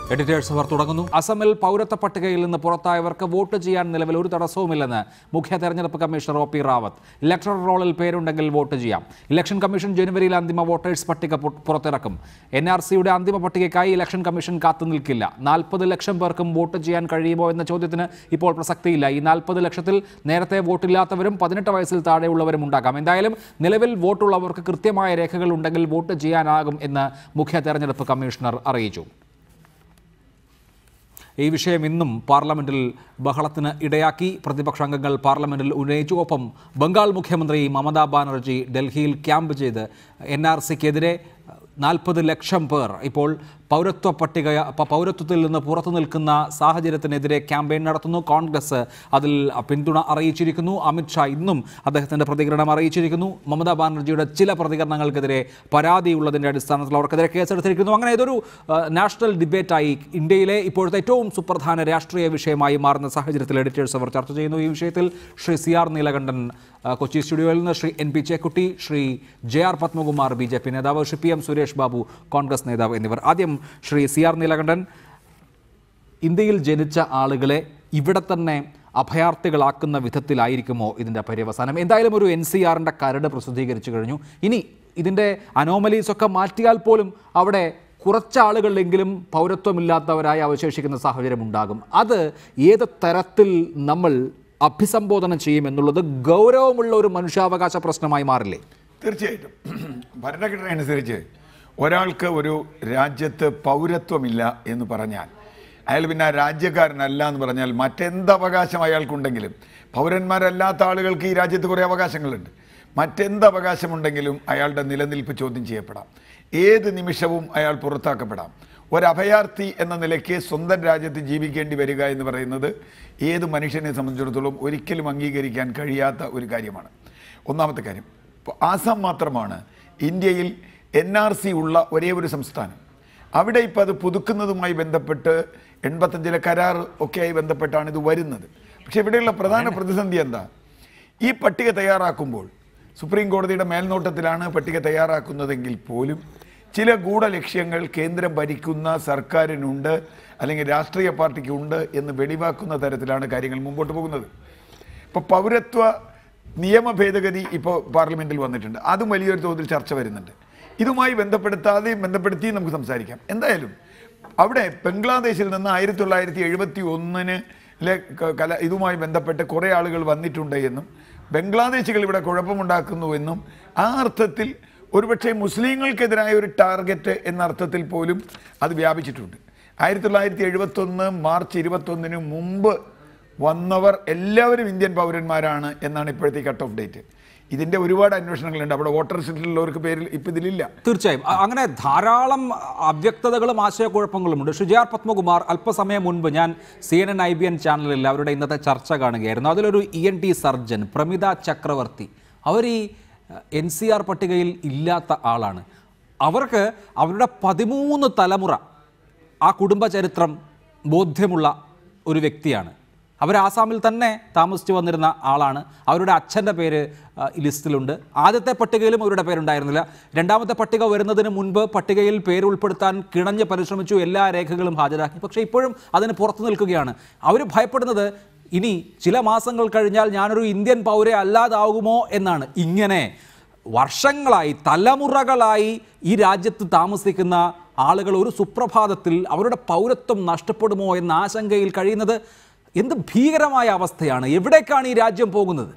Editors അവർ തുടങ്ങുന്നു അസമിൽ പൗരത്വ പട്ടികയിൽ നിന്ന് പുറത്തായവർക്ക് വോട്ട് ചെയ്യാൻ നിലവിൽ ഒരു തടസ്സവുമില്ലെന്ന് മുഖ്യ തെരഞ്ഞെടുപ്പ് commissioner O P Rawat electoral റോളിൽ പേരുണ്ടെങ്കിൽ വോട്ട് ചെയ്യാം ഇലക്ഷൻ കമ്മീഷൻ ജനുവരിയിൽ അന്തിമ വോട്ടേഴ്സ് പട്ടിക പു- പുറത്തിറക്കും എൻ ആർ സിയുടെ അന്തിമ പട്ടികയ്ക്കായി ഇലക്ഷൻ കമ്മീഷൻ കാത്തു നിൽക്കില്ല നാൽപ്പത് ലക്ഷം പേർക്കും വോട്ട് ചെയ്യാൻ കഴിയുമോ എന്ന ചോദ്യത്തിന് ഇപ്പോൾ പ്രസക്തിയില്ല ഈ നാൽപ്പത് ലക്ഷത്തിൽ നേരത്തെ വോട്ടില്ലാത്തവരും പതിനെട്ട് വയസ്സിൽ താഴെയുള്ളവരും ഉണ്ടാകാം എന്തായാലും നിലവിൽ വോട്ടുള്ളവർക്ക് കൃത്യമായ രേഖകൾ ഉണ്ടെങ്കിൽ വോട്ട് ചെയ്യാനാകും എന്ന് മുഖ്യ തെരഞ്ഞെടുപ്പ് കമ്മീഷണർ അറിയിച്ചു ഈ വിഷയം ഇന്നും പാർലമെന്റിൽ ബഹളത്തിന് ഇടയാക്കി പ്രതിപക്ഷാംഗങ്ങൾ പാർലമെന്റിൽ ഉന്നയിച്ചു ഒപ്പം ബംഗാൾ മുഖ്യമന്ത്രി മമതാ ബാനർജി ഡൽഹിയിൽ ക്യാമ്പ് ചെയ്ത് എൻ ആർ സിക്കെതിരെ നാൽപ്പത് ലക്ഷം പേർ ഇപ്പോൾ പൗരത്വ പട്ടിക പ- പൗരത്വത്തിൽ നിന്ന് പുറത്തു നിൽക്കുന്ന സാഹചര്യത്തിനെതിരെ ക്യാമ്പയിൻ നടത്തുന്നു കോൺഗ്രസ് അതിൽ പിന്തുണ അറിയിച്ചിരിക്കുന്നു അമിത്ഷാ ഇന്നും അദ്ദേഹത്തിൻ്റെ പ്രതികരണം അറിയിച്ചിരിക്കുന്നു മമതാ ബാനർജിയുടെ ചില പ്രതികരണങ്ങൾക്കെതിരെ പരാതിയുള്ളതിൻ്റെ അടിസ്ഥാനത്തിൽ അവർക്കെതിരെ കേസെടുത്തിരിക്കുന്നു അങ്ങനെ ഇതൊരു ആ, നാഷണൽ ഡിബേറ്റായി ഇന്ത്യയിലെ ഇപ്പോഴത്തെ ഏറ്റവും സുപ്രധാന രാഷ്ട്രീയ വിഷയമായി മാറുന്ന സാഹചര്യത്തിൽ എഡിറ്റേഴ്സ് അവർ ചർച്ച ചെയ്യുന്നു ഈ വിഷയത്തിൽ ശ്രീ സി ആർ നീലകണ്ഠൻ ആ, കൊച്ചി സ്റ്റുഡിയോയിൽ നിന്ന് Shri N P Chekkutty Shri J R Padmakumar B J P നേതാവ് ശ്രീ പി എം സുരേഷ് ബാബു കോൺഗ്രസ് നേതാവ് എന്നിവർ ആദ്യം ശ്രീ സി ആർ നീലകണ്ഠൻ ഇന്ത്യയിൽ ജനിച്ച ആളുകളെ ഇവിടെ തന്നെ അഭയാർത്ഥികളാക്കുന്ന വിധത്തിലായിരിക്കുമോ ഇതിൻ്റെ പര്യവസാനം എന്തായാലും ഒരു എൻ സി ആറിൻ്റെ കരട് പ്രസിദ്ധീകരിച്ചു കഴിഞ്ഞു ഇനി ഇതിൻ്റെ അനോമലീസ് ഒക്കെ മാറ്റിയാൽ പോലും അവിടെ കുറച്ചാളുകളെങ്കിലും പൗരത്വമില്ലാത്തവരായി അവശേഷിക്കുന്ന സാഹചര്യം ഉണ്ടാകും അത് ഏത് തരത്തിൽ നമ്മൾ അഭിസംബോധന ചെയ്യുമെന്നുള്ളത് ഗൗരവമുള്ള ഒരു മനുഷ്യാവകാശ പ്രശ്നമായി മാറില്ലേ തീർച്ചയായിട്ടും ഭരണഘടന അനുസരിച്ച് ഒരാൾക്ക് ഒരു രാജ്യത്ത് പൗരത്വമില്ല എന്ന് പറഞ്ഞാൽ അയാൾ പിന്നെ ആ രാജ്യക്കാരനല്ല എന്ന് പറഞ്ഞാൽ മറ്റെന്ത് അവകാശം അയാൾക്കുണ്ടെങ്കിലും പൗരന്മാരല്ലാത്ത ആളുകൾക്ക് ഈ രാജ്യത്ത് കുറേ അവകാശങ്ങളുണ്ട് മറ്റെന്ത് അവകാശമുണ്ടെങ്കിലും അയാളുടെ നിലനിൽപ്പ് ചോദ്യം ചെയ്യപ്പെടാം ഏത് നിമിഷവും അയാൾ പുറത്താക്കപ്പെടാം ഒരഭയാർത്ഥി എന്ന നിലയ്ക്ക് സ്വന്തം രാജ്യത്ത് ജീവിക്കേണ്ടി വരിക എന്ന് പറയുന്നത് ഏത് മനുഷ്യനെ സംബന്ധിച്ചിടത്തോളം ഒരിക്കലും അംഗീകരിക്കാൻ കഴിയാത്ത ഒരു കാര്യമാണ് ഒന്നാമത്തെ കാര്യം ഇപ്പോൾ ആസാം മാത്രമാണ് ഇന്ത്യയിൽ എൻ ആർ സി ഉള്ള ഒരേ ഒരു സംസ്ഥാനം അവിടെ ഇപ്പോൾ അത് പുതുക്കുന്നതുമായി ബന്ധപ്പെട്ട് എൺപത്തഞ്ചിലെ കരാർ ഒക്കെയായി ബന്ധപ്പെട്ടാണ് ഇത് വരുന്നത് പക്ഷേ ഇവിടെയുള്ള പ്രധാന പ്രതിസന്ധി എന്താ ഈ പട്ടിക തയ്യാറാക്കുമ്പോൾ സുപ്രീം കോടതിയുടെ മേൽനോട്ടത്തിലാണ് പട്ടിക തയ്യാറാക്കുന്നതെങ്കിൽ പോലും ചില ഗൂഢലക്ഷ്യങ്ങൾ കേന്ദ്രം ഭരിക്കുന്ന സർക്കാരിനുണ്ട് അല്ലെങ്കിൽ രാഷ്ട്രീയ പാർട്ടിക്കുണ്ട് എന്ന് വെളിവാക്കുന്ന തരത്തിലാണ് കാര്യങ്ങൾ മുമ്പോട്ട് പോകുന്നത് ഇപ്പോൾ പൗരത്വ നിയമ ഭേദഗതി ഇപ്പോൾ പാർലമെന്റിൽ വന്നിട്ടുണ്ട് അതും വലിയൊരു തോതിൽ ചർച്ച വരുന്നുണ്ട് ഇതുമായി ബന്ധപ്പെടുത്താതെയും ബന്ധപ്പെടുത്തിയും നമുക്ക് സംസാരിക്കാം എന്തായാലും അവിടെ ബംഗ്ലാദേശിൽ നിന്ന് ആയിരത്തി തൊള്ളായിരത്തി എഴുപത്തി ഒന്നിന് കല ഇതുമായി ബന്ധപ്പെട്ട് കുറേ ആളുകൾ വന്നിട്ടുണ്ട് എന്നും ബംഗ്ലാദേശികൾ ഇവിടെ കുഴപ്പമുണ്ടാക്കുന്നുവെന്നും ആ അർത്ഥത്തിൽ ഒരുപക്ഷെ മുസ്ലിങ്ങൾക്കെതിരായ ഒരു ടാർഗറ്റ് എന്ന അർത്ഥത്തിൽ പോലും അത് വ്യാപിച്ചിട്ടുണ്ട് ആയിരത്തി തൊള്ളായിരത്തി എഴുപത്തൊന്ന് മാർച്ച് ഇരുപത്തൊന്നിന് മുമ്പ് വന്നവർ എല്ലാവരും ഇന്ത്യൻ പൗരന്മാരാണ് എന്നാണ് ഇപ്പോഴത്തെ കട്ട് ഓഫ് ഡേറ്റ് ഇതിൻ്റെ ഒരുപാട് അന്വേഷണങ്ങളുണ്ട് അവിടെ വോട്ടർ ലിസ്റ്റിലുള്ളവർക്ക് പേരിൽ ഇപ്പം ഇതിലില്ല തീർച്ചയായും അ- അങ്ങനെ ധാരാളം അവ്യക്തതകളും ആശയക്കുഴപ്പങ്ങളും ഉണ്ട് ഷിജാർ പത്മകുമാർ അല്പസമയം മുൻപ് ഞാൻ C N N I B N ചാനലിൽ അവരുടെ ഇന്നത്തെ ചർച്ച കാണുകയായിരുന്നു അതിലൊരു E N T surgeon Pramita Chakraborty അവർ ഈ എൻ സി ആർ പട്ടികയിൽ ഇല്ലാത്ത ആളാണ് അവർക്ക് അവരുടെ പതിമൂന്ന് തലമുറ ആ കുടുംബ ചരിത്രം ബോധ്യമുള്ള ഒരു വ്യക്തിയാണ് അവർ ആസാമിൽ തന്നെ താമസിച്ചു വന്നിരുന്ന ആളാണ് അവരുടെ അച്ഛൻ്റെ പേര് ആ, ഈ ലിസ്റ്റിലുണ്ട് ആദ്യത്തെ പട്ടികയിലും അവരുടെ പേരുണ്ടായിരുന്നില്ല രണ്ടാമത്തെ പട്ടിക വരുന്നതിന് മുൻപ് പട്ടികയിൽ പേര് ഉൾപ്പെടുത്താൻ കിണഞ്ഞ് പരിശ്രമിച്ചു എല്ലാ രേഖകളും ഹാജരാക്കി പക്ഷേ ഇപ്പോഴും അതിന് പുറത്തു നിൽക്കുകയാണ് അവർ ഭയപ്പെടുന്നത് ഇനി ചില മാസങ്ങൾ കഴിഞ്ഞാൽ ഞാനൊരു ഇന്ത്യൻ പൗര അല്ലാതാകുമോ എന്നാണ് ഇങ്ങനെ വർഷങ്ങളായി തലമുറകളായി ഈ രാജ്യത്ത് താമസിക്കുന്ന ആളുകൾ ഒരു സുപ്രഭാതത്തിൽ അവരുടെ പൗരത്വം നഷ്ടപ്പെടുമോ എന്ന ആശങ്കയിൽ കഴിയുന്നത് എന്ത് ഭീകരമായ അവസ്ഥയാണ് എവിടേക്കാണ് ഈ രാജ്യം പോകുന്നത്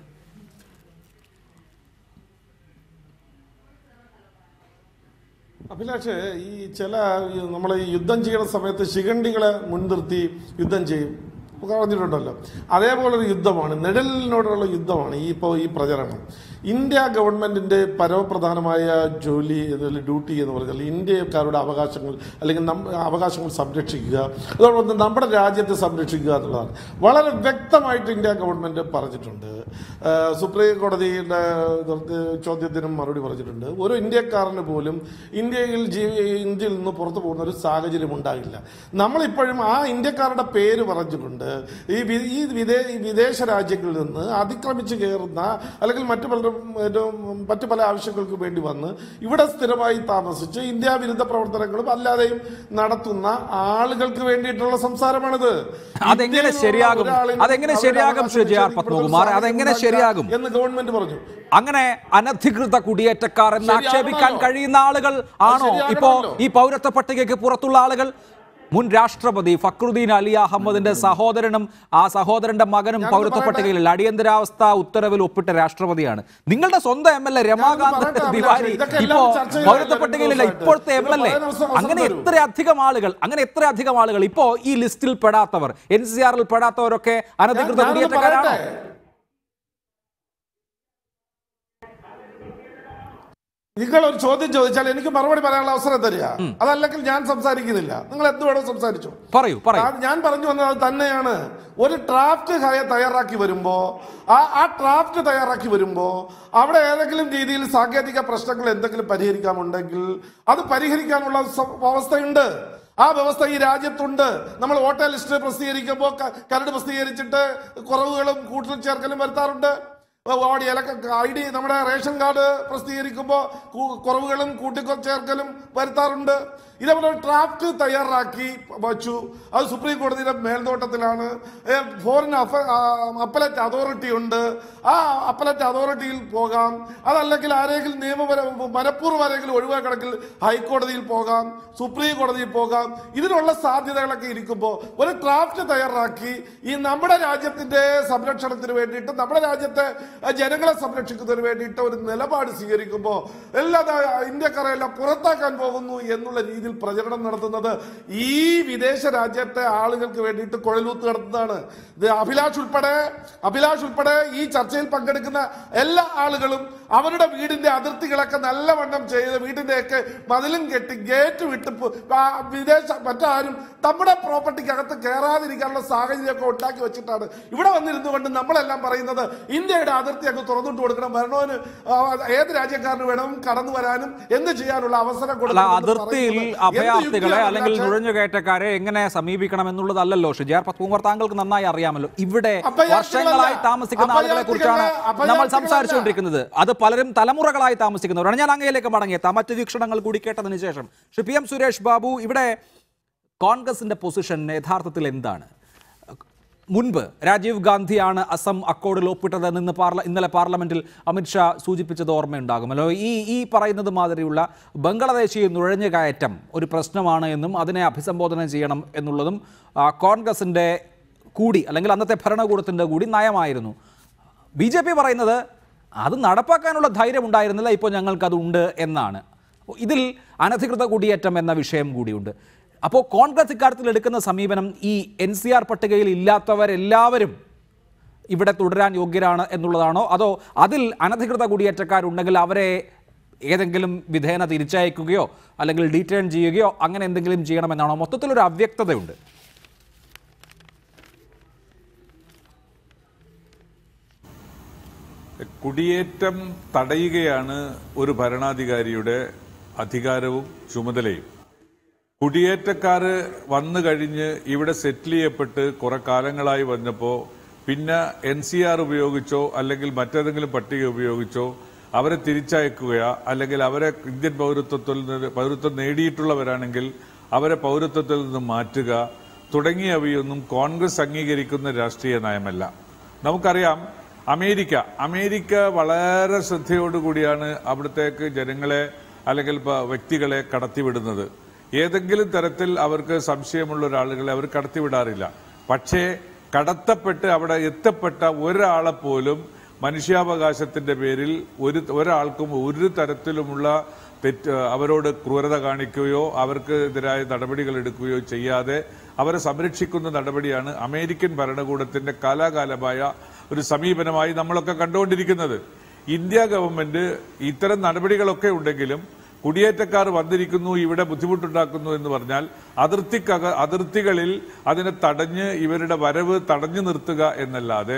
അഭിലാഷ് ഈ ചില നമ്മൾ യുദ്ധം ചെയ്യുന്ന സമയത്ത് ശിഖണ്ഡികളെ മുൻനിർത്തി യുദ്ധം ചെയ്യും പറഞ്ഞിട്ടുണ്ടല്ലോ അതേപോലെ ഒരു യുദ്ധമാണ് നിഴലിനോടുള്ള യുദ്ധമാണ് ഈ ഇപ്പോൾ ഈ പ്രചരണം ഇന്ത്യ ഗവൺമെന്റിന്റെ പരമപ്രധാനമായ ജോലി അല്ലെങ്കിൽ ഡ്യൂട്ടി എന്ന് പറഞ്ഞാൽ ഇന്ത്യക്കാരുടെ അവകാശങ്ങൾ അല്ലെങ്കിൽ നം- അവകാശങ്ങൾ സംരക്ഷിക്കുക അതോടൊപ്പം തന്നെ നമ്മുടെ രാജ്യത്തെ സംരക്ഷിക്കുക എന്നുള്ളതാണ് വളരെ വ്യക്തമായിട്ട് ഇന്ത്യ ഗവൺമെന്റ് പറഞ്ഞിട്ടുണ്ട് ആ, സുപ്രീം കോടതിയുടെ നിർദ്ദേ- ചോദ്യത്തിനും മറുപടി പറഞ്ഞിട്ടുണ്ട് ഒരു ഇന്ത്യക്കാരന് പോലും ഇന്ത്യയിൽ ജീവി ഇന്ത്യയിൽ നിന്ന് പുറത്തു പോകുന്ന ഒരു സാഹചര്യം ഉണ്ടാകില്ല നമ്മളിപ്പോഴും ആ ഇന്ത്യക്കാരുടെ പേര് പറഞ്ഞുകൊണ്ട് ഈ വി- ഈ വിദേ ഈ വിദേശ രാജ്യങ്ങളിൽ നിന്ന് അതിക്രമിച്ച് കയറുന്ന അല്ലെങ്കിൽ മറ്റു പലരും ഏറ്റവും മറ്റു പല ആവശ്യങ്ങൾക്ക് വേണ്ടി വന്ന് ഇവിടെ സ്ഥിരമായി താമസിച്ച് ഇന്ത്യ വിരുദ്ധ പ്രവർത്തനങ്ങളും അല്ലാതെയും നടത്തുന്ന ആളുകൾക്ക് വേണ്ടിയിട്ടുള്ള സംസാരമാണിത് അതെങ്ങനെ ഇന്ത്യയിലുള്ള ശരിയാകും? ഒരാളിനും അതെങ്ങനെ അവരുടെ ശരിയാകും അവകാശം ശ്രീ ജെ ആർ നിഷേധിക്കപ്പെടുന്ന പത്മകുമാർ? ഒരു അതെങ്ങനെ സാഹചര്യം ശരിയാകും? എന്ന് ഗവൺമെന്റ് പറഞ്ഞു അങ്ങനെ അനധികൃത കുടിയേറ്റക്കാർ എന്ന് ആക്ഷേപിക്കാൻ ശരിയാകണമല്ലോ. കഴിയുന്ന ആളുകൾ ആണോ ശരിയാകണമല്ലോ. ഇപ്പോ ഈ പൗരത്വ പട്ടികയ്ക്ക് പുറത്തുള്ള ആളുകൾ മുൻ രാഷ്ട്രപതി ഫക്രുദ്ദീൻ അലി അഹമ്മദിന്റെ സഹോദരനും ആ സഹോദരന്റെ മകനും ഞാനൊന്ന് പൗരത്വ പറയട്ടെ. പട്ടികയിൽ അടിയന്തരാവസ്ഥ ഉത്തരവിൽ ഒപ്പിട്ട രാഷ്ട്രപതിയാണ് നിങ്ങളുടെ സ്വന്തം എം എൽ എ രമാകാന്ത് പറയട്ടെ, അഭിലാഷേ, തിവാരി ഇതൊക്കെ ഇപ്പോ എല്ലാവരും ചർച്ച ചെയ്ത പൗരത്വ രണ്ട് പട്ടികയിലില്ല ദിവസമായിട്ട്. ഇപ്പോഴത്തെ എം ഇത് എൽ എ പറയാൻ അവസരം അങ്ങനെ തരൂ. എത്രയധികം ആളുകൾ അങ്ങനെ എത്രയധികം ആളുകൾ ഇപ്പോ ഈ ലിസ്റ്റിൽ പെടാത്തവർ എൻ സി ആറിൽ പെടാത്തവരൊക്കെ അനധികൃത ഞാനൊന്ന് കുടിയേറ്റക്കാരാണോ പറയട്ടെ. നിങ്ങൾ ഒരു ചോദ്യം ചോദിച്ചാൽ എനിക്ക് മറുപടി പറയാനുള്ള അവസരം തരിക അതല്ലെങ്കിൽ ഞാൻ സംസാരിക്കുന്നില്ല നിങ്ങൾ എന്ത് വേണോ സംസാരിച്ചു പറയൂ പറയൂ ആ, ഞാൻ പറഞ്ഞു വന്നത് അത് തന്നെയാണ് ഒരു ഡ്രാഫ്റ്റ് ഹയ- തയ്യാറാക്കി വരുമ്പോ ആ ആ ഡ്രാഫ്റ്റ് തയ്യാറാക്കി വരുമ്പോ അവിടെ ഏതെങ്കിലും രീതിയിൽ സാങ്കേതിക പ്രശ്നങ്ങൾ എന്തെങ്കിലും പരിഹരിക്കാമുണ്ടെങ്കിൽ അത് പരിഹരിക്കാനുള്ള സ- വ്യവസ്ഥയുണ്ട് ആ വ്യവസ്ഥ ഈ രാജ്യത്തുണ്ട് നമ്മൾ വോട്ടർ ലിസ്റ്റ് പ്രസിദ്ധീകരിക്കുമ്പോൾ ക- കരട് പ്രസിദ്ധീകരിച്ചിട്ട് കുറവുകളും കൂട്ടൽ ചേർക്കലും വരുത്താറുണ്ട് ഓടി ഐ ഡി നമ്മുടെ റേഷൻ കാർഡ് പ്രസിദ്ധീകരിക്കുമ്പോൾ കു- കുറവുകളും കൂട്ടിച്ചേർക്കലും വരുത്താറുണ്ട് ഇതേപോലെ ഒരു ഡ്രാഫ്റ്റ് തയ്യാറാക്കി വച്ചു അത് സുപ്രീം കോടതിയുടെ മേൽനോട്ടത്തിലാണ് ഏ, ഫോറിൻ അഫ- ആ, അപ്പലറ്റ് അതോറിറ്റി ഉണ്ട് ആ അപ്പലറ്റ് അതോറിറ്റിയിൽ പോകാം അതല്ലെങ്കിൽ ആരെങ്കിലും നിയമപര മനഃപൂർവ്വം ആരെങ്കിലും ഒഴിവാക്കണമെങ്കിൽ ഹൈക്കോടതിയിൽ പോകാം സുപ്രീം കോടതിയിൽ പോകാം ഇതിനുള്ള സാധ്യതകളൊക്കെ ഇരിക്കുമ്പോൾ ഒരു ഡ്രാഫ്റ്റ് തയ്യാറാക്കി ഈ നമ്മുടെ രാജ്യത്തിന്റെ സംരക്ഷണത്തിന് വേണ്ടിയിട്ട് നമ്മുടെ രാജ്യത്തെ ആ, ജനങ്ങളെ സംരക്ഷിക്കുന്നതിന് വേണ്ടിയിട്ട് ഒരു നിലപാട് സ്വീകരിക്കുമ്പോൾ എല്ലാ ഇന്ത്യക്കാരെ എല്ലാം പുറത്താക്കാൻ പോകുന്നു എന്നുള്ള രീതിയിൽ പ്രചരണം നടത്തുന്നത് ഈ വിദേശ രാജ്യത്തെ ആളുകൾക്ക് വേണ്ടിയിട്ട് കുഴലൂത്ത് നടത്തുന്നതാണ് ഇത് അഭിലാഷ് ഉൾപ്പെടെ അഭിലാഷ് ഉൾപ്പെടെ ഈ ചർച്ചയിൽ പങ്കെടുക്കുന്ന എല്ലാ ആളുകളും അവരുടെ വീടിന്റെ അതിർത്തികളൊക്കെ നല്ലവണ്ണം ചെയ്ത് വീടിന്റെയൊക്കെ മതിലും കെട്ടി ഗേറ്റ് വിട്ട് പോ- ആ വിദേശ മറ്റാരും നമ്മുടെ പ്രോപ്പർട്ടിക്കകത്ത് കയറാതിരിക്കാനുള്ള സാഹചര്യമൊക്കെ ഉണ്ടാക്കി വെച്ചിട്ടാണ് ഇവിടെ വന്നിരുന്നു കൊണ്ട് നമ്മളെല്ലാം പറയുന്നത് ഇന്ത്യയുടെ അതിർത്തി അങ്ങ് തുറന്നിട്ട് കൊടുക്കണം വരണവന് ആ, ഏത് രാജ്യക്കാരന് വേണം കടന്നു വരാനും എന്ത് ചെയ്യാനുള്ള അവസരം അല്ല കൊടുക്കണം എന്ന് അതിർത്തിയിൽ പറയുന്നത് എന്ത് അഭയാർത്ഥികളെ യുക്തിയാണ് അല്ലെങ്കിൽ അഭിലാഷേ? നുഴഞ്ഞുകയറ്റക്കാരെ എങ്ങനെ സമീപിക്കണം എന്നുള്ളതല്ലല്ലോ ഷിജാർ പത്മകുമാർ താങ്കൾക്ക് നന്നായി അറിയാമല്ലോ ഇവിടെ അഭയാർത്ഥികളല്ല. വർഷങ്ങളായി താമസിക്കുന്ന ആളുകളെ കുറിച്ചാണ് അഭയാർത്ഥികളല്ല. നമ്മൾ സംസാരിച്ചുകൊണ്ടിരിക്കുന്നത് അത് പലരും തലമുറകളായി താമസിക്കുന്നവരാണ് ഞാൻ അങ്ങയിലേക്ക് മടങ്ങിയെത്താം മറ്റു വീക്ഷണങ്ങൾ കൂടി കേട്ടതിന് ശേഷം ശ്രീ പി എം സുരേഷ് ബാബു ഇവിടെ കോൺഗ്രസിന്റെ പൊസിഷൻ യഥാർത്ഥത്തിൽ എന്താണ് മുൻപ് രാജീവ് ഗാന്ധിയാണ് അസം അക്കോർഡിൽ ഒപ്പിട്ടത് എന്ന് പാർല ഇന്നലെ പാർലമെന്റിൽ അമിത്ഷാ സൂചിപ്പിച്ചത് ഓർമ്മയുണ്ടാകുമല്ലോ ഈ ഈ പറയുന്നത് മാതിരിയുള്ള ബംഗ്ലാദേശി നുഴഞ്ഞുകയറ്റം ഒരു പ്രശ്നമാണ് എന്നും അതിനെ അഭിസംബോധന ചെയ്യണം എന്നുള്ളതും ആ, കോൺഗ്രസിൻ്റെ കൂടി അല്ലെങ്കിൽ അന്നത്തെ ഭരണകൂടത്തിൻ്റെ കൂടി നയമായിരുന്നു ബി ജെ പി പറയുന്നത് അത് നടപ്പാക്കാനുള്ള ധൈര്യം ഉണ്ടായിരുന്നില്ല ഇപ്പോൾ ഞങ്ങൾക്കത് ഉണ്ട് എന്നാണ് ഇതിൽ അനധികൃത കുടിയേറ്റം എന്ന വിഷയം കൂടിയുണ്ട് അപ്പോൾ കോൺഗ്രസ് ഇക്കാര്യത്തിൽ എടുക്കുന്ന സമീപനം ഈ എൻ സി ആർ പട്ടികയിൽ ഇല്ലാത്തവരെല്ലാവരും ഇവിടെ തുടരാൻ യോഗ്യരാണ് എന്നുള്ളതാണോ അതോ അതിൽ അനധികൃത കുടിയേറ്റക്കാരുണ്ടെങ്കിൽ അവരെ ഏതെങ്കിലും വിധേന തിരിച്ചയക്കുകയോ അല്ലെങ്കിൽ ഡീറ്റെയിൻ ചെയ്യുകയോ അങ്ങനെ എന്തെങ്കിലും ചെയ്യണമെന്നാണോ മൊത്തത്തിലൊരു അവ്യക്തതയുണ്ട് കുടിയേറ്റം തടയുകയാണ് ഒരു ഭരണാധികാരിയുടെ അധികാരവും ചുമതലയും കുടിയേറ്റക്കാര് വന്നു കഴിഞ്ഞ് ഇവിടെ സെറ്റിൽ ചെയ്യപ്പെട്ട് കുറെ കാലങ്ങളായി വന്നപ്പോൾ പിന്നെ എൻ സി ആർ ഉപയോഗിച്ചോ അല്ലെങ്കിൽ മറ്റേതെങ്കിലും പട്ടിക ഉപയോഗിച്ചോ അവരെ തിരിച്ചയക്കുകയോ അല്ലെങ്കിൽ അവരെ ഇന്ത്യൻ പൗരത്വത്തിൽ നിന്ന് പൗരത്വം നേടിയിട്ടുള്ളവരാണെങ്കിൽ അവരെ പൗരത്വത്തിൽ നിന്ന് മാറ്റുക തുടങ്ങിയവയൊന്നും കോൺഗ്രസ് അംഗീകരിക്കുന്ന രാഷ്ട്രീയ നയമല്ല നമുക്കറിയാം അമേരിക്ക അമേരിക്ക വളരെ ശ്രദ്ധയോടുകൂടിയാണ് അവിടത്തേക്ക് ജനങ്ങളെ അല്ലെങ്കിൽ പ- വ്യക്തികളെ കടത്തിവിടുന്നത് ഏതെങ്കിലും തരത്തിൽ അവർക്ക് സംശയമുള്ള ഒരാളുകളെ അവർ കടത്തിവിടാറില്ല പക്ഷേ കടത്തപ്പെട്ട് അവിടെ എത്തപ്പെട്ട ഒരാളെ പോലും മനുഷ്യാവകാശത്തിന്റെ പേരിൽ ഒരു ഒരാൾക്കും ഒരു തരത്തിലുമുള്ള തെറ്റ് അവരോട് ക്രൂരത കാണിക്കുകയോ അവർക്ക് എതിരായ നടപടികൾ എടുക്കുകയോ ചെയ്യാതെ അവരെ സംരക്ഷിക്കുന്ന നടപടിയാണ് അമേരിക്കൻ ഭരണകൂടത്തിന്റെ കാലാകാലമായ ഒരു സമീപനമായി നമ്മളൊക്കെ കണ്ടുകൊണ്ടിരിക്കുന്നത് ഇന്ത്യ ഗവൺമെന്റ് ഇത്തരം നടപടികളൊക്കെ ഉണ്ടെങ്കിലും കുടിയേറ്റക്കാർ വന്നിരിക്കുന്നു ഇവിടെ ബുദ്ധിമുട്ടുണ്ടാക്കുന്നു എന്ന് പറഞ്ഞാൽ അതിർത്തിക്കക അതിർത്തികളിൽ അതിനെ തടഞ്ഞ് ഇവരുടെ വരവ് തടഞ്ഞു നിർത്തുക എന്നല്ലാതെ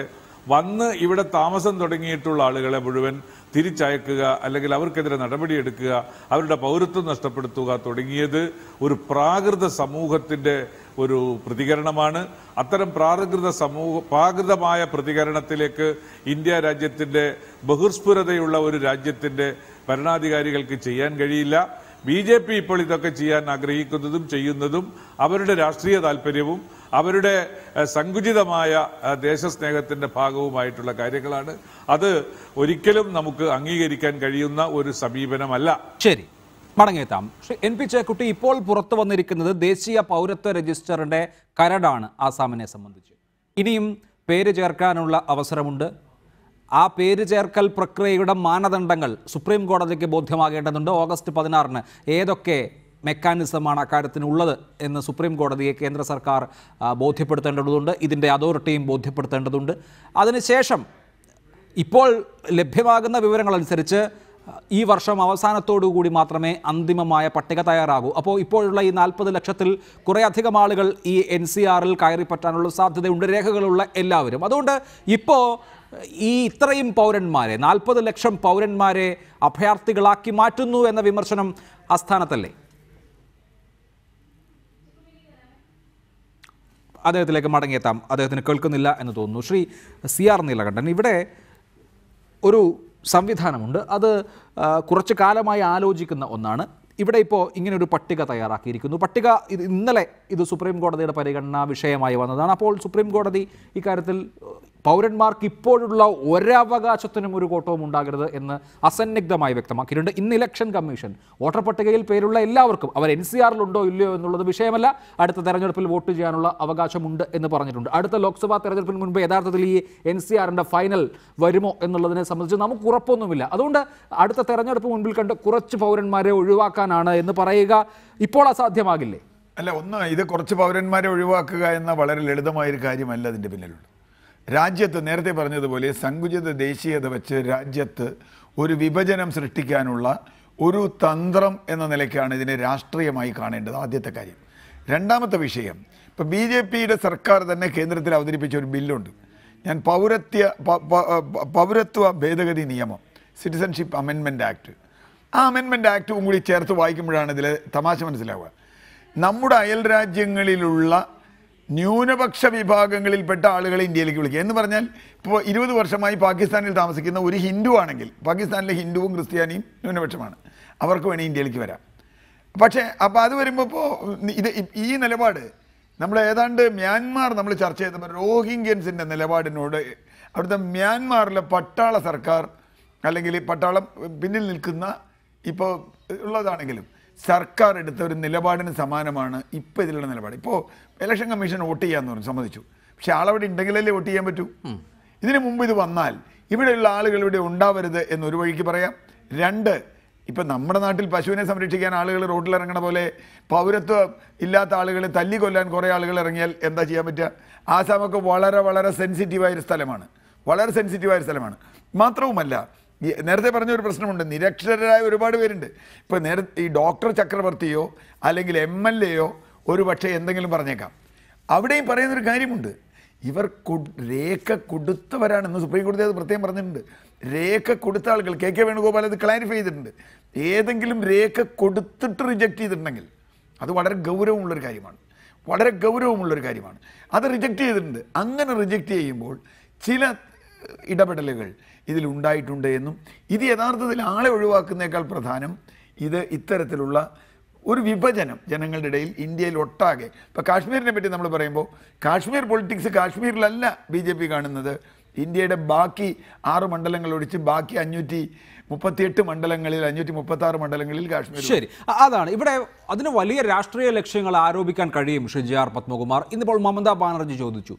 വന്ന് ഇവിടെ താമസം തുടങ്ങിയിട്ടുള്ള ആളുകളെ മുഴുവൻ തിരിച്ചയക്കുക അല്ലെങ്കിൽ അവർക്കെതിരെ നടപടിയെടുക്കുക അവരുടെ പൗരത്വം നഷ്ടപ്പെടുത്തുക തുടങ്ങിയത് ഒരു പ്രാകൃത സമൂഹത്തിന്റെ ഒരു പ്രതികരണമാണ് അത്തരം പ്രാകൃത സമൂഹ പ്രാകൃതമായ പ്രതികരണത്തിലേക്ക് ഇന്ത്യ രാജ്യത്തിന്റെ ബഹുസ്ഫുരതയുള്ള ഒരു രാജ്യത്തിന്റെ ഭരണാധികാരികൾക്ക് ചെയ്യാൻ കഴിയില്ല ബി ജെ പി ഇപ്പോൾ ഇതൊക്കെ ചെയ്യാൻ ആഗ്രഹിക്കുന്നതും ചെയ്യുന്നതും അവരുടെ രാഷ്ട്രീയ താല്പര്യവും അവരുടെ ഏഹ്, സങ്കുചിതമായ ഏഹ്, ദേശസ്നേഹത്തിന്റെ ഭാഗവുമായിട്ടുള്ള കാര്യങ്ങളാണ് അത് ഒരിക്കലും നമുക്ക് അംഗീകരിക്കാൻ കഴിയുന്ന ഒരു സമീപനമല്ല ശരി മടങ്ങിയെത്താം ശ്രീ എൻ പി ചേക്കുട്ടി ഇപ്പോൾ പുറത്തു വന്നിരിക്കുന്നത് ദേശീയ പൗരത്വ രജിസ്റ്ററിന്റെ കരടാണ് ആസാമിനെ സംബന്ധിച്ച് ഇനിയും പേര് ചേർക്കാനുള്ള അവസരമുണ്ട് ആ പേര് ചേർക്കൽ പ്രക്രിയയുടെ മാനദണ്ഡങ്ങൾ സുപ്രീം കോടതിക്ക് ബോധ്യമാകേണ്ടതുണ്ട് ഓഗസ്റ്റ് പതിനാറിന് ഏതൊക്കെ മെക്കാനിസമാണ് അക്കാര്യത്തിന് ഉള്ളത് എന്ന് സുപ്രീം കോടതിയെ കേന്ദ്ര സർക്കാർ ആ, ബോധ്യപ്പെടുത്തേണ്ടതുണ്ട് ഇതിൻ്റെ അതോറിറ്റിയും ബോധ്യപ്പെടുത്തേണ്ടതുണ്ട് അതിനുശേഷം ഇപ്പോൾ ലഭ്യമാകുന്ന വിവരങ്ങളനുസരിച്ച് ഈ വർഷം അവസാനത്തോടു കൂടി മാത്രമേ അന്തിമമായ പട്ടിക തയ്യാറാകൂ അപ്പോൾ ഇപ്പോഴുള്ള ഈ നാൽപ്പത് ലക്ഷത്തിൽ കുറേയധികം ആളുകൾ ഈ എൻ സി ആറിൽ കയറി പറ്റാനുള്ള സാധ്യതയുണ്ട് രേഖകളുള്ള എല്ലാവരും അതുകൊണ്ട് ഇപ്പോൾ ഈ ഇത്രയും പൗരന്മാരെ നാൽപ്പത് ലക്ഷം പൗരന്മാരെ അഭയാർത്ഥികളാക്കി മാറ്റുന്നു എന്ന വിമർശനം അസ്ഥാനത്തല്ലേ അദ്ദേഹത്തിലേക്ക് മടങ്ങിയെത്താം അദ്ദേഹത്തിന് കേൾക്കുന്നില്ല എന്ന് തോന്നുന്നു ശ്രീ സി ആർ നീലകണ്ഠൻ ഇവിടെ ഒരു സംവിധാനമുണ്ട് അത് ആ, കുറച്ച് കാലമായി ആലോചിക്കുന്ന ഒന്നാണ് ഇവിടെ ഇപ്പോൾ ഇങ്ങനെ ഒരു പട്ടിക തയ്യാറാക്കിയിരിക്കുന്നു പട്ടിക ഇത് ഇന്നലെ ഇത് സുപ്രീം കോടതിയുടെ പരിഗണനാ വിഷയമായി വന്നതാണ് അപ്പോൾ സുപ്രീം കോടതി ഇക്കാര്യത്തിൽ പൗരന്മാർക്ക് ഇപ്പോഴുള്ള ഒരവകാശത്തിനും ഒരു കോട്ടവും ഉണ്ടാകരുത് എന്ന് അസന്നിഗ്ധമായി വ്യക്തമാക്കിയിട്ടുണ്ട് ഇന്ന് ഇലക്ഷൻ കമ്മീഷൻ വോട്ടർ പട്ടികയിൽ പേരുള്ള എല്ലാവർക്കും അവർ എൻ സി ആറിലുണ്ടോ ഇല്ലയോ എന്നുള്ളത് വിഷയമല്ല അടുത്ത തെരഞ്ഞെടുപ്പിൽ വോട്ട് ചെയ്യാനുള്ള അവകാശമുണ്ട് എന്ന് പറഞ്ഞിട്ടുണ്ട് അടുത്ത ലോക്സഭാ തെരഞ്ഞെടുപ്പിന് മുൻപ് യഥാർത്ഥത്തിൽ ഈ എൻ സി ആറിൻ്റെ ഫൈനൽ വരുമോ എന്നുള്ളതിനെ സംബന്ധിച്ച് നമുക്ക് ഉറപ്പൊന്നുമില്ല അതുകൊണ്ട് അടുത്ത തെരഞ്ഞെടുപ്പ് മുൻപിൽ കണ്ട് കുറച്ച് പൗരന്മാരെ ഒഴിവാക്കാനാണ് എന്ന് പറയുക ഇപ്പോൾ അസാധ്യമാകില്ലേ അല്ല ഒന്ന് ഇത് കുറച്ച് പൗരന്മാരെ ഒഴിവാക്കുക എന്ന വളരെ ലളിതമായൊരു കാര്യമല്ല അതിൻ്റെ പിന്നിലുള്ളത് രാജ്യത്ത് നേരത്തെ പറഞ്ഞതുപോലെ സങ്കുചിത ദേശീയത വെച്ച് രാജ്യത്ത് ഒരു വിഭജനം സൃഷ്ടിക്കാനുള്ള ഒരു തന്ത്രം എന്ന നിലയ്ക്കാണ് ഇതിനെ രാഷ്ട്രീയമായി കാണേണ്ടത് ആദ്യത്തെ കാര്യം രണ്ടാമത്തെ വിഷയം ഇപ്പം ബി ജെ പിയുടെ സർക്കാർ തന്നെ കേന്ദ്രത്തിൽ അവതരിപ്പിച്ച ഒരു ബില്ലുണ്ട് ഞാൻ പൗരത്യ പ- പ- പ- പൗരത്വ ഭേദഗതി നിയമം സിറ്റിസൺഷിപ്പ് അമെൻമെൻറ്റ് ആക്ട് ആ അമെൻമെൻറ്റ് ആക്റ്റും കൂടി ചേർത്ത് വായിക്കുമ്പോഴാണ് ഇതിൽ തമാശ മനസ്സിലാവുക നമ്മുടെ അയൽ രാജ്യങ്ങളിലുള്ള ന്യൂനപക്ഷ വിഭാഗങ്ങളിൽപ്പെട്ട ആളുകളെ ഇന്ത്യയിലേക്ക് വിളിക്കുക എന്ന് പറഞ്ഞാൽ ഇപ്പോൾ ഇരുപത് വർഷമായി പാകിസ്ഥാനിൽ താമസിക്കുന്ന ഒരു ഹിന്ദു ആണെങ്കിൽ പാകിസ്ഥാനിലെ ഹിന്ദുവും ക്രിസ്ത്യാനിയും ന്യൂനപക്ഷമാണ് അവർക്ക് വേണേൽ ഇന്ത്യയിലേക്ക് വരാം പക്ഷേ അപ്പോൾ അത് വരുമ്പോൾ ഇപ്പോൾ ഇത് ഈ നിലപാട് നമ്മൾ ഏതാണ്ട് മ്യാൻമാർ നമ്മൾ ചർച്ച ചെയ്തപ്പോൾ റോഹിംഗ്യൻസിൻ്റെ നിലപാടിനോട് അവിടുത്തെ മ്യാൻമാറിലെ പട്ടാള സർക്കാർ അല്ലെങ്കിൽ ഈ പട്ടാളം പിന്നിൽ നിൽക്കുന്ന ഇപ്പോൾ ഉള്ളതാണെങ്കിലും സർക്കാർ എടുത്ത ഒരു നിലപാടിന് സമാനമാണ് ഇപ്പോൾ ഇതിലുള്ള നിലപാട് ഇപ്പോൾ ഇലക്ഷൻ കമ്മീഷൻ വോട്ട് ചെയ്യാന്ന് പറഞ്ഞു സമ്മതിച്ചു പക്ഷെ ആളവിടെ ഉണ്ടെങ്കിലല്ലേ വോട്ട് ചെയ്യാൻ പറ്റൂ ഇതിനു മുമ്പ് ഇത് വന്നാൽ ഇവിടെയുള്ള ആളുകൾ ഇവിടെ ഉണ്ടാവരുത് എന്നൊരു വഴിക്ക് പറയാം രണ്ട് ഇപ്പം നമ്മുടെ നാട്ടിൽ പശുവിനെ സംരക്ഷിക്കാൻ ആളുകൾ റോഡിൽ ഇറങ്ങണ പോലെ പൗരത്വം ഇല്ലാത്ത ആളുകളെ തല്ലിക്കൊല്ലാൻ കുറേ ആളുകൾ ഇറങ്ങിയാൽ എന്താ ചെയ്യാൻ പറ്റുക ആസാമൊക്കെ വളരെ വളരെ സെൻസിറ്റീവായ ഒരു സ്ഥലമാണ് വളരെ സെൻസിറ്റീവായ ഒരു സ്ഥലമാണ് മാത്രവുമല്ല ഈ നേരത്തെ പറഞ്ഞ ഒരു പ്രശ്നമുണ്ട് നിരക്ഷരരായ ഒരുപാട് പേരുണ്ട് ഇപ്പോൾ നേരത്തെ ഈ ഡോക്ടർ ചക്രവർത്തിയോ അല്ലെങ്കിൽ എം എൽ എയോ ഒരു പക്ഷേ എന്തെങ്കിലും പറഞ്ഞേക്കാം അവിടെയും പറയുന്നൊരു കാര്യമുണ്ട് ഇവർ കൊട്- രേഖ കൊടുത്തവരാണെന്ന് സുപ്രീം കോടതി അത് പ്രത്യേകം പറഞ്ഞിട്ടുണ്ട് രേഖ കൊടുത്ത ആളുകൾ കെ കെ വേണുഗോപാൽ അത് ക്ലാരിഫൈ ചെയ്തിട്ടുണ്ട് ഏതെങ്കിലും രേഖ കൊടുത്തിട്ട് റിജക്റ്റ് ചെയ്തിട്ടുണ്ടെങ്കിൽ അത് വളരെ ഗൗരവമുള്ളൊരു കാര്യമാണ് വളരെ ഗൗരവമുള്ളൊരു കാര്യമാണ് അത് റിജക്റ്റ് ചെയ്തിട്ടുണ്ട് അങ്ങനെ റിജക്റ്റ് ചെയ്യുമ്പോൾ ചില ഇടപെടലുകൾ ഇതിലുണ്ടായിട്ടുണ്ട് എന്നും ഇത് യഥാർത്ഥത്തിൽ ആളെ ഒഴിവാക്കുന്നേക്കാൾ പ്രധാനം ഇത് ഇത്തരത്തിലുള്ള ഒരു വിഭജനം ജനങ്ങളുടെ ഇടയിൽ ഇന്ത്യയിൽ ഒട്ടാകെ ഇപ്പോൾ കാശ്മീരിനെ പറ്റി നമ്മൾ പറയുമ്പോൾ കാശ്മീർ പൊളിറ്റിക്സ് കാശ്മീരിലല്ല ബി ജെ പി കാണുന്നത് ഇന്ത്യയുടെ ബാക്കി ആറ് മണ്ഡലങ്ങൾ ഒഴിച്ച് ബാക്കി അഞ്ഞൂറ്റി മുപ്പത്തിയെട്ട് മണ്ഡലങ്ങളിൽ അഞ്ഞൂറ്റി മുപ്പത്തി ആറ് മണ്ഡലങ്ങളിൽ കാശ്മീർ ശരി അ- അതാണ് ഇവിടെ അതിന് വലിയ രാഷ്ട്രീയ ലക്ഷ്യങ്ങൾ ആരോപിക്കാൻ കഴിയും ശ്രീ ജെ ആർ പത്മകുമാർ ഇന്നിപ്പോൾ മമതാ ബാനർജി ചോദിച്ചു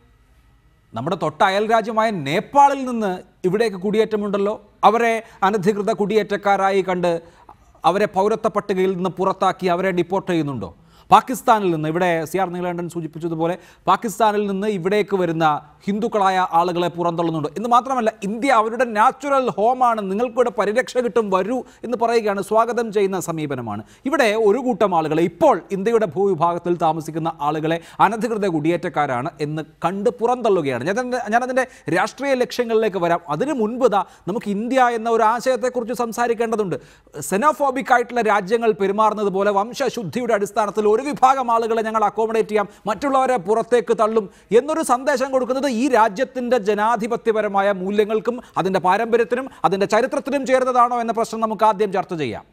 നമ്മുടെ തൊട്ട അയൽ രാജ്യമായ നേപ്പാളിൽ നിന്ന് ഇവിടേക്ക് കുടിയേറ്റമുണ്ടല്ലോ അവരെ അനധികൃത കുടിയേറ്റക്കാരായി കണ്ട് അവരെ പൗരത്വ പട്ടികയിൽ നിന്ന് പുറത്താക്കി അവരെ ഡിപ്പോർട്ട് ചെയ്യുന്നുണ്ടോ പാകിസ്ഥാനിൽ നിന്ന് ഇവിടെ സി ആർ നീലകണ്ഠൻ സൂചിപ്പിച്ചതുപോലെ പാകിസ്ഥാനിൽ നിന്ന് ഇവിടേക്ക് വരുന്ന ഹിന്ദുക്കളായ ആളുകളെ പുറന്തള്ളുന്നുണ്ട് എന്ന് മാത്രമല്ല ഇന്ത്യ അവരുടെ നാച്ചുറൽ ഹോമാണ് നിങ്ങൾക്കിവിടെ പരിരക്ഷ കിട്ടും വരൂ എന്ന് പറയുകയാണ് സ്വാഗതം ചെയ്യുന്ന സമീപനമാണ് ഇവിടെ ഒരു കൂട്ടം ആളുകളെ ഇപ്പോൾ ഇന്ത്യയുടെ ഭൂവിഭാഗത്തിൽ താമസിക്കുന്ന ആളുകളെ അനധികൃത കുടിയേറ്റക്കാരാണ് എന്ന് കണ്ട് പുറന്തള്ളുകയാണ് ഞാൻ അതിൻ്റെ- ഞാനതിൻ്റെ രാഷ്ട്രീയ ലക്ഷ്യങ്ങളിലേക്ക് വരാം അതിനു മുൻപ് ദാ നമുക്ക് ഇന്ത്യ എന്ന ഒരു ആശയത്തെക്കുറിച്ച് സംസാരിക്കേണ്ടതുണ്ട് സെനോഫോബിക് ആയിട്ടുള്ള രാജ്യങ്ങൾ പെരുമാറുന്നത് പോലെ വംശശുദ്ധിയുടെ അടിസ്ഥാനത്തിൽ ഒരു വിഭാഗം ആളുകളെ ഞങ്ങൾ അക്കോമഡേറ്റ് ചെയ്യാം മറ്റുള്ളവരെ പുറത്തേക്ക് തള്ളും എന്നൊരു സന്ദേശം കൊടുക്കുന്നത് ഈ രാജ്യത്തിൻ്റെ ജനാധിപത്യപരമായ മൂല്യങ്ങൾക്കും അതിൻ്റെ പാരമ്പര്യത്തിനും അതിൻ്റെ ചരിത്രത്തിനും ചേർന്നതാണോ എന്ന പ്രശ്നം നമുക്ക് ആദ്യം ചർച്ച ചെയ്യാം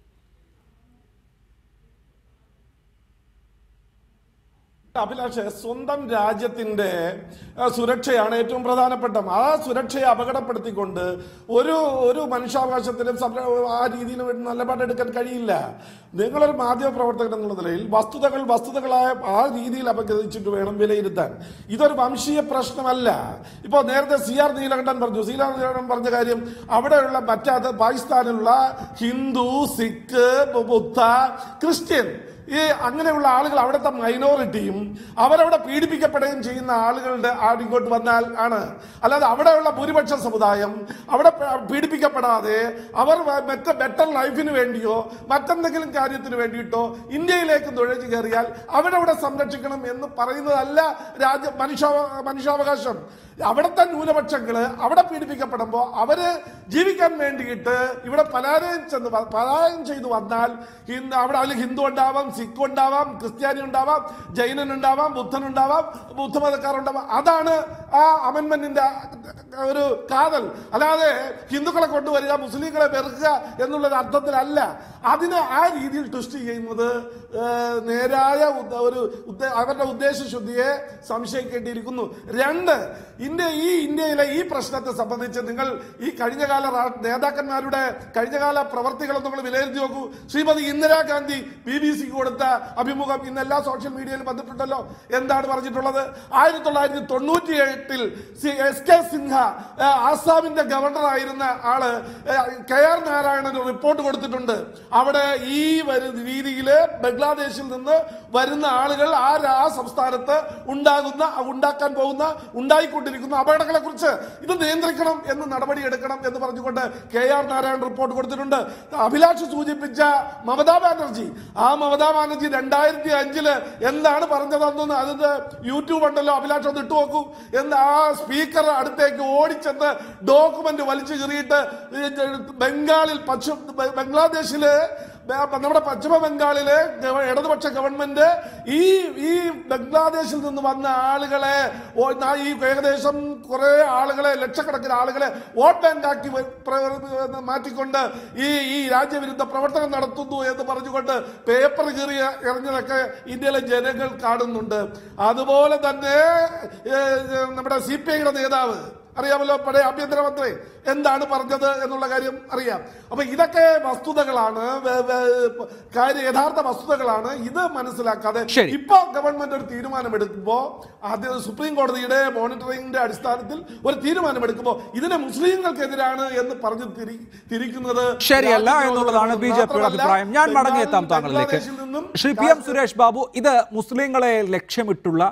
അഭിലാഷ് സ്വന്തം രാജ്യത്തിന്റെ ആ, സുരക്ഷയാണ് ഏറ്റവും പ്രധാനപ്പെട്ട ആ സുരക്ഷയെ അപകടപ്പെടുത്തിക്കൊണ്ട് ഒരു ഒരു മനുഷ്യാവകാശത്തിനും സംര- ആ രീതിയിൽ നിലപാടെടുക്കാൻ കഴിയില്ല നിങ്ങളൊരു മാധ്യമ പ്രവർത്തകൻ എന്നുള്ള നിലയിൽ വസ്തുതകൾ വസ്തുതകളായ ആ രീതിയിൽ അപഗ്രഹിച്ചിട്ട് വേണം വിലയിരുത്താൻ ഇതൊരു വംശീയ പ്രശ്നമല്ല ഇപ്പോൾ നേരത്തെ സി ആർ നീലകണ്ഠൻ പറഞ്ഞു സി ആർ നീലകണ്ഠൻ പറഞ്ഞ കാര്യം അവിടെയുള്ള മറ്റാത്ത പാകിസ്ഥാനിലുള്ള ഹിന്ദു സിഖ് ബുദ്ധ ക്രിസ്ത്യൻ ഈ അങ്ങനെയുള്ള ആളുകൾ അവിടുത്തെ മൈനോറിറ്റിയും അവരവിടെ പീഡിപ്പിക്കപ്പെടുകയും ചെയ്യുന്ന ആളുകളുടെ ആ ഇങ്ങോട്ട് വന്നാൽ ആണ് അല്ലാതെ അവിടെയുള്ള ഭൂരിപക്ഷ സമുദായം അവിടെ പ- പീഡിപ്പിക്കപ്പെടാതെ അവർ വ- മറ്റ് ബെറ്റർ ലൈഫിന് വേണ്ടിയോ മറ്റെന്തെങ്കിലും കാര്യത്തിന് വേണ്ടിയിട്ടോ ഇന്ത്യയിലേക്ക് നുഴഞ്ഞു കയറിയാൽ അവരവിടെ സംരക്ഷിക്കണം എന്ന് പറയുന്നതല്ല രാജ്യ മനുഷ്യാവ മനുഷ്യാവകാശം അവിടുത്തെ ന്യൂനപക്ഷങ്ങള് അവിടെ പീഡിപ്പിക്കപ്പെടുമ്പോൾ അവര് ജീവിക്കാൻ വേണ്ടിയിട്ട് ഇവിടെ പലായനം ചെന്ന് വ- പലായനം ചെയ്തു വന്നാൽ ഹിന്ദു അവിടെ അതിൽ ഹിന്ദു ഉണ്ടാവാം സിഖ് ഉണ്ടാവാം ക്രിസ്ത്യാനി ഉണ്ടാവാം ജൈനൻ ഉണ്ടാവാം ബുദ്ധൻ ഉണ്ടാവാം ബുദ്ധമതക്കാർ ഉണ്ടാവാം അതാണ് ആ അമൻമെന്റിന്റെ ഒരു കാതൽ അല്ലാതെ ഹിന്ദുക്കളെ കൊണ്ടുവരിക മുസ്ലിങ്ങളെ വെറുക്കുക എന്നുള്ളൊരു അർത്ഥത്തിലല്ല അതിനെ ആ രീതിയിൽ ട്വിസ്റ്റ് ചെയ്യുന്നത് ഏഹ്, നേരായ ഉദ്ദ- ഒരു ഉദ്ദേ- അവരുടെ ഉദ്ദേശശുദ്ധിയെ സംശയിക്കേണ്ടിയിരിക്കുന്നു രണ്ട് ഇന്ത്യ ഈ ഇന്ത്യയിലെ ഈ പ്രശ്നത്തെ സംബന്ധിച്ച് നിങ്ങൾ ഈ കഴിഞ്ഞകാല രാ- നേതാക്കന്മാരുടെ കഴിഞ്ഞകാല പ്രവർത്തികളൊന്നും നിങ്ങൾ വിലയിരുത്തി നോക്കൂ ശ്രീമതി ഇന്ദിരാഗാന്ധി ബി ബി സിക്ക് കൊടുത്ത അഭിമുഖം ഇന്ന് എല്ലാ സോഷ്യൽ മീഡിയയിലും വന്നിട്ടുണ്ടല്ലോ എന്താണ് പറഞ്ഞിട്ടുള്ളത് ആയിരത്തി തൊള്ളായിരത്തി തൊണ്ണൂറ്റി എട്ടിൽ എസ് കെ സിൻഹ ആ, ആസാമിന്റെ ഗവർണറായിരുന്ന ആള് ആ, കെ ആർ നാരായണൻ ഒരു റിപ്പോർട്ട് കൊടുത്തിട്ടുണ്ട് അവിടെ ഈ വരുന്ന രീതിയിൽ ബംഗ്ലാദേശിൽ നിന്ന് വരുന്ന ആളുകൾ ആ രാ- ആ സംസ്ഥാനത്ത് ഉണ്ടാകുന്ന ഉണ്ടാക്കാൻ പോകുന്ന ഉണ്ടായിക്കൊണ്ടിരിക്കുന്ന അപകടങ്ങളെ കുറിച്ച് ഇത് നിയന്ത്രിക്കണം എന്ന് നടപടി എടുക്കണം എന്ന് പറഞ്ഞുകൊണ്ട് കെ ആർ നാരായണൻ റിപ്പോർട്ട് കൊടുത്തിട്ടുണ്ട് അഭിലാഷ് സൂചിപ്പിച്ച മമതാ ബാനർജി ആ മമതാ ബാനർജി രണ്ടായിരത്തി അഞ്ചില് എന്താണ് പറഞ്ഞതെന്ന് അതിന്റെ യൂട്യൂബ് ഉണ്ടല്ലോ അഭിലാഷ് ഒന്ന് ഇട്ടു നോക്കൂ എന്ന് ആ സ്പീക്കർ അടുത്തേക്ക് ഓടിച്ചെന്ന് ഡോക്യുമെന്റ് വലിച്ചു കീറിയിട്ട് ഈ ബംഗാളിൽ പശ്ചിമ ബംഗ്ലാദേശില് ബ- നമ്മുടെ പശ്ചിമ ബംഗാളിലെ ഗവ- ഇടതുപക്ഷ ഗവൺമെന്റ് ഈ ഈ ബംഗ്ലാദേശിൽ നിന്ന് വന്ന ആളുകളെ ഓ- നാ- ഈ ഏകദേശം കുറെ ആളുകളെ ലക്ഷക്കണക്കിന് ആളുകളെ വോട്ട് ബാങ്കാക്കി വ- പ്ര- മാറ്റിക്കൊണ്ട് ഈ ഈ രാജ്യവിരുദ്ധ പ്രവർത്തനം നടത്തുന്നു എന്ന് പറഞ്ഞുകൊണ്ട് പേപ്പർ കീറി എറിഞ്ഞതൊക്കെ ഇന്ത്യയിലെ ജനങ്ങൾ കാണുന്നുണ്ട് അതുപോലെ തന്നെ ഏ, നമ്മുടെ സി പി ഐയുടെ നേതാവ് അറിയാമല്ലോ പഴയ ആഭ്യന്തരമന്ത്രി എന്താണ് പറഞ്ഞത് എന്നുള്ള കാര്യം അറിയാം അപ്പൊ ഇതൊക്കെ വസ്തുതകളാണ് വേ- വേ- കാര്യം യഥാർത്ഥ വസ്തുതകളാണ് ഇത് മനസ്സിലാക്കാതെ ശരി. ഇപ്പൊ ഗവൺമെന്റ് ഒരു തീരുമാനമെടുക്കുമ്പോ ആദ്യം സുപ്രീം കോടതിയുടെ മോണിറ്ററിംഗിന്റെ അടിസ്ഥാനത്തിൽ ഒരു തീരുമാനമെടുക്കുമ്പോ ഇതിനെ മുസ്ലിങ്ങൾക്കെതിരാണ് എന്ന് പറഞ്ഞ് തിരി- തിരിക്കുന്നത് ശരിയല്ല രാജ്യദ്രോഹം എന്നുള്ളതാണ് ബി ജെ പിയുടെ മാത്രമല്ല, അഭിപ്രായം ഞാൻ മടങ്ങിയെത്താം താങ്കളിലേക്ക് ബംഗ്ലാദേശിൽ നിന്നും ശ്രീ പി എം സുരേഷ് ബാബു ഇത് മുസ്ലിങ്ങളെ ലക്ഷ്യമിട്ടുള്ള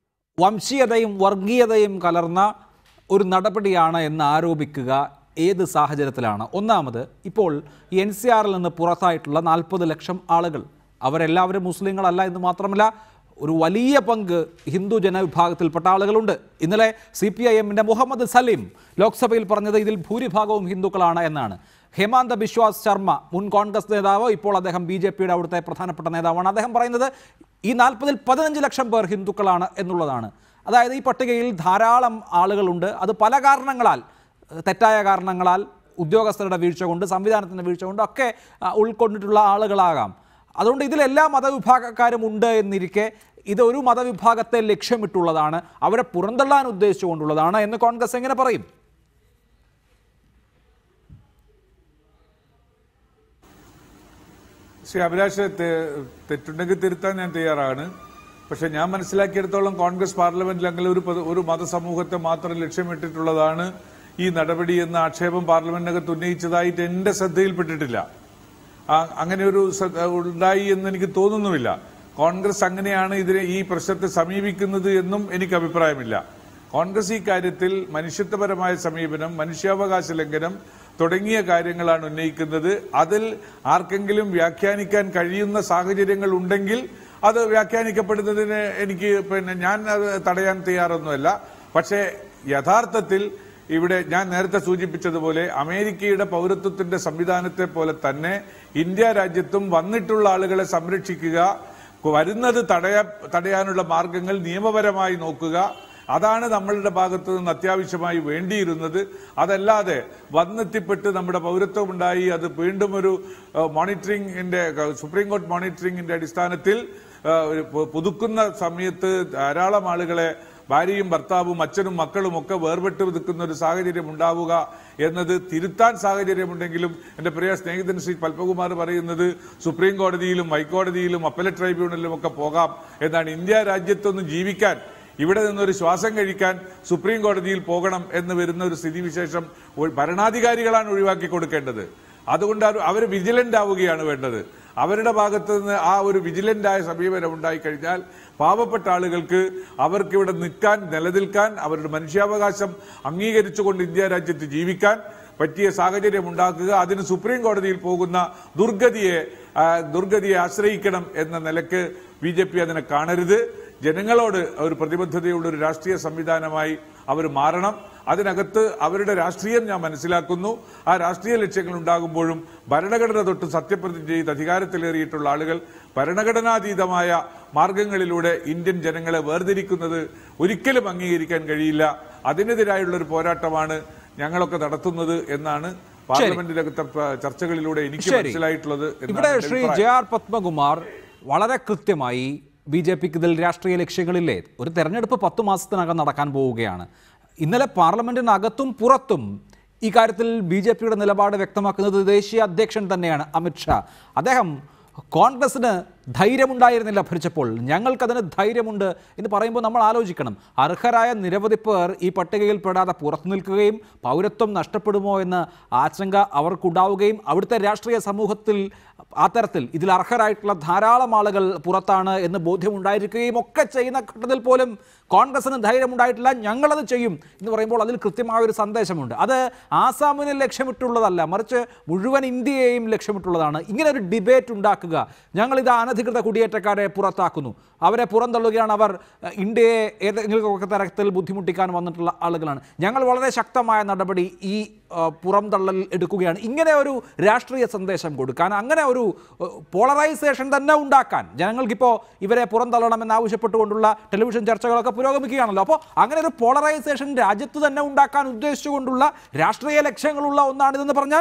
വംശീയതയും വർഗീയതയും കലർന്ന ഒരു നടപടിയാണ് എന്ന് ആരോപിക്കുക ഏത് സാഹചര്യത്തിലാണ് ഒന്നാമത് ഇപ്പോൾ എൻ സി ആറിൽ നിന്ന് പുറത്തായിട്ടുള്ള നാൽപ്പത് ലക്ഷം ആളുകൾ അവരെല്ലാവരും മുസ്ലിങ്ങളല്ല എന്ന് മാത്രമല്ല ഒരു വലിയ പങ്ക് ഹിന്ദു ജനവിഭാഗത്തിൽപ്പെട്ട ആളുകളുണ്ട് ഇന്നലെ സി പി ഐ എമ്മിൻ്റെ മുഹമ്മദ് സലീം ലോക്സഭയിൽ പറഞ്ഞത് ഇതിൽ ഭൂരിഭാഗവും ഹിന്ദുക്കളാണ് എന്നാണ് ഹേമാന്ത ബിശ്വാസ് ശർമ്മ മുൻ കോൺഗ്രസ് നേതാവ് ഇപ്പോൾ അദ്ദേഹം ബി ജെ പിയുടെ അവിടുത്തെ പ്രധാനപ്പെട്ട നേതാവാണ് അദ്ദേഹം പറയുന്നത് ഈ നാൽപ്പതിൽ പതിനഞ്ച് ലക്ഷം പേർ ഹിന്ദുക്കളാണ് എന്നുള്ളതാണ് അതായത് ഈ പട്ടികയിൽ ധാരാളം ആളുകളുണ്ട് അത് പല കാരണങ്ങളാൽ ഏഹ് തെറ്റായ കാരണങ്ങളാൽ ഉദ്യോഗസ്ഥരുടെ വീഴ്ച കൊണ്ട് സംവിധാനത്തിൻ്റെ വീഴ്ച കൊണ്ട് ഒക്കെ ആ, ഉൾക്കൊണ്ടിട്ടുള്ള ആളുകളാകാം അതുകൊണ്ട് ഇതിലെല്ലാ മതവിഭാഗക്കാരും ഉണ്ട് എന്നിരിക്കെ ഇത് ഒരു മതവിഭാഗത്തെ ലക്ഷ്യമിട്ടുള്ളതാണ് അവരെ പുറന്തള്ളാൻ ഉദ്ദേശിച്ചുകൊണ്ടുള്ളതാണ് എന്ന് കോൺഗ്രസ് എങ്ങനെ പറയും ശ്രീ അഭിലാഷ് തെ- തെറ്റുണ്ടെങ്കിൽ തിരുത്താൻ ഞാൻ തയ്യാറാണ് പക്ഷെ ഞാൻ മനസ്സിലാക്കിയിടത്തോളം കോൺഗ്രസ് പാർലമെന്റിൽ അങ്ങനെ ഒരു പൊതു- ഒരു മതസമൂഹത്തെ മാത്രം ലക്ഷ്യമിട്ടിട്ടുള്ളതാണ് ഈ നടപടി എന്ന ആക്ഷേപം പാർലമെന്റിനകത്ത് ഉന്നയിച്ചതായിട്ട് എന്റെ ശ്രദ്ധയിൽപ്പെട്ടിട്ടില്ല ആ- അങ്ങനെ ഒരു ശ്രദ്ധ ഉണ്ടായി എന്ന് എനിക്ക് തോന്നുന്നുമില്ല കോൺഗ്രസ് അങ്ങനെയാണ് ഇതിനെ ഈ പ്രശ്നത്തെ സമീപിക്കുന്നത് എന്നും എനിക്ക് അഭിപ്രായമില്ല കോൺഗ്രസ് ഈ കാര്യത്തിൽ മനുഷ്യത്വപരമായ സമീപനം മനുഷ്യാവകാശ ലംഘനം തുടങ്ങിയ കാര്യങ്ങളാണ് ഉന്നയിക്കുന്നത് അതിൽ ആർക്കെങ്കിലും വ്യാഖ്യാനിക്കാൻ കഴിയുന്ന സാഹചര്യങ്ങൾ ഉണ്ടെങ്കിൽ അത് വ്യാഖ്യാനിക്കപ്പെടുന്നതിന് എനിക്ക് പിന്നെ ഞാൻ അത് തടയാൻ തയ്യാറൊന്നുമല്ല പക്ഷേ യഥാർത്ഥത്തിൽ ഇവിടെ ഞാൻ നേരത്തെ സൂചിപ്പിച്ചതുപോലെ അമേരിക്കയുടെ പൗരത്വത്തിന്റെ സംവിധാനത്തെ പോലെ തന്നെ ഇന്ത്യ രാജ്യത്തും വന്നിട്ടുള്ള ആളുകളെ സംരക്ഷിക്കുക വരുന്നത് തടയ തടയാനുള്ള മാർഗങ്ങൾ നിയമപരമായി നോക്കുക അതാണ് നമ്മളുടെ ഭാഗത്തു നിന്ന് അത്യാവശ്യമായി വേണ്ടിയിരുന്നത് അതല്ലാതെ വന്നെത്തിപ്പെട്ട് നമ്മുടെ പൗരത്വം ഉണ്ടായി അത് വീണ്ടും ഒരു മോണിറ്ററിംഗിന്റെ സുപ്രീം കോടതി മോണിറ്ററിംഗിന്റെ അടിസ്ഥാനത്തിൽ ആ, ഒരു പു- പുതുക്കുന്ന സമയത്ത് ധാരാളം ആളുകളെ ഭാര്യയും ഭർത്താവും അച്ഛനും മക്കളും ഒക്കെ വേർപെട്ട് നിൽക്കുന്ന ഒരു സാഹചര്യം ഉണ്ടാവുക എന്നത് തിരുത്താൻ സാഹചര്യമുണ്ടെങ്കിലും എന്റെ പ്രിയ സ്നേഹിതൻ ശ്രീ പൽപകുമാർ പറയുന്നത് സുപ്രീം കോടതിയിലും ഹൈക്കോടതിയിലും അപ്പലറ്റ് ട്രൈബ്യൂണലിലും ഒക്കെ പോകാം എന്നാണ് ഇന്ത്യ രാജ്യത്തൊന്നും ജീവിക്കാൻ ഇവിടെ നിന്നൊരു ശ്വാസം കഴിക്കാൻ സുപ്രീം കോടതിയിൽ പോകണം എന്ന് വരുന്ന ഒരു സ്ഥിതിവിശേഷം ഒ- ഭരണാധികാരികളാണ് ഒഴിവാക്കി കൊടുക്കേണ്ടത് അതുകൊണ്ട് അവർ വിജിലന്റ് ആവുകയാണ് വേണ്ടത് അവരുടെ ഭാഗത്ത് നിന്ന് ആ ഒരു വിജിലന്റ് ആയ സമീപനം ഉണ്ടായി കഴിഞ്ഞാൽ പാവപ്പെട്ട ആളുകൾക്ക് അവർക്ക് ഇവിടെ നിൽക്കാൻ നിലനിൽക്കാൻ അവരുടെ മനുഷ്യാവകാശം അംഗീകരിച്ചുകൊണ്ട് ഇന്ത്യ രാജ്യത്ത് ജീവിക്കാൻ പറ്റിയ സാഹചര്യം ഉണ്ടാക്കുക അതിന് സുപ്രീം കോടതിയിൽ പോകുന്ന ദുർഗതിയെ ആ, ദുർഗതിയെ ആശ്രയിക്കണം എന്ന നിലക്ക് ബി ജെ പി അതിനെ കാണരുത് ജനങ്ങളോട് ഒരു പ്രതിബദ്ധതയുള്ള ഒരു രാഷ്ട്രീയ സംവിധാനമായി അവർ മാറണം അതിനകത്ത് അവരുടെ രാഷ്ട്രീയം ഞാൻ മനസ്സിലാക്കുന്നു ആ രാഷ്ട്രീയ ലക്ഷ്യങ്ങൾ ഉണ്ടാകുമ്പോഴും ഭരണഘടന തൊട്ട് സത്യപ്രതിജ്ഞ ചെയ്ത് അധികാരത്തിലേറിയിട്ടുള്ള ആളുകൾ ഭരണഘടനാതീതമായ മാർഗങ്ങളിലൂടെ ഇന്ത്യൻ ജനങ്ങളെ വേർതിരിക്കുന്നത് ഒരിക്കലും അംഗീകരിക്കാൻ കഴിയില്ല അതിനെതിരായുള്ള ഒരു പോരാട്ടമാണ് ഞങ്ങളൊക്കെ നടത്തുന്നത് എന്നാണ് പാർലമെന്റിനകത്തെ പ- ചർച്ചകളിലൂടെ എനിക്ക് ശരി. മനസ്സിലായിട്ടുള്ളത് എന്നാണ് ഇവിടെ എൻ്റെ ശ്രീ അഭിപ്രായം. ജെ ആർ പത്മകുമാർ വളരെ കൃത്യമായി ബി ജെ പിക്ക് ഇതിൽ രാഷ്ട്രീയ ലക്ഷ്യങ്ങളില്ലേ ഒരു തെരഞ്ഞെടുപ്പ് പത്ത് മാസത്തിനകം നടക്കാൻ പോവുകയാണ് ഇന്നലെ പാർലമെന്റിനകത്തും പുറത്തും ഈ കാര്യത്തിൽ ബി ജെ പിയുടെ നിലപാട് വ്യക്തമാക്കുന്നത് ദേശീയ അധ്യക്ഷൻ തന്നെയാണ് അമിത്ഷാ അദ്ദേഹം കോൺഗ്രസിന് ധൈര്യമുണ്ടായിരുന്നില്ല ഭരിച്ചപ്പോൾ ഞങ്ങൾക്കതിന് ധൈര്യമുണ്ട് എന്ന് പറയുമ്പോൾ നമ്മൾ ആലോചിക്കണം അർഹരായ നിരവധി പേർ ഈ പട്ടികയിൽ പെടാതെ പുറത്തു നിൽക്കുകയും പൗരത്വം നഷ്ടപ്പെടുമോ എന്ന ആശങ്ക അവർക്കുണ്ടാവുകയും അവിടുത്തെ രാഷ്ട്രീയ സമൂഹത്തിൽ ആ തരത്തിൽ ഇതിൽ അർഹരായിട്ടുള്ള ധാരാളം ആളുകൾ പുറത്താണ് എന്ന് ബോധ്യമുണ്ടായിരിക്കുകയും ഒക്കെ ചെയ്യുന്ന ഘട്ടത്തിൽ പോലും കോൺഗ്രസിന് ധൈര്യമുണ്ടായിട്ടില്ല ഞങ്ങളത് ചെയ്യും എന്ന് പറയുമ്പോൾ അതിൽ കൃത്യമായ ഒരു സന്ദേശമുണ്ട് അത് ആസാമിനെ ലക്ഷ്യമിട്ടുള്ളതല്ല മറിച്ച് മുഴുവൻ ഇന്ത്യയെയും ലക്ഷ്യമിട്ടുള്ളതാണ് ഇങ്ങനെ ഒരു ഡിബേറ്റ് ഉണ്ടാക്കുക ഞങ്ങൾ ഇത് അനധികൃത കുടിയേറ്റക്കാരെ പുറത്താക്കുന്നു അവരെ പുറന്തള്ളുകയാണ് അവർ അഹ്, ഇന്ത്യയെ ഏതെങ്കിലുമൊക്കെ തരത്തിൽ ബുദ്ധിമുട്ടിക്കാൻ വന്നിട്ടുള്ള ആളുകളാണ് ഞങ്ങൾ വളരെ ശക്തമായ നടപടി ഈ അഹ്, പുറംതള്ളൽ എടുക്കുകയാണ് ഇങ്ങനെ ഒരു രാഷ്ട്രീയ സന്ദേശം കൊടുക്കാൻ അങ്ങനെ ഒരു പോളറൈസേഷൻ തന്നെ ഉണ്ടാക്കാൻ ജനങ്ങൾക്കിപ്പോൾ ഇവരെ പുറന്തള്ളണമെന്ന് ആവശ്യപ്പെട്ടുകൊണ്ടുള്ള ടെലിവിഷൻ ചർച്ചകളൊക്കെ പുരോഗമിക്കുകയാണല്ലോ അപ്പോൾ അങ്ങനെ ഒരു പോളറൈസേഷൻ രാജ്യത്ത് തന്നെ ഉണ്ടാക്കാൻ ഉദ്ദേശിച്ചുകൊണ്ടുള്ള രാഷ്ട്രീയ ലക്ഷ്യങ്ങളുള്ള ഒന്നാണിതെന്ന് പറഞ്ഞാൽ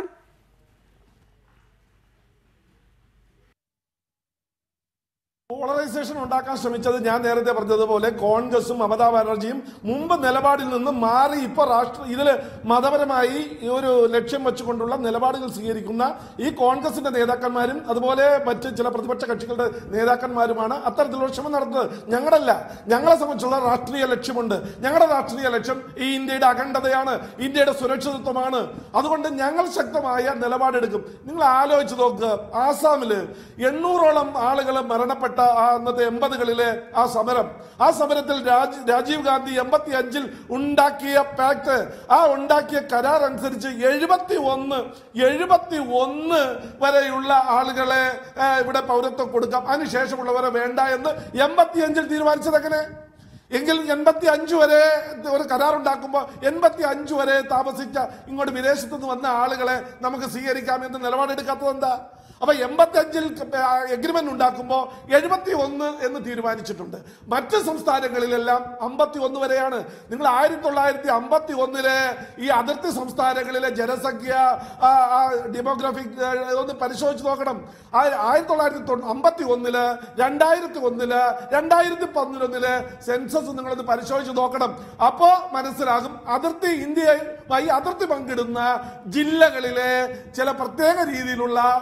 പോളറൈസേഷൻ ഉണ്ടാക്കാൻ ശ്രമിച്ചത് ഞാൻ നേരത്തെ പറഞ്ഞതുപോലെ കോൺഗ്രസും മമതാ ബാനർജിയും മുമ്പ് നിലപാടിൽ നിന്ന് മാറി ഇപ്പൊ രാഷ്ട്ര ഇതില് മതപരമായി ഈ ഒരു ലക്ഷ്യം വെച്ചുകൊണ്ടുള്ള നിലപാടുകൾ സ്വീകരിക്കുന്ന ഈ കോൺഗ്രസിന്റെ നേതാക്കന്മാരും അതുപോലെ മറ്റ് ചില പ്രതിപക്ഷ കക്ഷികളുടെ നേതാക്കന്മാരുമാണ് അത്തരത്തിലുള്ള ശ്രമം നടത്തുന്നത് ഞങ്ങളല്ല ഞങ്ങളെ സംബന്ധിച്ചുള്ള രാഷ്ട്രീയ ലക്ഷ്യമുണ്ട് ഞങ്ങളുടെ രാഷ്ട്രീയ ലക്ഷ്യം ഈ ഇന്ത്യയുടെ അഖണ്ഡതയാണ് ഇന്ത്യയുടെ സുരക്ഷിതത്വമാണ് അതുകൊണ്ട് ഞങ്ങൾ ശക്തമായ നിലപാടെടുക്കും നിങ്ങൾ ആലോചിച്ച് നോക്കുക ആസാമില് എണ്ണൂറോളം ആളുകൾ മരണപ്പെട്ട ആ അന്നത്തെ എൺപതുകളിലെ ആ സമരം ആ സമരത്തിൽ രാജ് രാജീവ് ഗാന്ധി എൺപത്തി അഞ്ചിൽ ഉണ്ടാക്കിയ പാക്ട് ആ ഉണ്ടാക്കിയ കരാർ അനുസരിച്ച് എഴുപത്തി ഒന്ന് എഴുപത്തി ഒന്ന് വരെയുള്ള ആളുകളെ ആ, ഇവിടെ പൗരത്വം കൊടുക്കാം അതിനുശേഷമുള്ളവരെ വേണ്ട എന്ന് എൺപത്തി അഞ്ചിൽ തീരുമാനിച്ചത് എങ്ങനെ എങ്കിൽ എൺപത്തി അഞ്ച് വരെ ഒരു കരാർ ഉണ്ടാക്കുമ്പോൾ എൺപത്തി അഞ്ച് വരെ താമസിച്ച ഇങ്ങോട്ട് വിദേശത്ത് നിന്ന് വന്ന ആളുകളെ നമുക്ക് സ്വീകരിക്കാം എന്ന് നിലപാടെടുക്കാത്തത് എന്താ അപ്പൊ എൺപത്തി അഞ്ചിൽ എഗ്രിമെന്റ് ഉണ്ടാക്കുമ്പോൾ എഴുപത്തി ഒന്ന് എന്ന് തീരുമാനിച്ചിട്ടുണ്ട് മറ്റ് സംസ്ഥാനങ്ങളിലെല്ലാം അമ്പത്തി ഒന്ന് വരെയാണ് നിങ്ങൾ ആയിരത്തി തൊള്ളായിരത്തി അമ്പത്തി ഒന്നിലെ ഈ അതിർത്തി സംസ്ഥാനങ്ങളിലെ ജനസംഖ്യ ആ, ആ ഡെമോഗ്രാഫിക് ഒന്ന് പരിശോധിച്ച് നോക്കണം ആ ആയിരത്തി തൊള്ളായിരത്തി അമ്പത്തി ഒന്നില് രണ്ടായിരത്തി ഒന്നില് രണ്ടായിരത്തി പതിനൊന്നില് സെൻസസ് നിങ്ങളൊന്ന് പരിശോധിച്ച് നോക്കണം അപ്പോ മനസ്സിലാകും അതിർത്തി ഇന്ത്യയുമായി അതിർത്തി പങ്കിടുന്ന ജില്ലകളിലെ ചില പ്രത്യേക രീതിയിലുള്ള ജനസംഖ്യ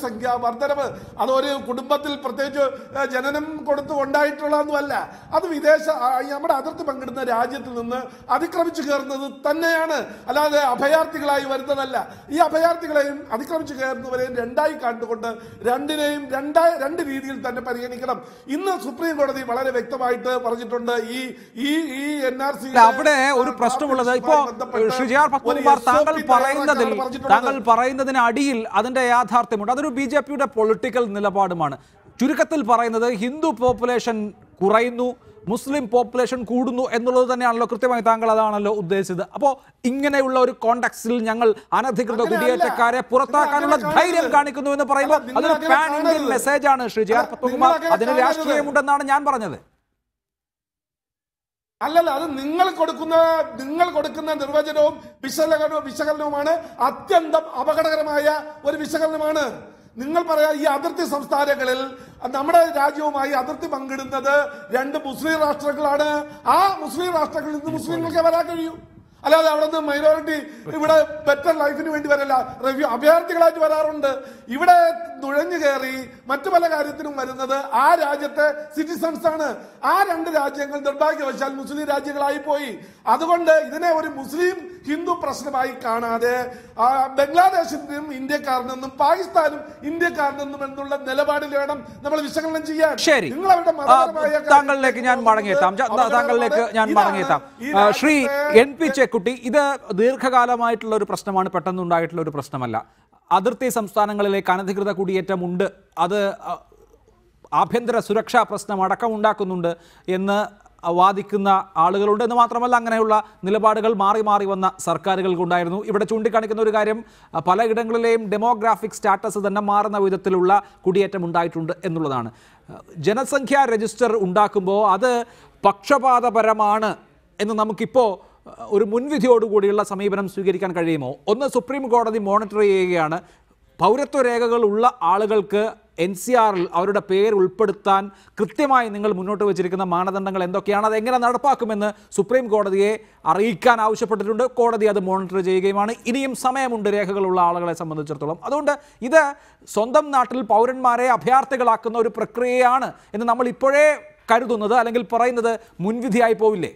ജനസംഖ്യാ വർധനവ് അതൊരു കുടുംബത്തിൽ പ്രത്യേകിച്ച് ഏഹ്, ജനനം കൊടുത്ത് ഉണ്ടായിട്ടുള്ളതൊന്നുമല്ല അത് വിദേശ ആ, ഈ നമ്മുടെ അതിർത്തി പങ്കിടുന്ന രാജ്യത്തിൽ നിന്ന് അതിക്രമിച്ചു കയറുന്നത് തന്നെയാണ് അല്ലാതെ അഭയാർത്ഥികളായി വരുന്നതല്ല ഈ അഭയാർത്ഥികളെയും അതിക്രമിച്ചു കയറുന്നവരെയും രണ്ടായി കണ്ടുകൊണ്ട് രണ്ടിനെയും രണ്ടായി രണ്ട് രീതിയിൽ തന്നെ പരിഗണിക്കണം ഇന്ന് സുപ്രീം കോടതി വളരെ വ്യക്തമായിട്ട് പറഞ്ഞിട്ടുണ്ട് ഈ ഈ ഈ എൻ ആർ സി അല്ല, അവിടെ ഒരു പ്രശ്നമുള്ളത് ഇപ്പോ ഷിജാർ പത്മകുമാർ താങ്കൾ പറയുന്നതിൽ താങ്കൾ പറയുന്നതിന് അടിയിൽ അതിന്റെ യാഥാർത്ഥ്യമുണ്ട് അതൊരു ബി ജെ പിയുടെ പൊളിറ്റിക്കൽ നിലപാടുമാണ് ചുരുക്കത്തിൽ പറയുന്നത് ഹിന്ദു പോപ്പുലേഷൻ കുറയുന്നു മുസ്ലിം പോപ്പുലേഷൻ കൂടുന്നു എന്നുള്ളത് തന്നെയാണല്ലോ കൃത്യമായി താങ്കൾ അതാണല്ലോ ഉദ്ദേശിച്ചത് അപ്പോ ഇങ്ങനെയുള്ള ഒരു കോണ്ടാക്സിൽ ഞങ്ങൾ അനധികൃത അങ്ങനെയല്ല. കുടിയേറ്റക്കാരെ പുറത്താക്കാനുള്ള നിങ്ങൾ അങ്ങനെ ധൈര്യം കാണരുത്. കാണിക്കുന്നു എന്ന് പറയുമ്പോൾ അല്ല, നിങ്ങൾ അതൊരു അങ്ങനെ പാൻ ഇന്ത്യൻ കാണരുത്. മെസ്സേജ് ആണ് ഷിജാർ അല്ല, പത്മകുമാർ നിങ്ങൾ അങ്ങനെ അതിന് കാണരുത്. രാഷ്ട്രീയമുണ്ടെന്നാണ് ഞാൻ പറഞ്ഞത് അല്ലല്ല അത് നിങ്ങൾ കൊടുക്കുന്ന നിങ്ങൾ കൊടുക്കുന്ന നിർവചനവും വിശകലനവും വിശകലനവുമാണ് അത്യന്തം അപകടകരമായ ഒരു വിശകലനമാണ് നിങ്ങൾ പറയാ ഈ അതിർത്തി സംസ്ഥാനങ്ങളിൽ നമ്മുടെ രാജ്യവുമായി അതിർത്തി പങ്കിടുന്നത് രണ്ട് മുസ്ലിം രാഷ്ട്രങ്ങളാണ് ആ മുസ്ലിം രാഷ്ട്രങ്ങളിൽ നിന്ന് മുസ്ലിങ്ങൾക്ക് വരാൻ കഴിയൂ അല്ലാതെ അവിടെ നിന്ന് മൈനോറിറ്റി ഇവിടെ ബെറ്റർ ലൈഫിന് വേണ്ടി വരല്ല റെവ്യൂ അഭയാർത്ഥികളായിട്ട് വരാറുണ്ട് ഇവിടെ നുഴഞ്ഞു കയറി മറ്റു പല കാര്യത്തിനും വരുന്നത് ആ രാജ്യത്തെ സിറ്റിസൺസ് ആണ് ആ രണ്ട് രാജ്യങ്ങൾ നിർഭാഗ്യവശാൽ മുസ്ലിം രാജ്യങ്ങളായി പോയി അതുകൊണ്ട് ഇതിനെ ഒരു മുസ്ലിം ഹിന്ദു പ്രശ്നമായി കാണാതെ ആ, ബംഗ്ലാദേശിനും ഇന്ത്യക്കാരനെന്നും പാകിസ്ഥാനും ഇന്ത്യക്കാരനെന്നും എന്നുള്ള നിലപാടിൽ വേണം നമ്മൾ വിശകലനം ചെയ്യാൻ ശരി നിങ്ങൾ അവരുടെ ആ, മതപരമായ താങ്കളിലേക്ക് ഞാൻ മടങ്ങിയെത്താം ജ- അപകടകരമാണ്. താങ്കളിലേക്ക് ഞാൻ ഇതാണ് മടങ്ങിയെത്താം ഈ ആ, ശ്രീ രാജ്യത്തെ- എൻ പി ചെക്കുട്ടി ഇത് ദീർഘകാലമായിട്ടുള്ള ഒരു പ്രശ്നമാണ് പെട്ടെന്നുണ്ടായിട്ടുള്ള ഒരു പ്രശ്നമല്ല അതിർത്തി സംസ്ഥാനങ്ങളിലേക്ക് അനധികൃത കുടിയേറ്റമുണ്ട് അത് ആ, ആഭ്യന്തര സുരക്ഷാ പ്രശ്നം അടക്കമുണ്ടാക്കുന്നുണ്ട് എന്ന് വാദിക്കുന്ന ആളുകളുണ്ട് എന്ന് മാത്രമല്ല അങ്ങനെയുള്ള നിലപാടുകൾ മാറി മാറി വന്ന സർക്കാരുകൾക്കുണ്ടായിരുന്നു ഇവിടെ ചൂണ്ടിക്കാണിക്കുന്ന ഒരു കാര്യം ആ, പലയിടങ്ങളിലെയും ഡെമോഗ്രാഫിക് സ്റ്റാറ്റസ് തന്നെ മാറുന്ന വിധത്തിലുള്ള കുടിയേറ്റം ഉണ്ടായിട്ടുണ്ട് എന്നുള്ളതാണ് ആ, ജനസംഖ്യാ രജിസ്റ്റർ ഉണ്ടാക്കുമ്പോൾ അത് പക്ഷപാതപരമാണ് എന്ന് നമുക്കിപ്പോൾ ആ, ഒരു മുൻവിധിയോടുകൂടിയുള്ള സമീപനം സ്വീകരിക്കാൻ കഴിയുമോ ഒന്ന് സുപ്രീം കോടതി മോണിറ്റർ ചെയ്യുകയാണ് പൗരത്വ രേഖകൾ ഉള്ള ആളുകൾക്ക് എൻ സി ആറിൽ അവരുടെ പേര് ഉൾപ്പെടുത്താൻ കൃത്യമായി നിങ്ങൾ മുന്നോട്ട് വെച്ചിരിക്കുന്ന മാനദണ്ഡങ്ങൾ എന്തൊക്കെയാണ് അത് എങ്ങനെ നടപ്പാക്കുമെന്ന് സുപ്രീം കോടതിയെ അറിയിക്കാൻ ആവശ്യപ്പെട്ടിട്ടുണ്ട് കോടതി അത് മോണിറ്റർ ചെയ്യുകയുമാണ് ഇനിയും സമയമുണ്ട് രേഖകളുള്ള ആളുകളെ സംബന്ധിച്ചിടത്തോളം അതുകൊണ്ട് ഇത് സ്വന്തം നാട്ടിൽ പൗരന്മാരെ അഭയാർത്ഥികളാക്കുന്ന ഒരു പ്രക്രിയയാണ് എന്ന് നമ്മൾ ഇപ്പോഴേ കരുതുന്നത് അല്ലെങ്കിൽ പറയുന്നത് മുൻവിധിയായി പോവില്ലേ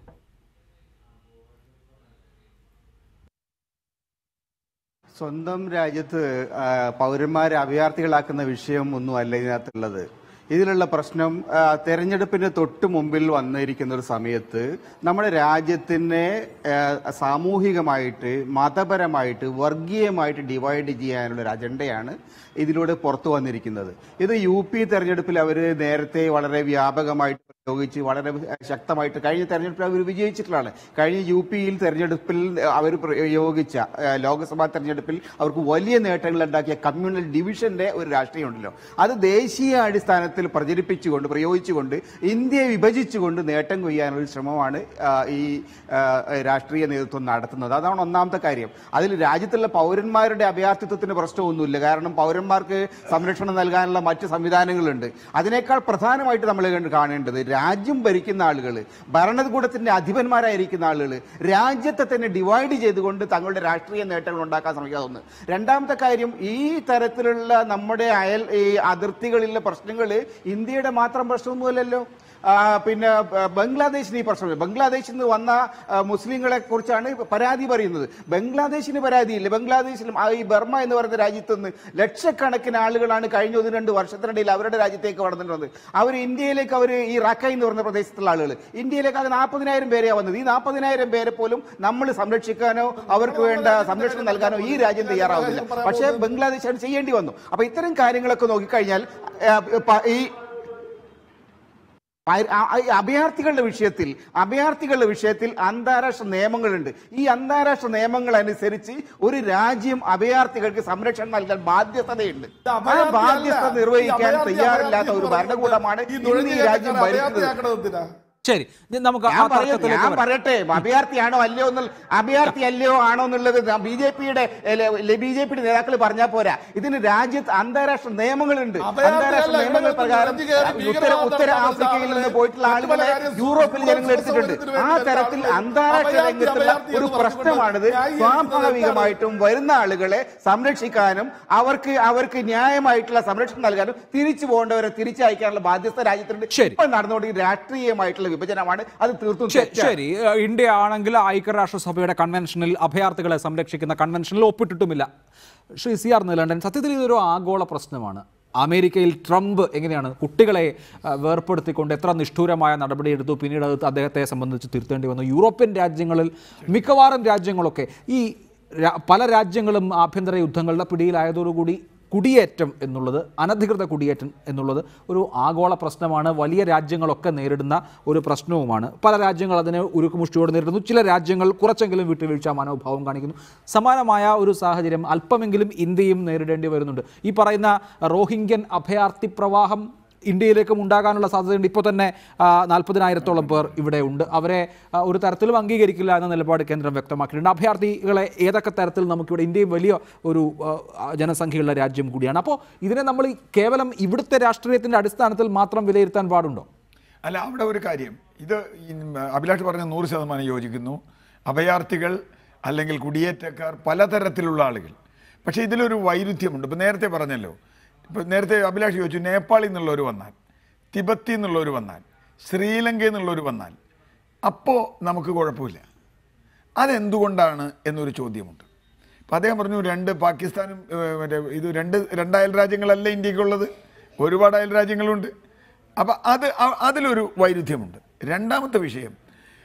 സ്വന്തം രാജ്യത്ത് ആ, പൗരന്മാരെ അഭയാർത്ഥികളാക്കുന്ന വിഷയം ഒന്നും അല്ല ഇതിനകത്തുള്ളത് ഇതിലുള്ള പ്രശ്നം ആ, തെരഞ്ഞെടുപ്പിന് തൊട്ട് മുമ്പിൽ വന്നിരിക്കുന്ന ഒരു സമയത്ത് നമ്മുടെ രാജ്യത്തിനെ ആ, സാമൂഹികമായിട്ട് മതപരമായിട്ട് വർഗീയമായിട്ട് ഡിവൈഡ് ചെയ്യാനുള്ള ഒരു അജണ്ടയാണ് ഇതിലൂടെ പുറത്തു വന്നിരിക്കുന്നത് ഇത് യു പി തെരഞ്ഞെടുപ്പിൽ അവർ നേരത്തെ വളരെ വ്യാപകമായിട്ട് പ്രയോഗിച്ച് വളരെ ശക്തമായിട്ട് കഴിഞ്ഞ തെരഞ്ഞെടുപ്പിൽ അവർ വിജയിച്ചിട്ടുള്ളതാണ് കഴിഞ്ഞ യു പിയിൽ തെരഞ്ഞെടുപ്പിൽ അവർ പ്രയോഗിച്ച ഏഹ്, ലോക്സഭാ തെരഞ്ഞെടുപ്പിൽ അവർക്ക് വലിയ നേട്ടങ്ങൾ ഉണ്ടാക്കിയ കമ്മ്യൂണൽ ഡിവിഷന്റെ ഒരു രാഷ്ട്രീയമുണ്ടല്ലോ അത് ദേശീയ അടിസ്ഥാനത്തിൽ പ്രചരിപ്പിച്ചുകൊണ്ട് പ്രയോഗിച്ചുകൊണ്ട് ഇന്ത്യയെ വിഭജിച്ചുകൊണ്ട് നേട്ടം കൊയ്യാനുള്ള ഒരു ശ്രമമാണ് ആ, ഈ ആ, രാഷ്ട്രീയ നേതൃത്വം നടത്തുന്നത് അതാണ് ഒന്നാമത്തെ കാര്യം അതിൽ രാജ്യത്തുള്ള പൗരന്മാരുടെ അഭയാർത്ഥിത്വത്തിന് പ്രശ്നമൊന്നുമില്ല കാരണം പൗരന്മാർക്ക് സംരക്ഷണം നൽകാനുള്ള മറ്റ് സംവിധാനങ്ങളുണ്ട് അതിനേക്കാൾ പ്രധാനമായിട്ട് നമ്മൾ കണ്ട് കാണേണ്ടത് രാജ്യം ഭരിക്കുന്ന ആളുകൾ ഭരണകൂടത്തിന്റെ അധിപന്മാരായിരിക്കുന്ന ആളുകൾ രാജ്യത്തെ തന്നെ ഡിവൈഡ് ചെയ്തുകൊണ്ട് തങ്ങളുടെ രാഷ്ട്രീയ നേട്ടങ്ങൾ ഉണ്ടാക്കാൻ ശ്രമിക്കാതെ ഒന്ന് രണ്ടാമത്തെ കാര്യം ഈ തരത്തിലുള്ള നമ്മുടെ അയൽ ഈ അതിർത്തികളിലെ പ്രശ്നങ്ങൾ ഇന്ത്യയുടെ മാത്രം പ്രശ്നമൊന്നുമല്ലല്ലോ ആ, പിന്നെ ബ- ബംഗ്ലാദേശിന് ഈ പ്രശ്നമില്ല ബംഗ്ലാദേശിൽ നിന്ന് വന്ന ആ, മുസ്ലിങ്ങളെ കുറിച്ചാണ് പരാതി പറയുന്നത് ബംഗ്ലാദേശിന് പരാതിയില്ല ബംഗ്ലാദേശിലും ആ ഈ ബർമ്മ എന്ന് പറയുന്ന രാജ്യത്ത് നിന്ന് ലക്ഷക്കണക്കിന് ആളുകളാണ് കഴിഞ്ഞ ഒന്ന് രണ്ട് വർഷത്തിനിടയിൽ അവരുടെ രാജ്യത്തേക്ക് വളർന്നിട്ട് വന്നത് അവർ ഇന്ത്യയിലേക്ക് അവർ ഈ റാക്കൈ എന്ന് പറയുന്ന പ്രദേശത്തുള്ള ആളുകൾ ഇന്ത്യയിലേക്ക് അത് നാൽപ്പതിനായിരം പേരെയാണ് വന്നത് ഈ നാൽപ്പതിനായിരം പേരെ പോലും നമ്മൾ സംരക്ഷിക്കാനോ അവർക്ക് വേണ്ട സംരക്ഷണം നൽകാനോ ഈ രാജ്യം തയ്യാറാവുന്നില്ല പക്ഷേ ബംഗ്ലാദേശ് അത് ചെയ്യേണ്ടി വന്നു അപ്പൊ ഇത്തരം കാര്യങ്ങളൊക്കെ നോക്കിക്കഴിഞ്ഞാൽ ആ, പ- ഈ പൈ- ആ- ആ- ഈ അഭയാർത്ഥികളുടെ വിഷയത്തിൽ അഭയാർത്ഥികളുടെ വിഷയത്തിൽ അന്താരാഷ്ട്ര നിയമങ്ങളുണ്ട് ഈ അന്താരാഷ്ട്ര നിയമങ്ങൾ അനുസരിച്ച് ഒരു രാജ്യം അഭയാർത്ഥികൾക്ക് സംരക്ഷണം നൽകാൻ ബാധ്യതയുണ്ട് ഇത് ആ അഭയാർത്ഥി ബാധ്യത അല്ല. ഈ നിർവഹിക്കാൻ അഭയാർത്ഥി, തയ്യാറില്ലാത്ത അഭയാർത്ഥി ഒരു എന്ന് ഭരണകൂടമാണ് പറയുന്നത് ഈ ഇന്ന് ഈ രാജ്യം നുഴഞ്ഞുകയറ്റക്കാരെ ഭരിക്കുന്നത് അഭയാർത്ഥിയാക്കണത് എന്തിനാ? ശരി ഇനി നമുക്ക് ആ ഞാൻ പറയട്ടെ തർക്കത്തിലേക്ക് ഞാൻ വരാം. പറയട്ടെ അഭയാർത്ഥിയാണോ അല്ലയോ എന്നുള്ള അഭയാർത്ഥി അല്ലയോ ആണോ എന്നുള്ളത് ബി ജെ പിയുടെ ബി ജെ പിയുടെ നേതാക്കൾ പറഞ്ഞാൽ പോരാ ഇതിന് രാജ്യത്ത് അന്താരാഷ്ട്ര നിയമങ്ങളുണ്ട് അഭയാർത്ഥി അന്താരാഷ്ട്ര അല്ല, നിയമങ്ങൾ ഇവിടെ പ്രകാരം നെഞ്ച് കയറി ഉത്തര ഭീകരവാദം ഉത്തര നടത്തുന്ന ആഫ്രിക്കയിൽ നിന്ന് ആളുകളെ പോയിട്ടുള്ള മറ്റു പല ആളുകളെ കാര്യം യൂറോപ്പിൽ ജനങ്ങൾ സുഖ എടുത്തിട്ടുണ്ട് സൗകര്യത്തിന് ആ വേണ്ടി തരത്തിൽ ആളുകളെ അന്താരാഷ്ട്ര അഭയാർത്ഥി, രംഗത്തുള്ള അഭയാർത്ഥി ഒരു എന്ന് പ്രശ്നമാണിത് പറഞ്ഞുകൊണ്ട് സ്വാഭാവികമായിട്ടും വരുന്ന ആളുകളെ സംരക്ഷിക്കാനും അവർക്ക് അവർക്ക് ന്യായമായിട്ടുള്ള സംരക്ഷണം നൽകാനും തിരിച്ചു പോകേണ്ടവരെ തിരിച്ചയക്കാനുള്ള ബാധ്യത രാജ്യത്തിനുണ്ട് ശരി. ഇപ്പോൾ നടന്നുകൊണ്ടിരിക്കുന്ന രാഷ്ട്രീയമായിട്ടുള്ള വിഭജനമാണ് അത് തീർത്തും ശരി, തെറ്റാണ്. ശരി ഏഹ് ഇന്ത്യ ആണെങ്കിൽ ഐക്യരാഷ്ട്രസഭയുടെ കൺവെൻഷനിൽ അഭയാർത്ഥികളെ സംരക്ഷിക്കുന്ന കൺവെൻഷനിൽ ഒപ്പിട്ടിട്ടുമില്ല ശ്രീ സി ആർ നീലണ്ടൻ സത്യത്തിൽ ഇതൊരു ആഗോള പ്രശ്നമാണ് അമേരിക്കയിൽ ട്രംപ് എങ്ങനെയാണ് കുട്ടികളെ ആ, വേർപ്പെടുത്തിക്കൊണ്ട് എത്ര നിഷ്ഠൂരമായ നടപടിയെടുത്തു പിന്നീട് അത് അദ്ദേഹത്തെ സംബന്ധിച്ച് തിരുത്തേണ്ടി വന്നു യൂറോപ്യൻ രാജ്യങ്ങളിൽ മിക്കവാറും രാജ്യങ്ങളൊക്കെ ഈ രാ- പല രാജ്യങ്ങളും ആഭ്യന്തര യുദ്ധങ്ങളുടെ പിടിയിലായതോടുകൂടി കുടിയേറ്റം എന്നുള്ളത് അനധികൃത കുടിയേറ്റം എന്നുള്ളത് ഒരു ആഗോള പ്രശ്നമാണ് വലിയ രാജ്യങ്ങളൊക്കെ നേരിടുന്ന ഒരു പ്രശ്നവുമാണ് പല രാജ്യങ്ങൾ അതിനെ ഉരുക്കുമുഷ്ടിയോട് നേരിടുന്നു ചില രാജ്യങ്ങൾ കുറച്ചെങ്കിലും വിട്ടുവീഴ്ച മനോഭാവം കാണിക്കുന്നു സമാനമായ ഒരു സാഹചര്യം അല്പമെങ്കിലും ഇന്ത്യയും നേരിടേണ്ടി വരുന്നുണ്ട് ഈ പറയുന്ന റോഹിംഗ്യൻ അഭയാർത്ഥി പ്രവാഹം ഇന്ത്യയിലേക്കും ഉണ്ടാകാനുള്ള സാധ്യതയുണ്ട് ഇപ്പോൾ തന്നെ ആ, നാൽപ്പതിനായിരത്തോളം പേർ ഇവിടെ ഉണ്ട് അവരെ ആ, ഒരു തരത്തിലും അംഗീകരിക്കില്ല എന്ന നിലപാട് കേന്ദ്രം വ്യക്തമാക്കിയിട്ടുണ്ട് അഭയാർത്ഥികളെ ഏതൊക്കെ തരത്തിൽ നമുക്കിവിടെ ഇന്ത്യയും വലിയ ഒരു ആ, ജനസംഖ്യയുള്ള രാജ്യം കൂടിയാണ് അപ്പോൾ ഇതിനെ നമ്മൾ ഈ കേവലം ഇവിടുത്തെ രാഷ്ട്രീയത്തിൻ്റെ അടിസ്ഥാനത്തിൽ മാത്രം വിലയിരുത്താൻ പാടുണ്ടോ അല്ല അവിടെ ഒരു കാര്യം ഇത് ഈ അഭിലാഷ് പറഞ്ഞ നൂറ് ശതമാനം യോജിക്കുന്നു അഭയാർത്ഥികൾ അല്ലെങ്കിൽ കുടിയേറ്റക്കാർ പലതരത്തിലുള്ള ആളുകൾ പക്ഷേ ഇതിലൊരു വൈരുദ്ധ്യമുണ്ട് ഇപ്പം നേരത്തെ പറഞ്ഞല്ലോ ഇപ്പം നേരത്തെ അഭിലാഷ് ചോദിച്ചു നേപ്പാളിൽ നിന്നുള്ളവർ വന്നാൽ തിബത്തിൽ നിന്നുള്ളവർ വന്നാൽ ശ്രീലങ്കയിൽ നിന്നുള്ളവർ വന്നാൽ അപ്പോൾ നമുക്ക് കുഴപ്പമില്ല അതെന്തുകൊണ്ടാണ് എന്നൊരു ചോദ്യമുണ്ട് അപ്പം അദ്ദേഹം പറഞ്ഞു രണ്ട് പാകിസ്ഥാനും ഏഹ്, മറ്റേ ഇത് രണ്ട് രണ്ട് അയൽ രാജ്യങ്ങളല്ല ഇന്ത്യക്കുള്ളത് ഒരുപാട് അയൽ രാജ്യങ്ങളുണ്ട് അപ്പം അത് അ- അതിലൊരു വൈരുദ്ധ്യമുണ്ട് രണ്ടാമത്തെ വിഷയം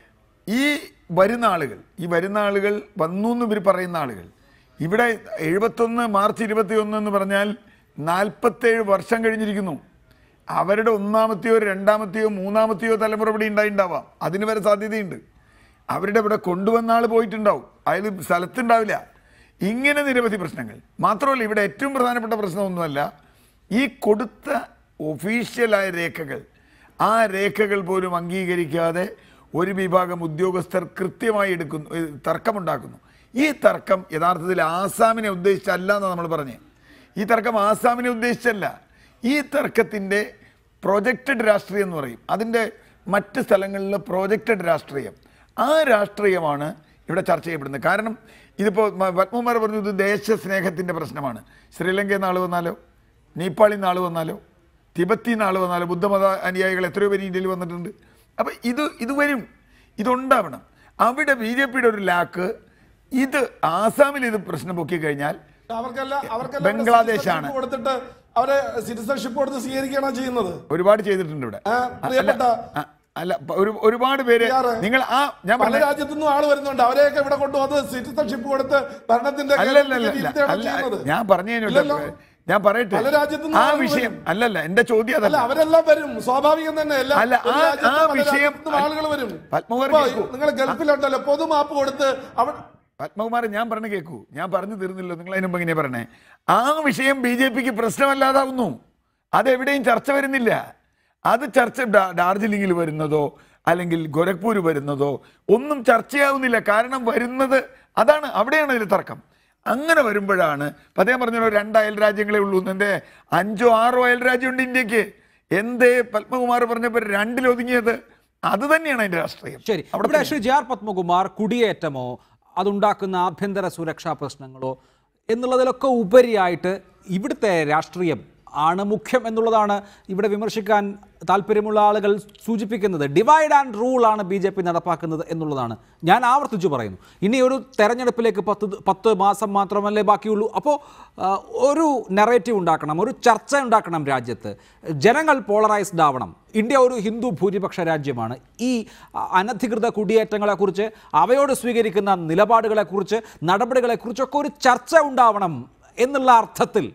ഈ വരുന്ന ആളുകൾ ഈ വരുന്ന ആളുകൾ വന്നു എന്ന് ഇവർ പറയുന്ന ആളുകൾ ഇവിടെ എഴുപത്തൊന്ന് മാർച്ച് ഇരുപത്തി ഒന്ന് എന്ന് പറഞ്ഞാൽ നാൽപ്പത്തേഴ് വർഷം കഴിഞ്ഞിരിക്കുന്നു അവരുടെ ഒന്നാമത്തെയോ രണ്ടാമത്തെയോ മൂന്നാമത്തെയോ തലമുറ ഇവിടെ ഉണ്ടായിണ്ടാവാം അതിന് വരെ സാധ്യതയുണ്ട് അവരുടെ ഇവിടെ കൊണ്ടുവന്ന ആൾ പോയിട്ടുണ്ടാവും അതിൽ സ്ഥലത്തുണ്ടാവില്ല ഇങ്ങനെ നിരവധി പ്രശ്നങ്ങൾ മാത്രമല്ല ഇവിടെ ഏറ്റവും പ്രധാനപ്പെട്ട പ്രശ്നമൊന്നുമല്ല ഈ കൊടുത്ത ഒഫീഷ്യലായ രേഖകൾ ആ രേഖകൾ പോലും അംഗീകരിക്കാതെ ഒരു വിഭാഗം ഉദ്യോഗസ്ഥർ കൃത്യമായി എടുക്കുന്നു ഏ, തർക്കമുണ്ടാക്കുന്നു ഈ തർക്കം യഥാർത്ഥത്തിൽ ആസാമിനെ ഉദ്ദേശിച്ചല്ല എന്നാണ് നമ്മൾ പറഞ്ഞത് ഈ തർക്കം ആസാമിനെ ഉദ്ദേശിച്ചല്ല ഈ തർക്കത്തിൻ്റെ പ്രൊജക്റ്റഡ് രാഷ്ട്രീയം എന്ന് പറയും അതിൻ്റെ മറ്റ് സ്ഥലങ്ങളിലെ പ്രോജക്റ്റഡ് രാഷ്ട്രീയം ആ രാഷ്ട്രീയമാണ് ഇവിടെ ചർച്ച ചെയ്യപ്പെടുന്നത് കാരണം ഇതിപ്പോൾ മ- പത്മകുമാർ പറഞ്ഞു ഇത് ദേശസ്നേഹത്തിൻ്റെ പ്രശ്നമാണ് ശ്രീലങ്കയിൽ നിന്ന് ആൾ വന്നാലോ നേപ്പാളിൽ നിന്ന് ആൾ വന്നാലോ തിബത്തിൽ നിന്ന് ആൾ വന്നാലോ ബുദ്ധമത അനുയായികൾ എത്രയോ പേര് ഇന്ത്യയിൽ വന്നിട്ടുണ്ട് അപ്പം ഇത് ഇത് വരും ഇതുണ്ടാവണം അവിടെ ബി ജെ പിയുടെ ഒരു ലാക്ക് ഇത് ആസാമിൽ ഇത് പ്രശ്നം പൊക്കി കഴിഞ്ഞാൽ അവർക്കെല്ലാം അവർക്കെല്ലാം ബംഗ്ലാദേശാണ്. citizenship കൊടുത്തിട്ട് അവരെ സിറ്റിസൺഷിപ്പ് കൊടുത്ത് സ്വീകരിക്കുകയാണ് ചെയ്യുന്നത് ഒരുപാട് ചെയ്തിട്ടുണ്ട് ഇവിടെ ആ, പ്രിയപ്പെട്ട അല്ല, ആ, അല്ല പ- ഒരു ഒരുപാട് പേര് ഇയാറ് നിങ്ങൾ ആ ഞാൻ പല പറഞ്ഞ രാജ്യത്തു നിന്നും ആള് വരുന്നുണ്ട് അവരെയൊക്കെ ഇവിടെ കൊണ്ടുവന്ന് സിറ്റിസൺഷിപ്പ് കൊടുത്ത് ഭരണത്തിന്റെ അല്ലല്ല കേന്ദ്രത്തിൽ അല്ല ഇരുത്തുകയാണ് അല്ല ചെയ്യുന്നത്. ഞാൻ പറഞ്ഞു ഇല്ലല്ലോ. ഞാൻ പറയട്ടെ പല രാജ്യത്തുനിന്നും ആ ആളുകൾ വിഷയം വരും. അല്ലല്ല എന്റെ ചോദ്യം അല്ല അതല്ല അവരെല്ലാം വരും സ്വാഭാവികം തന്നെ എല്ലാ അല്ല, ഒരു ആ- രാജ്യത്തും ആ പല വിഷയം- രാജ്യത്തും ആളുകൾ വരും പത്മകുമാർ ഇപ്പൊ കേൾക്കൂ. നിങ്ങൾ ഗൾഫിലുണ്ടല്ലോ പൊതുമാപ്പ് കൊടുത്ത് അവർ പത്മകുമാർ ഞാൻ പറഞ്ഞു കേൾക്കൂ ഞാൻ പറഞ്ഞു തീർന്നില്ലോ നിങ്ങൾ അതിന് മുമ്പ് ഇങ്ങനെ പറഞ്ഞേ ആ വിഷയം ബി ജെ പിക്ക് പ്രശ്നമല്ലാതാവുന്നു അതെവിടെയും ചർച്ച വരുന്നില്ല അത് ചർച്ച ഡാ- ഡാർജിലിംഗിൽ വരുന്നതോ അല്ലെങ്കിൽ ഗോരഖ്പൂർ വരുന്നതോ ഒന്നും ചർച്ചയാവുന്നില്ല കാരണം വരുന്നത് അതാണ് അവിടെയാണ് ഇതിൽ തർക്കം അങ്ങനെ വരുമ്പോഴാണ് ഇപ്പം അദ്ദേഹം പറഞ്ഞല്ലോ രണ്ട് അയൽ രാജ്യങ്ങളെ ഉള്ളൂ എന്തേ അഞ്ചോ ആറോ അയൽ രാജ്യമുണ്ട് ഇന്ത്യക്ക് എന്തേ പത്മകുമാർ പറഞ്ഞപ്പോൾ രണ്ടിലൊതുങ്ങിയത് അത് തന്നെയാണ് അതിന്റെ രാഷ്ട്രീയം ശരി അവിടെ ഇവിടെ ശ്രീ ജെ ആർ പത്മകുമാർ കുടിയേറ്റമോ അതുണ്ടാക്കുന്ന ആഭ്യന്തര സുരക്ഷാ പ്രശ്നങ്ങളോ എന്നുള്ളതിലൊക്കെ ഉപരിയായിട്ട് ഇവിടുത്തെ രാഷ്ട്രീയം ആണ് മുഖ്യം എന്നുള്ളതാണ് ഇവിടെ വിമർശിക്കാൻ താല്പര്യമുള്ള ആളുകൾ സൂചിപ്പിക്കുന്നത് ഡിവൈഡ് ആൻഡ് റൂൾ ആണ് ബി ജെ പി നടപ്പാക്കുന്നത് എന്നുള്ളതാണ് ഞാൻ ആവർത്തിച്ചു പറയുന്നു ഇനി ഒരു തെരഞ്ഞെടുപ്പിലേക്ക് പത്ത് ദ- പത്ത് മാസം മാത്രമല്ലേ ബാക്കിയുള്ളൂ അപ്പോൾ ആ, ഒരു നെറേറ്റീവ് ഉണ്ടാക്കണം ഒരു ചർച്ച ഉണ്ടാക്കണം രാജ്യത്ത് ജനങ്ങൾ പോളറൈസ്ഡ് ആവണം ഇന്ത്യ ഒരു ഹിന്ദു ഭൂരിപക്ഷ രാജ്യമാണ് ഈ അ- അനധികൃത കുടിയേറ്റങ്ങളെക്കുറിച്ച് അവയോട് സ്വീകരിക്കുന്ന നിലപാടുകളെക്കുറിച്ച് നടപടികളെക്കുറിച്ചൊക്കെ ഒരു ചർച്ച ഉണ്ടാവണം എന്നുള്ള അർത്ഥത്തിൽ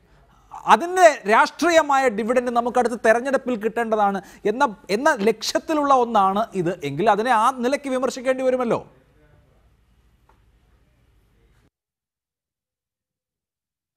അതിൻ്റെ രാഷ്ട്രീയമായ ഡിവിഡൻഡ് നമുക്കടുത്ത് തെരഞ്ഞെടുപ്പിൽ കിട്ടേണ്ടതാണ് എന്ന എന്ന ലക്ഷ്യത്തിലുള്ള ഒന്നാണ് ഇത് എങ്കിൽ അതിനെ ആ നിലയ്ക്ക് വിമർശിക്കേണ്ടി വരുമല്ലോ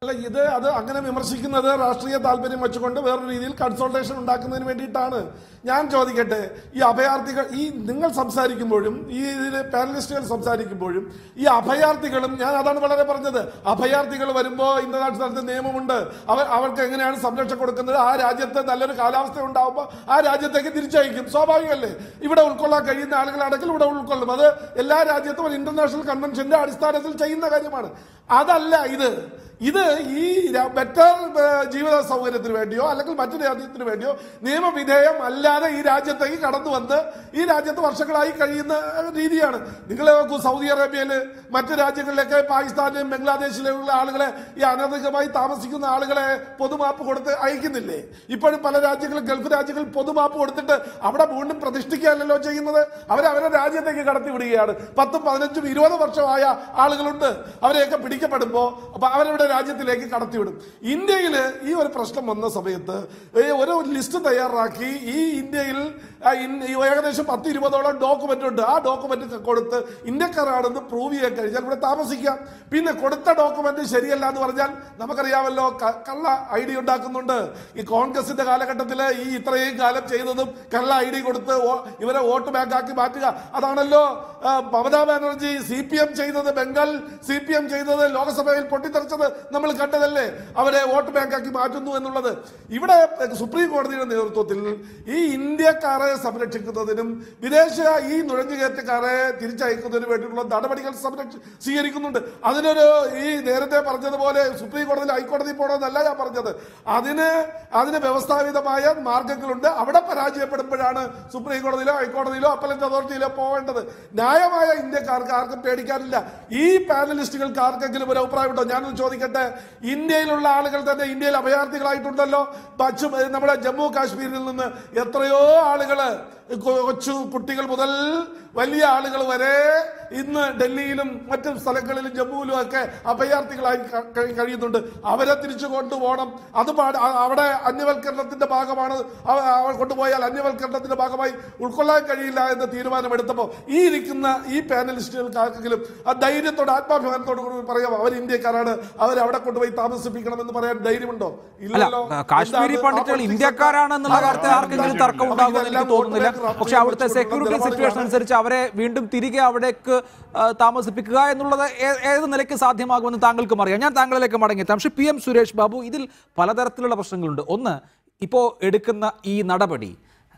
അല്ല ഇത് അത് അങ്ങനെ വിമർശിക്കുന്നത് രാഷ്ട്രീയ താല്പര്യം വെച്ചുകൊണ്ട് വേറൊരു രീതിയിൽ കൺസൾട്ടേഷൻ ഉണ്ടാക്കുന്നതിന് വേണ്ടിയിട്ടാണ് ഞാൻ ചോദിക്കട്ടെ ഈ അഭയാർത്ഥികൾ ഈ നിങ്ങൾ സംസാരിക്കുമ്പോഴും ഈ ഇതിൽ പാനലിസ്റ്റുകൾ സംസാരിക്കുമ്പോഴും ഈ അഭയാർത്ഥികളും ഞാൻ അതാണ് വളരെ പറഞ്ഞത് അഭയാർത്ഥികൾ വരുമ്പോൾ ഇന്റർനാഷണൽ തലത്തിൽ നിയമമുണ്ട് അവർ അവർക്ക് എങ്ങനെയാണ് സംരക്ഷണം കൊടുക്കുന്നത് ആ രാജ്യത്ത് നല്ലൊരു കാലാവസ്ഥ ഉണ്ടാകുമ്പോൾ ആ രാജ്യത്തേക്ക് തിരിച്ചയക്കും സ്വാഭാവികമല്ലേ ഇവിടെ ഉൾക്കൊള്ളാൻ കഴിയുന്ന ആളുകളാണെങ്കിൽ ഇവിടെ ഉൾക്കൊള്ളും അത് എല്ലാ രാജ്യത്തും ഒരു ഇന്റർനാഷണൽ കൺവെൻഷന്റെ അടിസ്ഥാനത്തിൽ ചെയ്യുന്ന കാര്യമാണ് അതല്ല ഇത് ഇത് ഈ ബെറ്റർ ജീവിത സൗകര്യത്തിന് വേണ്ടിയോ അല്ലെങ്കിൽ മറ്റു രാജ്യത്തിന് വേണ്ടിയോ നിയമവിധേയം അല്ലാതെ ഈ രാജ്യത്തേക്ക് കടന്നു വന്ന് ഈ രാജ്യത്ത് വർഷങ്ങളായി കഴിയുന്ന രീതിയാണ് നിങ്ങൾ നോക്കൂ സൗദി അറേബ്യയില് മറ്റു രാജ്യങ്ങളിലൊക്കെ പാകിസ്ഥാനിലും ബംഗ്ലാദേശിലുള്ള ആളുകളെ ഈ അനധികമായി താമസിക്കുന്ന ആളുകളെ പൊതുമാപ്പ് കൊടുത്ത് അയക്കുന്നില്ലേ ഇപ്പോഴും പല രാജ്യങ്ങളും ഗൾഫ് രാജ്യങ്ങളിൽ പൊതുമാപ്പ് കൊടുത്തിട്ട് അവിടെ വീണ്ടും പ്രതിഷ്ഠിക്കുകയല്ലല്ലോ ചെയ്യുന്നത് അവർ അവരുടെ രാജ്യത്തേക്ക് കടത്തി വിടുകയാണ് പത്തും പതിനഞ്ചും ഇരുപത് വർഷമായ ആളുകളുണ്ട് അവരെയൊക്കെ പിടിക്കപ്പെടുമ്പോൾ അപ്പൊ അവരവരുടെ രാജ്യത്തിലേക്ക് കടത്തിവിടും ഇന്ത്യയിൽ ഈ ഒരു പ്രശ്നം വന്ന സമയത്ത് ഈ ഒരു ലിസ്റ്റ് തയ്യാറാക്കി ഈ ഇന്ത്യയിൽ ആ, ഇൻ- ഈ ഏകദേശം പത്ത് ഇരുപതോളം ഡോക്യുമെന്റ് ഉണ്ട് ആ ഡോക്യുമെന്റ് കൊടുത്ത് ഇന്ത്യക്കാരാണെന്ന് പ്രൂവ് ചെയ്യാൻ കഴിഞ്ഞാൽ ഇവിടെ താമസിക്കാം പിന്നെ കൊടുത്ത ഡോക്യുമെന്റ് ശരിയല്ല എന്ന് പറഞ്ഞാൽ നമുക്കറിയാമല്ലോ ക- കള്ള ഐ ഡി ഉണ്ടാക്കുന്നുണ്ട് ഈ കോൺഗ്രസിന്റെ കാലഘട്ടത്തിൽ ഈ ഇത്രയും കാലം ചെയ്തതും കള്ള ഐ ഡി കൊടുത്ത് വോ- ഇവരെ വോട്ട് ബാങ്ക് ആക്കി മാറ്റുക അതാണല്ലോ ആ, Mamata Banerjee C P M ചെയ്തത് ബംഗാൾ സി പി എം ചെയ്തത് ലോക്സഭയിൽ പൊട്ടിത്തെറിച്ചത് നമ്മൾ കണ്ടതല്ലേ അവരെ വോട്ട് ബാങ്ക് ആക്കി മാറ്റുന്നു എന്നുള്ളത് ഇവിടെ സുപ്രീം കോടതിയുടെ നേതൃത്വത്തിൽ ഈ ഇന്ത്യക്കാരെ സംരക്ഷിക്കുന്നതിനും വിദേശ ഈ നുഴഞ്ഞുകയറ്റക്കാരെ തിരിച്ചയക്കുന്നതിന് വേണ്ടിയിട്ടുള്ള നടപടികൾ സംരക്ഷ സ്വീകരിക്കുന്നുണ്ട് അതിനൊരു ഈ നേരത്തെ പറഞ്ഞതുപോലെ സുപ്രീം കോടതിയിൽ ഹൈക്കോടതി പോകണമെന്നല്ല ഞാൻ പറഞ്ഞത് അതിന് അതിന് വ്യവസ്ഥാപിതമായ മാർഗങ്ങളുണ്ട് അവിടെ പരാജയപ്പെടുമ്പോഴാണ് സുപ്രീം കോടതിയിലോ ഹൈക്കോടതിയിലോ അപ്പലറ്റ് അതോറിറ്റിയിലോ പോകേണ്ടത് ന്യായമായ ഇന്ത്യക്കാർക്ക് ആർക്കും പേടിക്കാനില്ല ഈ പാനലിസ്റ്റുകൾക്ക് ആർക്കെങ്കിലും ഒരു അഭിപ്രായമുണ്ടോ ഞാനൊന്ന് ചോദിക്കട്ടെ ഇന്ത്യയിലുള്ള ആളുകൾ തന്നെ ഇന്ത്യയിൽ അഭയാർത്ഥികളായിട്ടുണ്ടല്ലോ പശ്ചിമ നമ്മുടെ ജമ്മു കാശ്മീരിൽ നിന്ന് എത്രയോ ആളുകള് കൊ- കൊച്ചു കുട്ടികൾ മുതൽ വലിയ ആളുകൾ വരെ ഇന്ന് ഡൽഹിയിലും മറ്റു സ്ഥലങ്ങളിലും ജമ്മുവിലും ഒക്കെ അഭയാർത്ഥികളായി ക- കഴി- കഴിയുന്നുണ്ട് അവരെ തിരിച്ചു കൊണ്ടുപോകണം അത് പാട് അ- അവിടെ അന്യവൽക്കരണത്തിന്റെ ഭാഗമാണ് അവ- അവ കൊണ്ടുപോയാൽ അന്യവൽക്കരണത്തിന്റെ ഭാഗമായി ഉൾക്കൊള്ളാൻ കഴിയില്ല എന്ന തീരുമാനമെടുത്തപ്പോൾ ഈ ഇരിക്കുന്ന ഈ പാനലിസ്റ്റുകൾക്ക് ആർക്കെങ്കിലും ആ ധൈര്യത്തോടെ ആത്മാഭിമാനത്തോടു കൂടി പറയാം അവർ ഇന്ത്യക്കാരാണ് അവരെ അവിടെ കൊണ്ടുപോയി താമസിപ്പിക്കണം എന്ന് പറയാൻ ധൈര്യമുണ്ടോ അല്ല കാശ്മീരി പണ്ഡിറ്റുകൾ ഇന്ത്യക്കാരാണെന്നുള്ള കാര്യത്തിൽ ആർക്കെങ്കിലും തർക്കം ഉണ്ടാകുമെന്ന് എനിക്ക് തോന്നുന്നില്ല പക്ഷെ അവിടുത്തെ സെക്യൂരിറ്റി സിറ്റുവേഷൻ അനുസരിച്ച് അവരെ വീണ്ടും തിരികെ അവിടേക്ക് ആ, താമസിപ്പിക്കുക എന്നുള്ളത് ഏ- ഏത് നിലയ്ക്ക് സാധ്യമാകുമെന്ന് താങ്കൾക്കും അറിയാം ഞാൻ താങ്കളിലേക്ക് മടങ്ങിയെത്താം പക്ഷേ പി എം സുരേഷ് ബാബു ഇതിൽ പലതരത്തിലുള്ള പ്രശ്നങ്ങളുണ്ട് ഒന്ന് ഇപ്പോൾ എടുക്കുന്ന ഈ നടപടി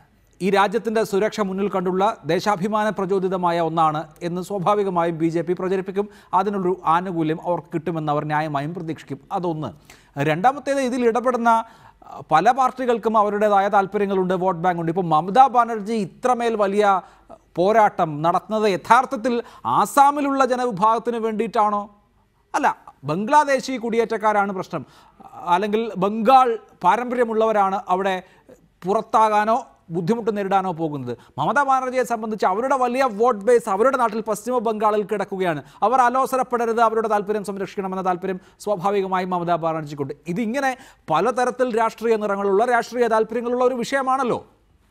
ഈ രാജ്യത്തിൻ്റെ സുരക്ഷ മുന്നിൽ കണ്ടുള്ള ദേശാഭിമാന പ്രചോദിതമായ ഒന്നാണ് എന്ന് സ്വാഭാവികമായും ബി ജെ പി പ്രചരിപ്പിക്കും അതിനുള്ളൊരു ആനുകൂല്യം അവർക്ക് കിട്ടുമെന്ന് അവർ ന്യായമായും പ്രതീക്ഷിക്കും അതൊന്ന് രണ്ടാമത്തേത് ഇതിൽ ഇടപെടുന്ന അഹ്, പല പാർട്ടികൾക്കും അവരുടേതായ താല്പര്യങ്ങളുണ്ട് വോട്ട് ബാങ്ക് ഉണ്ട് ഇപ്പോൾ മമതാ ബാനർജി ഇത്രമേൽ വലിയ പോരാട്ടം നടത്തുന്നത് യഥാർത്ഥത്തിൽ ആസാമിലുള്ള ജനവിഭാഗത്തിന് വേണ്ടിയിട്ടാണോ അല്ല ബംഗ്ലാദേശി കുടിയേറ്റക്കാരാണ് പ്രശ്നം അല്ലെങ്കിൽ ബംഗാൾ പാരമ്പര്യമുള്ളവരാണ് അവിടെ പുറത്താകാനോ ബുദ്ധിമുട്ട് നേരിടാനോ പോകുന്നത് മമതാ ബാനർജിയെ സംബന്ധിച്ച് അവരുടെ വലിയ വോട്ട് ബേസ് അവരുടെ നാട്ടിൽ പശ്ചിമ ബംഗാളിൽ കിടക്കുകയാണ് അവർ അലോസരപ്പെടരുത് അവരുടെ താല്പര്യം സംരക്ഷിക്കണമെന്ന താല്പര്യം സ്വാഭാവികമായും മമതാ ബാനർജിക്കുണ്ട് ഇതിങ്ങനെ പലതരത്തിൽ രാഷ്ട്രീയ നിറങ്ങളുള്ള രാഷ്ട്രീയ താല്പര്യങ്ങളുള്ള ഒരു വിഷയമാണല്ലോ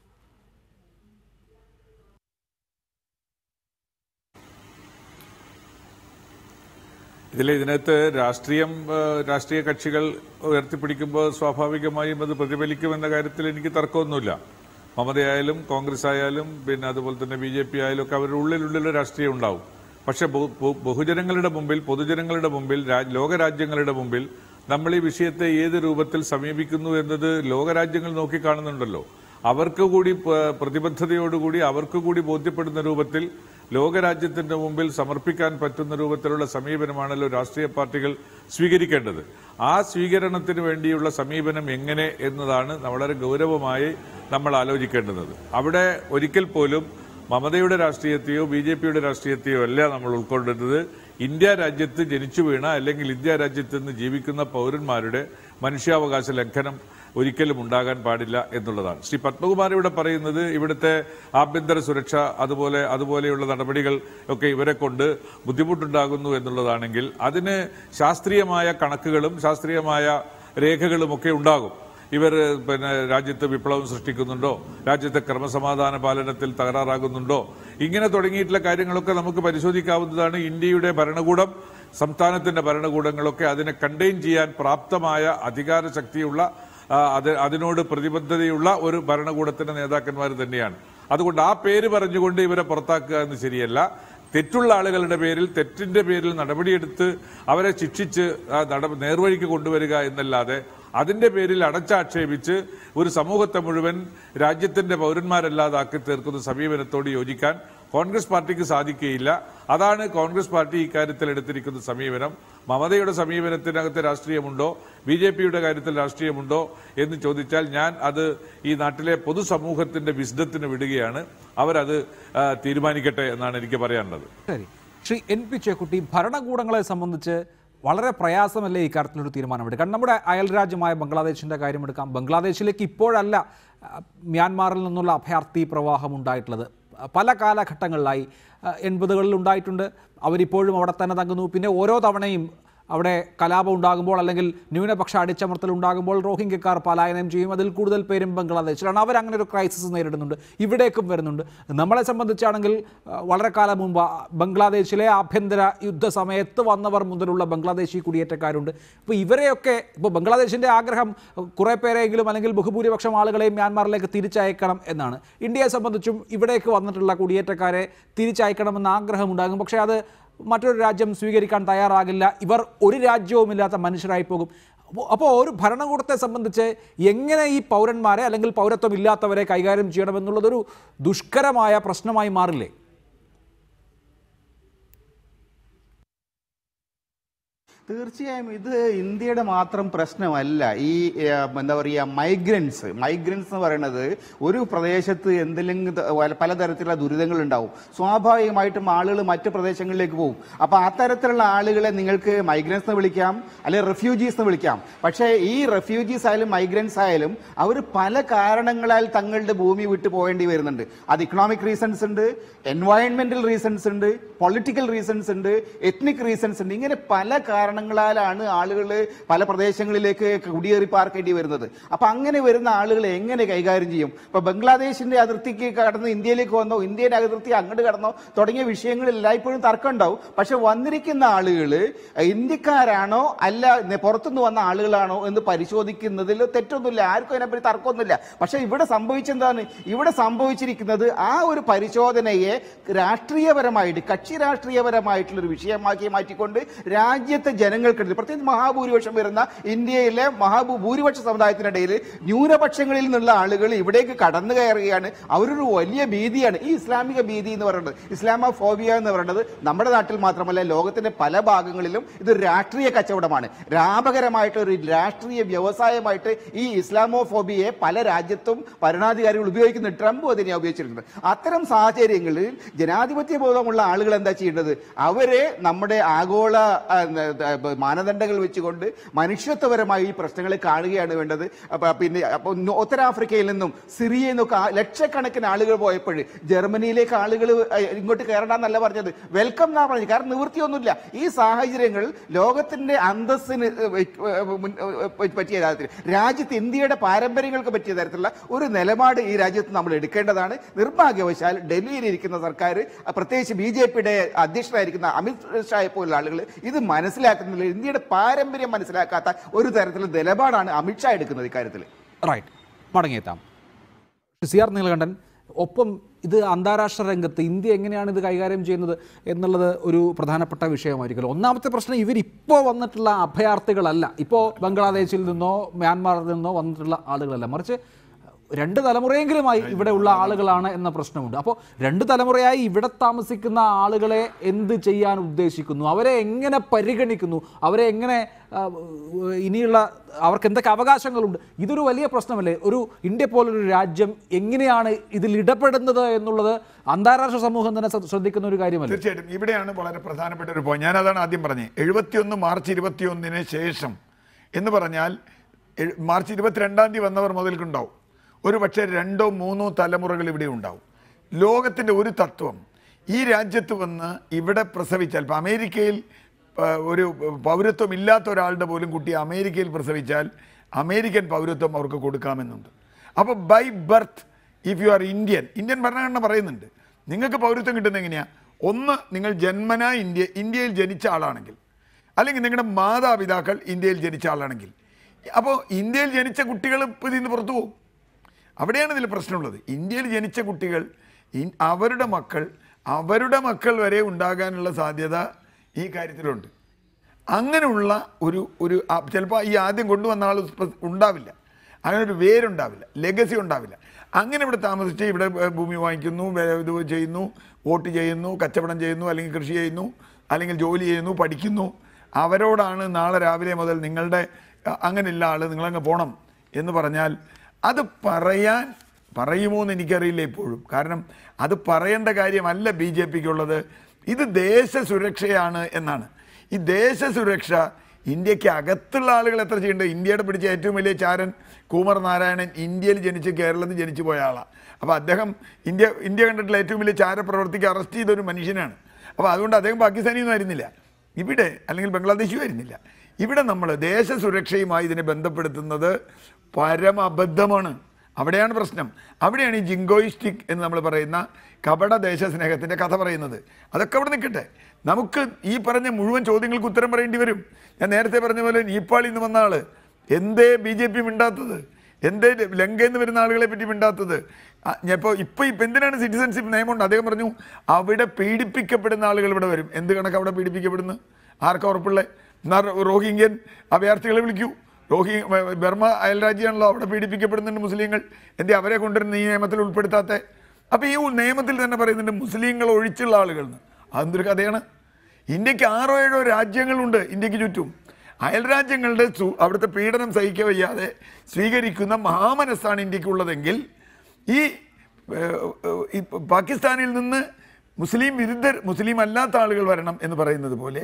ഇതിൽ ഇതിനകത്ത് രാഷ്ട്രീയം ആ, രാഷ്ട്രീയ കക്ഷികൾ ഉയർത്തിപ്പിടിക്കുമ്പോൾ സ്വാഭാവികമായും അത് പ്രതിഫലിക്കുമെന്ന കാര്യത്തിൽ എനിക്ക് തർക്കമൊന്നുമില്ല മമതയായാലും കോൺഗ്രസ് ആയാലും പിന്നെ അതുപോലെ തന്നെ ബി ജെ പി ആയാലും ഒക്കെ അവരുടെ ഉള്ളിലുള്ളിൽ രാഷ്ട്രീയം ഉണ്ടാവും പക്ഷെ ബഹു- ബഹു- ബഹുജനങ്ങളുടെ മുമ്പിൽ പൊതുജനങ്ങളുടെ മുമ്പിൽ രാ- ലോകരാജ്യങ്ങളുടെ മുമ്പിൽ നമ്മൾ ഈ വിഷയത്തെ ഏത് രൂപത്തിൽ സമീപിക്കുന്നു എന്നത് ലോകരാജ്യങ്ങൾ നോക്കിക്കാണുന്നുണ്ടല്ലോ അവർക്ക് കൂടി പ- പ്രതിബദ്ധതയോടുകൂടി അവർക്ക് കൂടി ബോധ്യപ്പെടുന്ന രൂപത്തിൽ ലോകരാജ്യത്തിന്റെ മുമ്പിൽ സമർപ്പിക്കാൻ പറ്റുന്ന രൂപത്തിലുള്ള സമീപനമാണല്ലോ രാഷ്ട്രീയ പാർട്ടികൾ സ്വീകരിക്കേണ്ടത് ആ സ്വീകരണത്തിന് വേണ്ടിയുള്ള സമീപനം എങ്ങനെ എന്നതാണ് വളരെ ഗൗരവമായി നമ്മൾ ആലോചിക്കേണ്ടത് അവിടെ ഒരിക്കൽ പോലും മമതയുടെ രാഷ്ട്രീയത്തെയോ ബി ജെ പിയുടെ രാഷ്ട്രീയത്തെയോ അല്ല നമ്മൾ ഉൾക്കൊള്ളുന്നത് ഇന്ത്യ രാജ്യത്ത് ജനിച്ചു വീണ അല്ലെങ്കിൽ ഇന്ത്യ രാജ്യത്ത് നിന്ന് ജീവിക്കുന്ന പൗരന്മാരുടെ മനുഷ്യാവകാശ ലംഘനം ഒരിക്കലും ഉണ്ടാകാൻ പാടില്ല എന്നുള്ളതാണ് ശ്രീ പത്മകുമാർ ഇവിടെ പറയുന്നത് ഇവിടുത്തെ ആഭ്യന്തര സുരക്ഷ അതുപോലെ അതുപോലെയുള്ള നടപടികൾ ഒക്കെ ഇവരെ കൊണ്ട് ബുദ്ധിമുട്ടുണ്ടാകുന്നു എന്നുള്ളതാണെങ്കിൽ അതിന് ശാസ്ത്രീയമായ കണക്കുകളും ശാസ്ത്രീയമായ രേഖകളും ഒക്കെ ഉണ്ടാകും ഇവർ പിന്നെ രാജ്യത്ത് വിപ്ലവം സൃഷ്ടിക്കുന്നുണ്ടോ രാജ്യത്തെ ക്രമസമാധാന പാലനത്തിൽ തകരാറാകുന്നുണ്ടോ ഇങ്ങനെ തുടങ്ങിയിട്ടുള്ള കാര്യങ്ങളൊക്കെ നമുക്ക് പരിശോധിക്കാവുന്നതാണ് ഇന്ത്യയുടെ ഭരണകൂടം സംസ്ഥാനത്തിന്റെ ഭരണകൂടങ്ങളൊക്കെ അതിനെ കണ്ടെയ്ൻ ചെയ്യാൻ പ്രാപ്തമായ അധികാര ശക്തിയുള്ള ആ, അത് അതിനോട് പ്രതിബദ്ധതയുള്ള ഒരു ഭരണകൂടത്തിന്റെ നേതാക്കന്മാർ തന്നെയാണ് അതുകൊണ്ട് ആ പേര് പറഞ്ഞുകൊണ്ട് ഇവരെ പുറത്താക്കുക എന്ന് ശരിയല്ല തെറ്റുള്ള ആളുകളുടെ പേരിൽ തെറ്റിന്റെ പേരിൽ നടപടിയെടുത്ത് അവരെ ശിക്ഷിച്ച് ആ നട നേർവഴിക്ക് കൊണ്ടുവരിക എന്നല്ലാതെ അതിന്റെ പേരിൽ അടച്ചാക്ഷേപിച്ച് ഒരു സമൂഹത്തെ മുഴുവൻ രാജ്യത്തിന്റെ പൗരന്മാരല്ലാതാക്കി തീർക്കുന്ന സമീപനത്തോട് യോജിക്കാൻ കോൺഗ്രസ് പാർട്ടിക്ക് സാധിക്കുകയില്ല അതാണ് കോൺഗ്രസ് പാർട്ടി ഇക്കാര്യത്തിൽ എടുത്തിരിക്കുന്ന സമീപനം മമതയുടെ സമീപനത്തിനകത്ത് രാഷ്ട്രീയമുണ്ടോ ബി ജെ പിയുടെ കാര്യത്തിൽ രാഷ്ട്രീയമുണ്ടോ എന്ന് ചോദിച്ചാൽ ഞാൻ അത് ഈ നാട്ടിലെ പൊതുസമൂഹത്തിന്റെ വിശുദ്ധത്തിന് വിടുകയാണ് അവരത് ആ, തീരുമാനിക്കട്ടെ എന്നാണ് എനിക്ക് പറയാനുള്ളത് ശരി ശ്രീ എൻ പി ചേക്കുട്ടി ഭരണകൂടങ്ങളെ സംബന്ധിച്ച് വളരെ പ്രയാസമല്ലേ ഈ കാര്യത്തിലൊരു തീരുമാനമെടുക്കാൻ നമ്മുടെ അയൽരാജ്യമായ ബംഗ്ലാദേശിൻ്റെ കാര്യമെടുക്കാം ബംഗ്ലാദേശിലേക്ക് ഇപ്പോഴല്ല ആ, മ്യാൻമാറിൽ നിന്നുള്ള അഭയാർത്ഥി പ്രവാഹം ഉണ്ടായിട്ടുള്ളത് പല കാലഘട്ടങ്ങളിലായി ആ, എൺപതുകളിൽ ഉണ്ടായിട്ടുണ്ട് അവരിപ്പോഴും അവിടെ തന്നെ തങ്ങുന്നു പിന്നെ ഓരോ തവണയും അവിടെ കലാപം ഉണ്ടാകുമ്പോൾ അല്ലെങ്കിൽ ന്യൂനപക്ഷ അടിച്ചമർത്തൽ ഉണ്ടാകുമ്പോൾ റോഹിംഗ്യക്കാർ പലായനം ചെയ്യും അതിൽ കൂടുതൽ പേരും ബംഗ്ലാദേശിലാണ് അവരങ്ങനെ ഒരു ക്രൈസിസ് നേരിടുന്നുണ്ട് ഇവിടേക്കും വരുന്നുണ്ട് നമ്മളെ സംബന്ധിച്ചാണെങ്കിൽ ആ, വളരെ കാലം മുമ്പ് ആ, ബംഗ്ലാദേശിലെ ആഭ്യന്തര യുദ്ധ സമയത്ത് വന്നവർ മുതലുള്ള ബംഗ്ലാദേശി കുടിയേറ്റക്കാരുണ്ട് ഇപ്പോൾ ഇവരെയൊക്കെ ഇപ്പോൾ ബംഗ്ലാദേശിൻ്റെ ആഗ്രഹം കുറേ പേരെങ്കിലും അല്ലെങ്കിൽ ബഹുഭൂരിപക്ഷം ആളുകളെയും മ്യാൻമാറിലേക്ക് തിരിച്ചയക്കണം എന്നാണ് ഇന്ത്യയെ സംബന്ധിച്ചും ഇവിടേക്ക് വന്നിട്ടുള്ള കുടിയേറ്റക്കാരെ തിരിച്ചയക്കണമെന്ന ആഗ്രഹമുണ്ടാകും പക്ഷേ അത് മറ്റൊരു രാജ്യം സ്വീകരിക്കാൻ തയ്യാറാകില്ല ഇവർ ഒരു രാജ്യവുമില്ലാത്ത മനുഷ്യരായി പോകും അപ്പോൾ- അപ്പോൾ ഒരു ഭരണകൂടത്തെ സംബന്ധിച്ച് എങ്ങനെ ഈ പൗരന്മാരെ അല്ലെങ്കിൽ പൗരത്വം ഇല്ലാത്തവരെ കൈകാര്യം ചെയ്യണമെന്നുള്ളതൊരു ദുഷ്കരമായ പ്രശ്നമായി മാറില്ലേ തീർച്ചയായും ഇത് ഇന്ത്യയുടെ മാത്രം പ്രശ്നമല്ല ഈ ഏഹ്, എന്താ പറയുക മൈഗ്രൻസ് മൈഗ്രൻസ് എന്ന് പറയുന്നത് ഒരു പ്രദേശത്ത് എന്തെങ്കിലും ത- വല- പലതരത്തിലുള്ള ദുരിതങ്ങൾ ഉണ്ടാവും സ്വാഭാവികമായിട്ടും ആളുകൾ മറ്റു പ്രദേശങ്ങളിലേക്ക് പോകും അപ്പൊ അത്തരത്തിലുള്ള ആളുകളെ നിങ്ങൾക്ക് മൈഗ്രൻസ് എന്ന് വിളിക്കാം അല്ലെങ്കിൽ റെഫ്യൂജീസ് എന്ന് വിളിക്കാം പക്ഷേ ഈ റെഫ്യൂജീസ് ആയാലും മൈഗ്രൻസ് ആയാലും അവർ പല കാരണങ്ങളാൽ തങ്ങളുടെ ഭൂമി വിട്ടു പോകേണ്ടി വരുന്നുണ്ട് അത് ഇക്കണോമിക് റീസൺസ് ഉണ്ട് എൻവയൺമെന്റൽ റീസൺസ് ഉണ്ട് പൊളിറ്റിക്കൽ റീസൺസ് ഉണ്ട് എത്നിക് റീസൺസ് ഉണ്ട് ഇങ്ങനെ പല കാരണങ്ങളാലാണ് ആളുകൾ പല പ്രദേശങ്ങളിലേക്ക് കുടിയേറി പാർക്കേണ്ടി വരുന്നത് അപ്പൊ അങ്ങനെ വരുന്ന ആളുകളെ എങ്ങനെ കൈകാര്യം ചെയ്യും ഇപ്പൊ ബംഗ്ലാദേശിന്റെ അതിർത്തിക്ക് കടന്ന് ഇന്ത്യയിലേക്ക് വന്നോ ഇന്ത്യയുടെ അതിർത്തി അങ്ങോട്ട് കടന്നോ തുടങ്ങിയ വിഷയങ്ങളിൽ എല്ലായ്പ്പോഴും തർക്കം ഉണ്ടാവും പക്ഷെ വന്നിരിക്കുന്ന ആളുകൾ ഇന്ത്യക്കാരാണോ അല്ല നെ- പുറത്തുനിന്ന് വന്ന ആളുകളാണോ എന്ന് പരിശോധിക്കുന്നതിൽ തെറ്റൊന്നുമില്ല ആർക്കും അതിനെപ്പറ്റി തർക്കമൊന്നുമില്ല പക്ഷെ ഇവിടെ സംഭവിച്ചെന്താണ് ഇവിടെ സംഭവിച്ചിരിക്കുന്നത് ആ ഒരു പരിശോധനയെ രാഷ്ട്രീയപരമായിട്ട് കക്ഷി രാഷ്ട്രീയപരമായിട്ടുള്ള ഒരു വിഷയമാക്കി മാറ്റിക്കൊണ്ട് രാജ്യത്തെ ജനങ്ങൾക്കിടയിൽ പ്രത്യേകിച്ച് മഹാഭൂരിപക്ഷം വരുന്ന ഇന്ത്യയിലെ മഹാഭൂ ഭൂരിപക്ഷ സമുദായത്തിനിടയിൽ ന്യൂനപക്ഷങ്ങളിൽ നിന്നുള്ള ആളുകൾ ഇവിടേക്ക് കടന്നു കയറുകയാണ് അവരൊരു വലിയ ഭീതിയാണ് ഈ ഇസ്ലാമിക ഭീതി എന്ന് പറയുന്നത് ഇസ്ലാമോ ഫോബിയ എന്ന് പറയുന്നത് നമ്മുടെ നാട്ടിൽ മാത്രമല്ല ലോകത്തിന്റെ പല ഭാഗങ്ങളിലും ഇത് രാഷ്ട്രീയ കച്ചവടമാണ് ലാഭകരമായിട്ട് ഒരു രാഷ്ട്രീയ വ്യവസായമായിട്ട് ഈ ഇസ്ലാമോ ഫോബിയെ പല രാജ്യത്തും ഭരണാധികാരികൾ ഉപയോഗിക്കുന്നു ട്രംപ് അതിനെ ഉപയോഗിച്ചിരിക്കുന്നത് അത്തരം സാഹചര്യങ്ങളിൽ ജനാധിപത്യ ബോധമുള്ള ആളുകൾ എന്താ ചെയ്യേണ്ടത് അവരെ നമ്മുടെ ആഗോള ആ, ആ, മാനദണ്ഡങ്ങൾ വെച്ചുകൊണ്ട് മനുഷ്യത്വപരമായി ഈ പ്രശ്നങ്ങളെ കാണുകയാണ് വേണ്ടത് അപ്പൊ പിന്നെ അപ്പൊ നോ- ഉത്തരാഫ്രിക്കയിൽ നിന്നും സിറിയയിൽ നിന്നൊക്കെ ആ- ലക്ഷക്കണക്കിന് ആളുകൾ പോയപ്പോൾ ജർമ്മനിയിലേക്ക് ആളുകൾ ഇങ്ങോട്ട് കയറണമെന്നല്ല പറഞ്ഞത് വെൽക്കം എന്നാ പറഞ്ഞത് കാരണം നിവൃത്തിയൊന്നുമില്ല ഈ സാഹചര്യങ്ങൾ ലോകത്തിന്റെ അന്തസ്സിന് മുൻ- പറ്റിയ തരത്തിൽ രാജ്യത്ത് ഇന്ത്യയുടെ പാരമ്പര്യങ്ങൾക്ക് പറ്റിയ തരത്തിലുള്ള ഒരു നിലപാട് ഈ രാജ്യത്ത് നമ്മൾ എടുക്കേണ്ടതാണ് നിർഭാഗ്യവശാൽ ഡൽഹിയിൽ ഇരിക്കുന്ന സർക്കാർ പ്രത്യേകിച്ച് ബി ജെ പിയുടെ അധ്യക്ഷനായിരിക്കുന്ന അമിത് ഷായെ പോലുള്ള ആളുകൾ ഇത് മനസ്സിലാക്കുന്നില്ല ഇന്ത്യയുടെ പാരമ്പര്യം മനസ്സിലാക്കാത്ത ഒരു തരത്തിലുള്ള നിലപാടാണ് അമിത്ഷാ എടുക്കുന്നത് ഇക്കാര്യത്തിൽ റൈറ്റ് മടങ്ങിയെത്താം സി ആർ നീലകണ്ഠൻ ഒപ്പം ഇത് അന്താരാഷ്ട്ര രംഗത്ത് ഇന്ത്യ എങ്ങനെയാണ് ഇത് കൈകാര്യം ചെയ്യുന്നത് എന്നുള്ളത് ഒരു പ്രധാനപ്പെട്ട വിഷയമായിരിക്കുമല്ലോ ഒന്നാമത്തെ പ്രശ്നം ഇവരിപ്പോൾ വന്നിട്ടുള്ള അഭയാർത്ഥികളല്ല ഇപ്പോൾ ബംഗ്ലാദേശിൽ നിന്നോ മ്യാൻമാറിൽ നിന്നോ വന്നിട്ടുള്ള ആളുകളല്ല മറിച്ച് രണ്ട് തലമുറയെങ്കിലുമായി ഇവിടെ ഉള്ള ആളുകളാണ് എന്ന പ്രശ്നമുണ്ട് അപ്പോൾ രണ്ട് തലമുറയായി ഇവിടെ താമസിക്കുന്ന ആളുകളെ എന്ത് ചെയ്യാൻ ഉദ്ദേശിക്കുന്നു അവരെ എങ്ങനെ പരിഗണിക്കുന്നു അവരെ എങ്ങനെ ആ, ഇനിയുള്ള അവർക്ക് എന്തൊക്കെ അവകാശങ്ങളുണ്ട് ഇതൊരു വലിയ പ്രശ്നമല്ലേ ഒരു ഇന്ത്യ പോലൊരു രാജ്യം എങ്ങനെയാണ് ഇതിൽ ഇടപെടുന്നത് എന്നുള്ളത് അന്താരാഷ്ട്ര സമൂഹം തന്നെ ശ്ര- ശ്രദ്ധിക്കുന്ന ഒരു കാര്യമല്ലേ തീർച്ചയായിട്ടും ഇവിടെയാണ് വളരെ പ്രധാനപ്പെട്ട ഒരു പോയിന്റ് ഞാൻ അതാണ് ആദ്യം പറഞ്ഞത് എഴുപത്തിയൊന്ന് മാർച്ച് ഇരുപത്തിയൊന്നിന് ശേഷം എന്ന് പറഞ്ഞാൽ എഴ്- മാർച്ച് ഇരുപത്തിരണ്ടാം തീയതി വന്നവർ മുതൽക്കുണ്ടാവും ഒരു പക്ഷേ രണ്ടോ മൂന്നോ തലമുറകൾ ഇവിടെ ഉണ്ടാവും ലോകത്തിൻ്റെ ഒരു തത്വം ഈ രാജ്യത്ത് വന്ന് ഇവിടെ പ്രസവിച്ചാൽ ഇപ്പം അമേരിക്കയിൽ ആ, ഒരു പൗരത്വം ഇല്ലാത്ത ഒരാളുടെ പോലും കുട്ടി അമേരിക്കയിൽ പ്രസവിച്ചാൽ അമേരിക്കൻ പൗരത്വം അവർക്ക് കൊടുക്കാമെന്നുണ്ട് അപ്പോൾ by birth if you are Indian Indian ഭരണഘടന പറയുന്നുണ്ട് നിങ്ങൾക്ക് പൗരത്വം കിട്ടുന്നത് എങ്ങനെയാ ഒന്ന് നിങ്ങൾ ജന്മനാ ഇന്ത്യ ഇന്ത്യയിൽ ജനിച്ച ആളാണെങ്കിൽ അല്ലെങ്കിൽ നിങ്ങളുടെ മാതാപിതാക്കൾ ഇന്ത്യയിൽ ജനിച്ച ആളാണെങ്കിൽ അപ്പോൾ ഇന്ത്യയിൽ ജനിച്ച കുട്ടികൾ ഇപ്പോൾ ഇതിൽ നിന്ന് പുറത്തു പോകും അവിടെയാണ് ഇതിൽ പ്രശ്നമുള്ളത് ഇന്ത്യയിൽ ജനിച്ച കുട്ടികൾ ഇൻ- അവരുടെ മക്കൾ അവരുടെ മക്കൾ വരെ ഉണ്ടാകാനുള്ള സാധ്യത ഈ കാര്യത്തിലുണ്ട് അങ്ങനെയുള്ള ഒരു ഒരു ചിലപ്പോൾ ഈ ആദ്യം കൊണ്ടുവന്ന ആൾ സ്പ- ഉണ്ടാവില്ല അങ്ങനെ ഒരു വേരുണ്ടാവില്ല ലെഗസി ഉണ്ടാവില്ല അങ്ങനെ ഇവിടെ താമസിച്ച് ഇവിടെ ഏർ, ഭൂമി വാങ്ങിക്കുന്നു വേ- ഇത് ചെയ്യുന്നു വോട്ട് ചെയ്യുന്നു കച്ചവടം ചെയ്യുന്നു അല്ലെങ്കിൽ കൃഷി ചെയ്യുന്നു അല്ലെങ്കിൽ ജോലി ചെയ്യുന്നു പഠിക്കുന്നു അവരോടാണ് നാളെ രാവിലെ മുതൽ നിങ്ങളുടെ അ- അങ്ങനെയുള്ള ആൾ നിങ്ങളങ്ങ് പോകണം എന്ന് പറഞ്ഞാൽ അത് പറയാൻ പറയുമോ എന്ന് എനിക്കറിയില്ല ഇപ്പോഴും കാരണം അത് പറയേണ്ട കാര്യമല്ല ബി ജെ പിക്കുള്ളത് ഇത് ദേശസുരക്ഷയാണ് എന്നാണ് ഈ ദേശസുരക്ഷ ഇന്ത്യക്ക് അകത്തുള്ള ആളുകൾ എത്ര ചെയ്യേണ്ടത് ഇന്ത്യയുടെ പിടിച്ച ഏറ്റവും വലിയ ചാരൻ കൂമർ നാരായണൻ ഇന്ത്യയിൽ ജനിച്ച് കേരളത്തിൽ ജനിച്ചു പോയ ആളാണ് അപ്പോൾ അദ്ദേഹം ഇന്ത്യ ഇന്ത്യ കണ്ടിട്ടുള്ള ഏറ്റവും വലിയ ചാരപ്രവർത്തിക്ക് അറസ്റ്റ് ചെയ്ത ഒരു മനുഷ്യനാണ് അപ്പോൾ അതുകൊണ്ട് അദ്ദേഹം പാകിസ്ഥാനിൽ നിന്നും ആയിരുന്നില്ല ഇവിടെ അല്ലെങ്കിൽ ബംഗ്ലാദേശിയും ആയിരുന്നില്ല ഇവിടെ നമ്മൾ ദേശസുരക്ഷയുമായി ഇതിനെ ബന്ധപ്പെടുത്തുന്നത് പരമ അബദ്ധമാണ് അവിടെയാണ് പ്രശ്നം അവിടെയാണ് ഈ ജിങ്കോയിസ്റ്റിക് എന്ന് നമ്മൾ പറയുന്ന കപട ദേശസ്നേഹത്തിൻ്റെ കഥ പറയുന്നത് അതൊക്കെ അവിടെ നിൽക്കട്ടെ നമുക്ക് ഈ പറഞ്ഞ മുഴുവൻ ചോദ്യങ്ങൾക്ക് ഉത്തരം പറയേണ്ടി വരും ഞാൻ നേരത്തെ പറഞ്ഞ പോലെ നേപ്പാളിൽ നിന്ന് വന്ന ആള് എന്തേ ബി ജെ പി മിണ്ടാത്തത് എന്തേ ലങ്കയിൽ നിന്ന് വരുന്ന ആളുകളെ പറ്റി മിണ്ടാത്തത് ഇപ്പോൾ ഇപ്പോൾ ഇപ്പം എന്തിനാണ് സിറ്റിസൺഷിപ്പ് നിയമമുണ്ട് അദ്ദേഹം പറഞ്ഞു അവിടെ പീഡിപ്പിക്കപ്പെടുന്ന ആളുകൾ ഇവിടെ വരും എന്ത് കണക്ക് അവിടെ പീഡിപ്പിക്കപ്പെടുന്നു ആർക്കാ ഉറപ്പുള്ളേ എന്നാൽ റോഹിംഗ്യൻ അഭയാർത്ഥികളെ വിളിക്കൂ റോഹി ബർമ്മ അയൽരാജ്യമാണല്ലോ അവിടെ പീഡിപ്പിക്കപ്പെടുന്നുണ്ട് മുസ്ലിങ്ങൾ എന്തേ അവരെ കൊണ്ടുവരുന്ന ഈ നിയമത്തിൽ ഉൾപ്പെടുത്താത്ത അപ്പോൾ ഈ നിയമത്തിൽ തന്നെ പറയുന്നുണ്ട് മുസ്ലിങ്ങൾ ഒഴിച്ചുള്ള ആളുകൾ എന്ന് അതെന്തൊരു കഥയാണ് ഇന്ത്യക്ക് ആറോ ഏഴോ രാജ്യങ്ങളുണ്ട് ഇന്ത്യക്ക് ചുറ്റും അയൽ രാജ്യങ്ങളുടെ സു- അവിടുത്തെ പീഡനം സഹിക്ക വയ്യാതെ സ്വീകരിക്കുന്ന മഹാമനസ്സാണ് ഇന്ത്യക്കുള്ളതെങ്കിൽ ഈ ഏഹ്, ഏഹ്, ഈ പാകിസ്ഥാനിൽ നിന്ന് മുസ്ലിം വിരുദ്ധർ മുസ്ലിം അല്ലാത്ത ആളുകൾ വരണം എന്ന് പറയുന്നത് പോലെ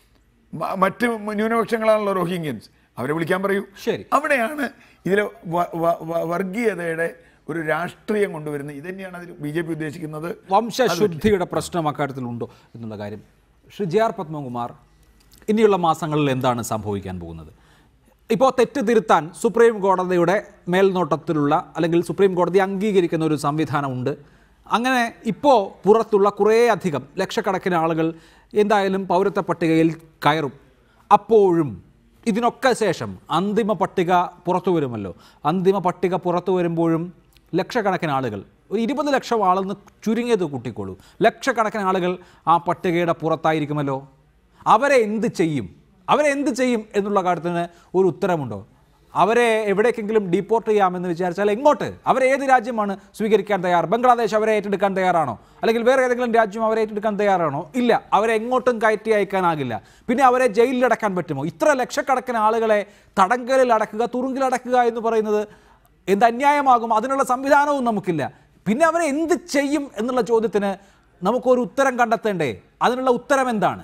മ- മറ്റ് ന്യൂനപക്ഷങ്ങളാണല്ലോ റോഹിംഗ്യൻസ് അവരെ വിളിക്കാൻ പറയൂ ശരി. അവിടെയാണ് ഇതിലെ വ- വ- വ- വർഗീയതയുടെ ഒരു രാഷ്ട്രീയം കൊണ്ടുവരുന്നത് ഇതന്നെയാണ് അതിൽ ബി ജെ പി ഉദ്ദേശിക്കുന്നത് വംശശുദ്ധിയുടെ പ്രശ്നം അക്കാര്യത്തിലുണ്ടോ എന്നുള്ള കാര്യം ശ്രീ ജെ ആർ പത്മകുമാർ ഇനിയുള്ള മാസങ്ങളിൽ എന്താണ് സംഭവിക്കാൻ പോകുന്നത് ഇപ്പോൾ തെറ്റ് തിരുത്താൻ സുപ്രീം കോടതിയുടെ മേൽനോട്ടത്തിലുള്ള അല്ലെങ്കിൽ സുപ്രീം കോടതി അംഗീകരിക്കുന്ന ഒരു സംവിധാനമുണ്ട് അങ്ങനെ ഇപ്പോൾ പുറത്തുള്ള കുറേ അധികം ലക്ഷക്കണക്കിന് ആളുകൾ എന്തായാലും പൗരത്വ പട്ടികയിൽ കയറും അപ്പോഴും ഇതിനൊക്കെ ശേഷം അന്തിമ പട്ടിക പുറത്തു വരുമല്ലോ അന്തിമ പട്ടിക പുറത്തു വരുമ്പോഴും ലക്ഷക്കണക്കിന് ആളുകൾ ഒരു ഇരുപത് ലക്ഷം ആളെന്ന് ചുരുങ്ങിയത് കൂട്ടിക്കോളൂ ലക്ഷക്കണക്കിന് ആളുകൾ ആ പട്ടികയുടെ പുറത്തായിരിക്കുമല്ലോ അവരെ എന്ത് ചെയ്യും അവരെ എന്ത് ചെയ്യും എന്നുള്ള കാര്യത്തിന് ഒരു ഉത്തരമുണ്ടോ അവരെ എവിടേക്കെങ്കിലും ഡീപ്പോർട്ട് ചെയ്യാമെന്ന് വിചാരിച്ചാൽ എങ്ങോട്ട് അവരെ ഏത് രാജ്യമാണ് സ്വീകരിക്കാൻ തയ്യാർ ബംഗ്ലാദേശ് അവരെ ഏറ്റെടുക്കാൻ തയ്യാറാണോ അല്ലെങ്കിൽ വേറെ ഏതെങ്കിലും രാജ്യം അവരെ ഏറ്റെടുക്കാൻ തയ്യാറാണോ ഇല്ല അവരെ എങ്ങോട്ടും കയറ്റി അയക്കാനാകില്ല പിന്നെ അവരെ ജയിലിലടക്കാൻ പറ്റുമോ ഇത്ര ലക്ഷക്കണക്കിന് ആളുകളെ തടങ്കലിൽ അടക്കുക തുറുങ്കിൽ അടക്കുക എന്ന് പറയുന്നത് എന്ത് അന്യായമാകും അതിനുള്ള സംവിധാനവും നമുക്കില്ല പിന്നെ അവരെ എന്ത് ചെയ്യും എന്നുള്ള ചോദ്യത്തിന് നമുക്കൊരു ഉത്തരം കണ്ടെത്തേണ്ടേ അതിനുള്ള ഉത്തരം എന്താണ്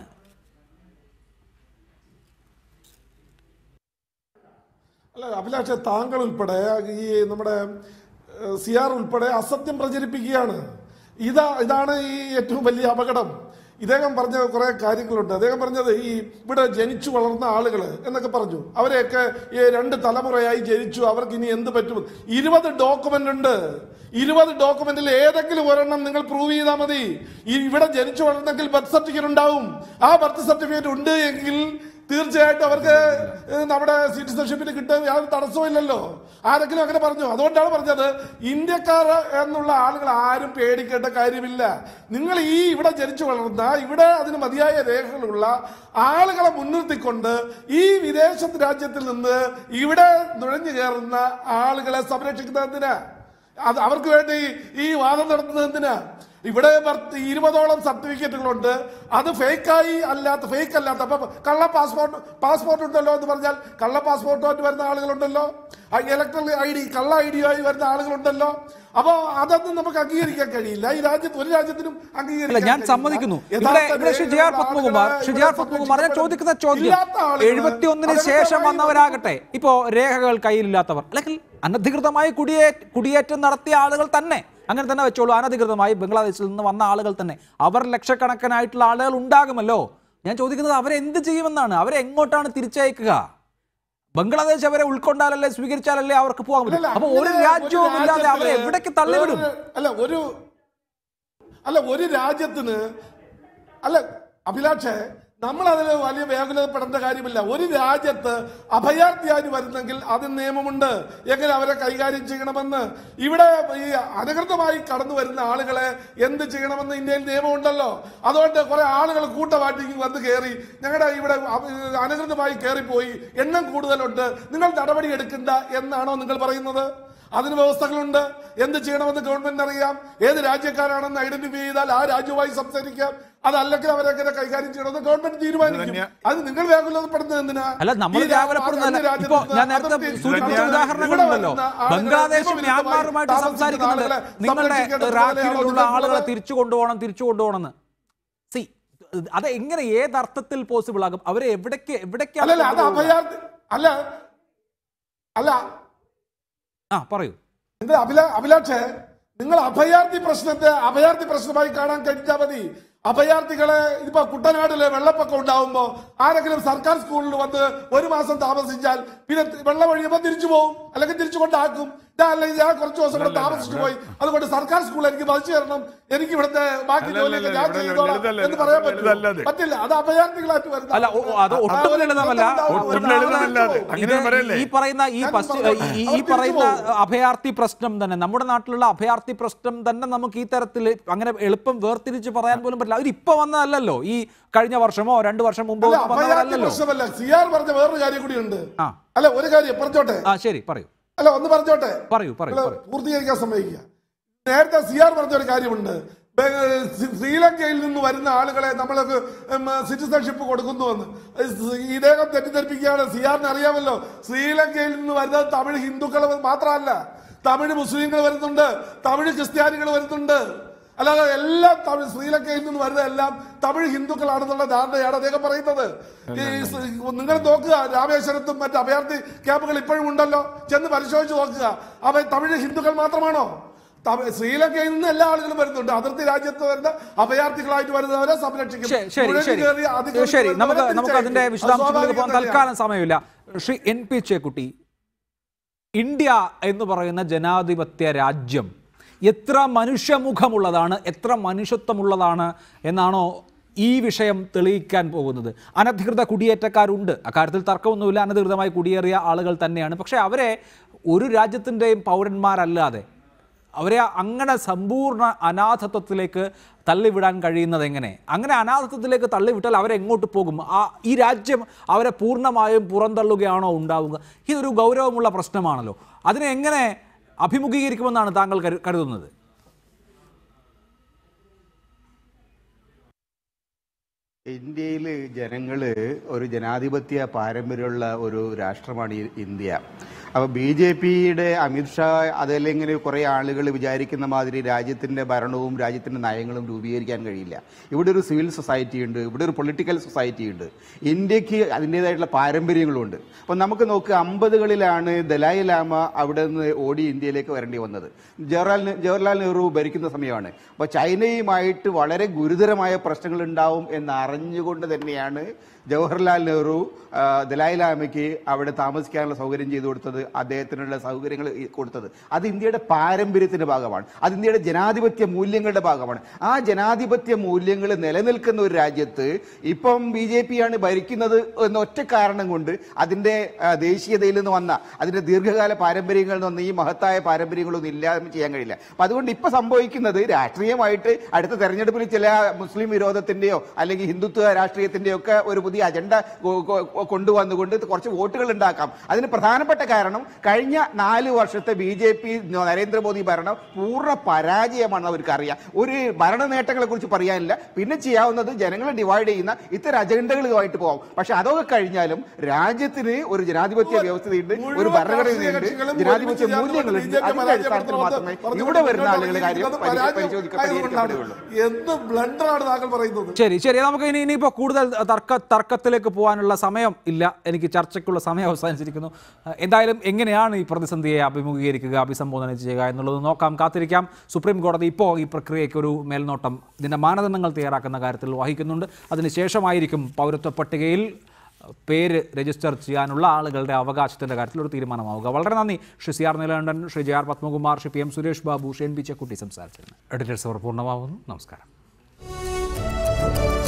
അല്ല അഭിലാഷ താങ്കൾ ഉൾപ്പെടെ ഈ നമ്മുടെ സി ആർ ഉൾപ്പെടെ അസത്യം പ്രചരിപ്പിക്കുകയാണ് ഇതാ ഇതാണ് ഈ ഏറ്റവും വലിയ അപകടം ഇദ്ദേഹം പറഞ്ഞ കുറെ കാര്യങ്ങളുണ്ട് അദ്ദേഹം പറഞ്ഞത് ഈ ഇവിടെ ജനിച്ചു വളർന്ന ആളുകൾ എന്നൊക്കെ പറഞ്ഞു അവരെയൊക്കെ ഈ രണ്ട് തലമുറയായി ജനിച്ചു അവർക്ക് ഇനി എന്ത് പറ്റും ഇരുപത് ഡോക്യുമെന്റ് ഉണ്ട് ഇരുപത് ഡോക്യുമെന്റിൽ ഏതെങ്കിലും ഒരെണ്ണം നിങ്ങൾ പ്രൂവ് ചെയ്താൽ മതി ഈ ഇവിടെ ജനിച്ചു വളർന്നെങ്കിൽ ബർത്ത് സർട്ടിഫിക്കറ്റ് ഉണ്ടാവും ആ ബർത്ത് സർട്ടിഫിക്കറ്റ് ഉണ്ട് എങ്കിൽ തീർച്ചയായിട്ടും അവർക്ക് ഏഹ്, നമ്മുടെ സിറ്റിസൺഷിപ്പിന് കിട്ടാൻ യാതൊരു തടസ്സവും ഇല്ലല്ലോ ആരെങ്കിലും അങ്ങനെ പറഞ്ഞു അതുകൊണ്ടാണ് പറഞ്ഞത് ഇന്ത്യക്കാർ എന്നുള്ള ആളുകൾ ആരും പേടിക്കേണ്ട കാര്യമില്ല നിങ്ങൾ ഈ ഇവിടെ ജനിച്ചു വളർന്ന ഇവിടെ അതിന് മതിയായ രേഖകളുള്ള ആളുകളെ മുൻനിർത്തിക്കൊണ്ട് ഈ വിദേശ രാജ്യത്തിൽ നിന്ന് ഇവിടെ നുഴഞ്ഞു കയറുന്ന ആളുകളെ സംരക്ഷിക്കുന്നത് എന്തിനാ അത് അവർക്ക് വേണ്ടി ഈ വാദം നടത്തുന്നത് എന്തിനാ ഇവിടെ പത്ത് ഇരുപതോളം സർട്ടിഫിക്കറ്റുകളുണ്ട് അത് ഫേക്കായി അല്ലാത്ത ഫേക്ക് അല്ലാത്ത അപ്പൊ കള്ള പാസ്പോർട്ട് പാസ്പോർട്ട് ഉണ്ടല്ലോ എന്ന് പറഞ്ഞാൽ കള്ള പാസ്പോർട്ടുമായിട്ട് വരുന്ന ആളുകളുണ്ടല്ലോ ഇലക്ട്രോണിക് ഐ ഡി കള്ള ഐ ഡിയുമായി വരുന്ന ആളുകളുണ്ടല്ലോ അപ്പൊ അതൊന്നും നമുക്ക് അംഗീകരിക്കാൻ കഴിയില്ല ഈ രാജ്യത്ത് ഒരു രാജ്യത്തിനും അല്ല അംഗീകരിക്കാൻ ഞാൻ കഴിയില്ല. സമ്മതിക്കുന്നു ഇവിടെ യഥാർത്ഥ ഇവിടെ ശ്രീ ജെ ആർ രേഖകളുള്ള പത്മകുമാർ ആളുകളെ ശ്രീ ജെ ആർ ഇവിടെ പത്മകുമാർ ഞാൻ ചോദിക്കുന്ന ചോദ്യം ഇല്ലാത്ത ആളുകള് എഴുപത്തിയൊന്നിന് ശേഷം അനധികൃതമായി വന്നവരാകട്ടെ ഇപ്പോ രേഖകൾ കയ്യിലില്ലാത്തവർ അല്ലെങ്കിൽ അനധികൃതമായി കുടിയേ കുടിയേറ്റം നടത്തിയ ആളുകൾ തന്നെ അങ്ങനെ തന്നെ വെച്ചോളൂ അനധികൃതമായി ബംഗ്ലാദേശിൽ നിന്ന് വന്ന ആളുകൾ തന്നെ അവർ ലക്ഷക്കണക്കിനായിട്ടുള്ള ആളുകൾ ഉണ്ടാകുമല്ലോ ഞാൻ ചോദിക്കുന്നത് അവരെ എന്ത് ചെയ്യുമെന്നാണ് അവരെ എങ്ങോട്ടാണ് തിരിച്ചയക്കുക ബംഗ്ലാദേശ് അവരെ ഉൾക്കൊണ്ടാലല്ലേ സ്വീകരിച്ചാലല്ലേ അവർക്ക് പോകാൻ അല്ലല്ല, പറ്റും അപ്പൊ ഒരു അങ്ങനെ രാജ്യവും ഇല്ലാതെ രാജ്യത്തില് അവരെ എവിടേക്ക് തള്ളിവിടും ഒരു- അല്ല ഒരു അല്ല ഒരു രാജ്യത്തിന് അല്ല അഭിലാഷേ നമ്മൾ അതിൽ വലിയ വ്യാകുലപ്പെടേണ്ട കാര്യമില്ല ഒരു രാജ്യത്ത് അഭയാർത്ഥിയായി വരുന്നെങ്കിൽ അതിന് നിയമമുണ്ട് എങ്ങനെ അവരെ കൈകാര്യം ചെയ്യണമെന്ന് ഇവിടെ ഈ അനധികൃതമായി കടന്നു വരുന്ന ആളുകളെ എന്ത് ചെയ്യണമെന്ന് ഇന്ത്യയിൽ നിയമമുണ്ടല്ലോ അതുകൊണ്ട് കുറെ ആളുകൾ കൂട്ടമായിട്ട് ഇങ്ങ് വന്ന് കയറി ഞങ്ങളുടെ ഇവിടെ അ- അനധികൃതമായി കയറിപ്പോയി എണ്ണം കൂടുതലുണ്ട് നിങ്ങൾ നടപടി എടുക്കണ്ട എന്നാണോ നിങ്ങൾ പറയുന്നത് അതിന് വ്യവസ്ഥകളുണ്ട് എന്ത് ചെയ്യണമെന്ന് ഗവൺമെന്റ് അറിയാം ഏത് രാജ്യക്കാരാണെന്ന് ഐഡന്റിഫൈ ചെയ്താൽ ആ രാജ്യവുമായി സംസാരിക്കാം അതല്ലെങ്കിൽ അവരെങ്ങനെ കൈകാര്യം ചെയ്യണമെന്ന് ഗവൺമെന്റ് തീരുമാനിക്കും തന്നെയാ. അത് നിങ്ങൾ വ്യാകുലപ്പെടുന്നത് എന്തിനാ അല്ല നമ്മൾ ഈ രാ- വ്യാകുലപ്പെടുന്നതല്ല അന്യ രാജ്യത്ത് ഇപ്പോ ഞാൻ നേരത്തെ അതിർത്തി സൂചിപ്പിച്ച ഇവിടെ ഉദാഹരണങ്ങളുണ്ടല്ലോ വരുന്ന ആളുകളെ ബംഗ്ലാദേശും നിയമവിരുദ്ധമായി മ്യാൻമാറുമായിട്ട് താമസിക്കുന്ന സംസാരിക്കുന്നുണ്ട് ആളുകളെ നിങ്ങളുടെ സംരക്ഷിക്കേണ്ട റാഖിലുള്ള ചുമതലയാണോ ആളുകളെ നിങ്ങൾക്കുള്ളത്? തിരിച്ചു കൊണ്ടുപോകണം തിരിച്ചു കൊണ്ടുപോകണമെന്ന് സി അത് എങ്ങനെ ഏത് അർത്ഥത്തിൽ പോസിബിൾ ആകും അവരെ എവിടേക്ക് എവിടേക്കാണ് അല്ലല്ല അത് കൊണ്ടുപോകുക? അഭയാർത്ഥി അല്ല അല്ല ആ പറയൂ എന്ത് അഭിലാ അഭിലാഷേ നിങ്ങൾ അഭയാർത്ഥി പ്രശ്നത്തെ അഭയാർത്ഥി പ്രശ്നമായി കാണാൻ കഴിഞ്ഞാൽ മതി അഭയാർത്ഥികളെ ഇപ്പൊ കുട്ടനാട്ടില് വെള്ളപ്പൊക്കം ഉണ്ടാവുമ്പോ ആരെങ്കിലും സർക്കാർ സ്കൂളിൽ വന്ന് ഒരു മാസം താമസിച്ചാൽ പിന്നെ വെള്ളം ഒഴിയുമ്പോ തിരിച്ചു പോകും അല്ലെങ്കിൽ തിരിച്ചു കൊണ്ടാക്കും ഞാൻ അല്ലെങ്കിൽ ഞാൻ കുറച്ച് ദിവസം ഇവിടെ താമസിച്ചു പോയി അതുകൊണ്ട് സർക്കാർ സ്കൂൾ എനിക്ക് മതിച്ചു തരണം എനിക്ക് ഇവിടുത്തെ ബാക്കി അല്ല, ജോലിയൊക്കെ അല്ല, ഞാൻ ഇവിടെ ചെയ്തോളാം ലളിതമല്ല, എന്ന് പറയാൻ ലളിതമല്ല അത്. പറ്റില്ല പറ്റില്ല അത് അഭയാർത്ഥികളായിട്ട് വരുന്ന അല്ല ഒ- അത് ഒട്ടും ലളിതമല്ല ഒട്ടും ലളിതമല്ല അത്. അങ്ങനെ ഇത് പറയല്ലേ? ഈ പറയുന്ന ഈ ഞാൻ പശ്ചി- പറഞ്ഞത് ഈ- ഈ അവർ പറയുന്ന തിരിച്ചു അഭയാർത്ഥി പ്രശ്നം തന്നെ നമ്മുടെ നാട്ടിലുള്ള അഭയാർത്ഥി പ്രശ്നം തന്നെ നമുക്ക് ഈ തരത്തിൽ അങ്ങനെ എളുപ്പം വേർതിരിച്ച് പറയാൻ പോലും പറ്റില്ല അവർ ഇപ്പൊ വന്നതല്ലല്ലോ ഈ കഴിഞ്ഞ വർഷമോ രണ്ടു വർഷം മുമ്പോ അല്ല ഒന്നും അഭയാർത്ഥി വന്നതല്ലല്ലോ പ്രശ്നമല്ല സിയാർ പറഞ്ഞ വേറൊരു കാര്യം കൂടിയുണ്ട് ആ. അല്ല ഒരു കാര്യം പറഞ്ഞോട്ടെ ആ ശരി പറയൂ അല്ല ഒന്ന് പറഞ്ഞോട്ടെ പറയൂ പറയൂ നിങ്ങള് പറയൂ പൂർത്തീകരിക്കാൻ സമ്മതിക്കുക നേരത്തെ സിയാർ പറഞ്ഞ ഒരു കാര്യമുണ്ട് ബെ- ശ്രീ- ശ്രീലങ്കയിൽ നിന്ന് വരുന്ന ആളുകളെ നമ്മളൊക്കെ സിറ്റിസൺഷിപ്പ് കൊടുക്കുന്നുവെന്ന് ഇദ്ദേഹം തെറ്റിദ്ധരിപ്പിക്കുകയാണ് സിയാറിന് അറിയാമല്ലോ ശ്രീലങ്കയിൽ നിന്ന് വരുന്നത് തമിഴ് ഹിന്ദുക്കൾ മാത്രമല്ല തമിഴ് മുസ്ലിങ്ങൾ വരുന്നുണ്ട് തമിഴ് ക്രിസ്ത്യാനികൾ വരുന്നുണ്ട് അല്ലാതെ എല്ലാം തമിഴ് ശ്രീലങ്കയിൽ നിന്ന് വരുന്ന എല്ലാം തമിഴ് ഹിന്ദുക്കളാണെന്നുള്ള ധാരണയാണ് അദ്ദേഹം പറയുന്നത് ഈ സ് നിങ്ങൾ നോക്കുക രാമേശ്വരത്തും മറ്റ് അഭയാർത്ഥി ക്യാമ്പുകൾ ഇപ്പോഴും ഉണ്ടല്ലോ ചെന്ന് പരിശോധിച്ച് നോക്കുക അവ തമിഴ് ഹിന്ദുക്കൾ മാത്രമാണോ തമി- ശ്രീലങ്കയിൽ നിന്ന് എല്ലാ ആളുകളും വരുന്നുണ്ട് അതിർത്തി രാജ്യത്ത് വരുന്ന അഭയാർത്ഥികളായിട്ട് വരുന്നവരെ സംരക്ഷിക്കും ശരി ശരി നുഴഞ്ഞു ശരി കയറി അധികൃതർ ശരി നമുക്ക് വരുന്നവരെ നമുക്ക് അതിന്റെ തിരിച്ചയക്കും. വിശദാംശങ്ങളിലേക്ക് പോകാൻ അത് സ്വാഭാവികം തൽക്കാലം സമയമില്ല Shri N P Chekkutty India എന്ന് പറയുന്ന ജനാധിപത്യ രാജ്യം എത്ര മനുഷ്യമുഖമുള്ളതാണ് എത്ര മനുഷ്യത്വമുള്ളതാണ് എന്നാണോ ഈ വിഷയം തെളിയിക്കാൻ പോകുന്നത് അനധികൃത കുടിയേറ്റക്കാരുണ്ട് അക്കാര്യത്തിൽ തർക്കമൊന്നുമില്ല അനധികൃതമായി കുടിയേറിയ ആളുകൾ തന്നെയാണ് പക്ഷേ അവരെ ഒരു രാജ്യത്തിൻ്റെയും പൗരന്മാരല്ലാതെ അവരെ അങ്ങനെ സമ്പൂർണ്ണ അനാഥത്വത്തിലേക്ക് തള്ളിവിടാൻ കഴിയുന്നത് എങ്ങനെ അങ്ങനെ അനാഥത്വത്തിലേക്ക് തള്ളിവിട്ടാൽ അവരെങ്ങോട്ട് പോകും ആ ഈ രാജ്യം അവരെ പൂർണ്ണമായും പുറന്തള്ളുകയാണോ ഉണ്ടാവുക ഇതൊരു ഗൗരവമുള്ള പ്രശ്നമാണല്ലോ അതിനെ എങ്ങനെ അഭിമുഖീകരിക്കുമെന്നാണ് താങ്കൾ കരു- കരുതുന്നത് ഇന്ത്യയിൽ ജനങ്ങൾ ഒരു ജനാധിപത്യ പാരമ്പര്യമുള്ള ഒരു രാഷ്ട്രമാണ് ഈ ഇന്ത്യ അപ്പോൾ ബി ജെ പിയുടെ അമിത്ഷാ അതല്ലെങ്കിൽ കുറേ ആളുകൾ വിചാരിക്കുന്ന മാതിരി രാജ്യത്തിൻ്റെ ഭരണവും രാജ്യത്തിൻ്റെ നയങ്ങളും രൂപീകരിക്കാൻ കഴിയില്ല ഇവിടെ ഒരു സിവിൽ സൊസൈറ്റി ഉണ്ട് ഇവിടെ ഒരു പൊളിറ്റിക്കൽ സൊസൈറ്റി ഉണ്ട് ഇന്ത്യക്ക് അതിൻ്റേതായിട്ടുള്ള പാരമ്പര്യങ്ങളുണ്ട് അപ്പോൾ നമുക്ക് നോക്കുക അമ്പതുകളിലാണ് ദലായി ലാമ അവിടെ നിന്ന് ഓടി ഇന്ത്യയിലേക്ക് വരേണ്ടി വന്നത് ജവഹർലാൽ നെ- ജവഹർലാൽ നെഹ്റു ഭരിക്കുന്ന സമയമാണ് അപ്പോൾ ചൈനയുമായിട്ട് വളരെ ഗുരുതരമായ പ്രശ്നങ്ങൾ ഉണ്ടാവും എന്ന് അറിഞ്ഞുകൊണ്ട് തന്നെയാണ് ജവഹർലാൽ നെഹ്റു ആ, ദലായി ലാമയ്ക്ക് അവിടെ താമസിക്കാനുള്ള സൗകര്യം ചെയ്തു കൊടുത്തത് അദ്ദേഹത്തിനുള്ള സൗകര്യങ്ങൾ ഈ കൊടുത്തത് അത് ഇന്ത്യയുടെ പാരമ്പര്യത്തിന്റെ ഭാഗമാണ് അത് ഇന്ത്യയുടെ ജനാധിപത്യ മൂല്യങ്ങളുടെ ഭാഗമാണ് ആ ജനാധിപത്യ മൂല്യങ്ങൾ നിലനിൽക്കുന്ന ഒരു രാജ്യത്ത് ഇപ്പം ബി ജെ പി ആണ് ഭരിക്കുന്നത് എന്ന ഒറ്റ കാരണം കൊണ്ട് അതിന്റെ ആ, ദേശീയതയിൽ നിന്ന് വന്ന അതിന്റെ ദീർഘകാല പാരമ്പര്യങ്ങളിൽ നിന്ന് വന്ന ഈ മഹത്തായ പാരമ്പര്യങ്ങളൊന്നും ഇല്ലാതെ ചെയ്യാൻ കഴിയില്ല അപ്പൊ അതുകൊണ്ട് ഇപ്പൊ സംഭവിക്കുന്നത് രാഷ്ട്രീയമായിട്ട് അടുത്ത തെരഞ്ഞെടുപ്പിൽ ചില മുസ്ലിം വിരോധത്തിന്റെയോ അല്ലെങ്കിൽ ഹിന്ദുത്വ രാഷ്ട്രീയത്തിന്റെയോ ഒക്കെ ഒരു പുതിയ അജണ്ട കൊ- കൊ- കൊണ്ടുവന്നുകൊണ്ട് കുറച്ച് വോട്ടുകൾ ഉണ്ടാക്കാം അതിന് പ്രധാനപ്പെട്ട കാരണം കഴിഞ്ഞ നാല് വർഷത്തെ ബി ജെ പി നരേന്ദ്രമോദി ഭരണം പൂർണ്ണ പരാജയമാണെന്ന് അവർക്ക് അറിയാം ഒരു ഭരണ നേട്ടങ്ങളെ കുറിച്ച് പറയാനില്ല പിന്നെ ചെയ്യാവുന്നത് ജനങ്ങളെ ഡിവൈഡ് ചെയ്യുന്ന ഇത്തരം അജണ്ടകളുമായിട്ട് പോകാം പക്ഷെ അതൊക്കെ കഴിഞ്ഞാലും രാജ്യത്തിന് ഒരു ജനാധിപത്യ വ്യവസ്ഥയുണ്ട് ഒരു മുഴുവൻ ഭരണഘടനയുണ്ട് രാഷ്ട്രീയ കക്ഷികളും ജനാധിപത്യ ഒരുമിച്ച് മൂല്യങ്ങളുണ്ട് ചേർന്ന് അതിന്റെ അടിസ്ഥാനത്തിൽ പരാജയപ്പെടുത്തണമെന്ന് മാത്രമേ പറഞ്ഞുകൊണ്ട് ഇവിടെ വരുന്ന മുന്നോട്ട് ആളുകളുടെ കാര്യം ഇരിക്കുന്നത് പരി- പരാജയം പരിശോധിക്ക- ആയതുകൊണ്ടാണ്. പരിഹരിക്കപ്പെടുകയുള്ളൂ എന്ത് ബ്ലണ്ടറാണ് താങ്കൾ പറയുന്നത് ശരി ശരി നമുക്ക് ഇനി ഇനിയിപ്പോൾ കൂടുതൽ തർക്ക തർക്കത്തിലേക്ക് പോകാനുള്ള സമയം ഇല്ല എനിക്ക് ചർച്ചയ്ക്കുള്ള സമയം അവസാനിച്ചിരിക്കുന്നു അഹ് എന്തായാലും എങ്ങനെയാണ് ഈ പ്രതിസന്ധിയെ അഭിമുഖീകരിക്കുക അഭിസംബോധന ചെയ്യുക എന്നുള്ളത് നോക്കാം കാത്തിരിക്കാം സുപ്രീം കോടതി ഇപ്പോൾ ഈ പ്രക്രിയയ്ക്ക് ഒരു മേൽനോട്ടം ഇതിൻ്റെ മാനദണ്ഡങ്ങൾ തയ്യാറാക്കുന്ന കാര്യത്തിൽ വഹിക്കുന്നുണ്ട് അതിനുശേഷമായിരിക്കും പൗരത്വ പട്ടികയിൽ പേര് രജിസ്റ്റർ ചെയ്യാനുള്ള ആളുകളുടെ അവകാശത്തിൻ്റെ കാര്യത്തിൽ ഒരു തീരുമാനമാവുക വളരെ നന്ദി Shri C R Neelakantan Shri J R Padmakumar Shri P M Suresh Babu ഷെൻ പി ചെക്കുട്ടി സംസാരിച്ചിരുന്നു എഡിറ്റേഴ്സ് അവർ പൂർണ്ണമാവുന്നു നമസ്കാരം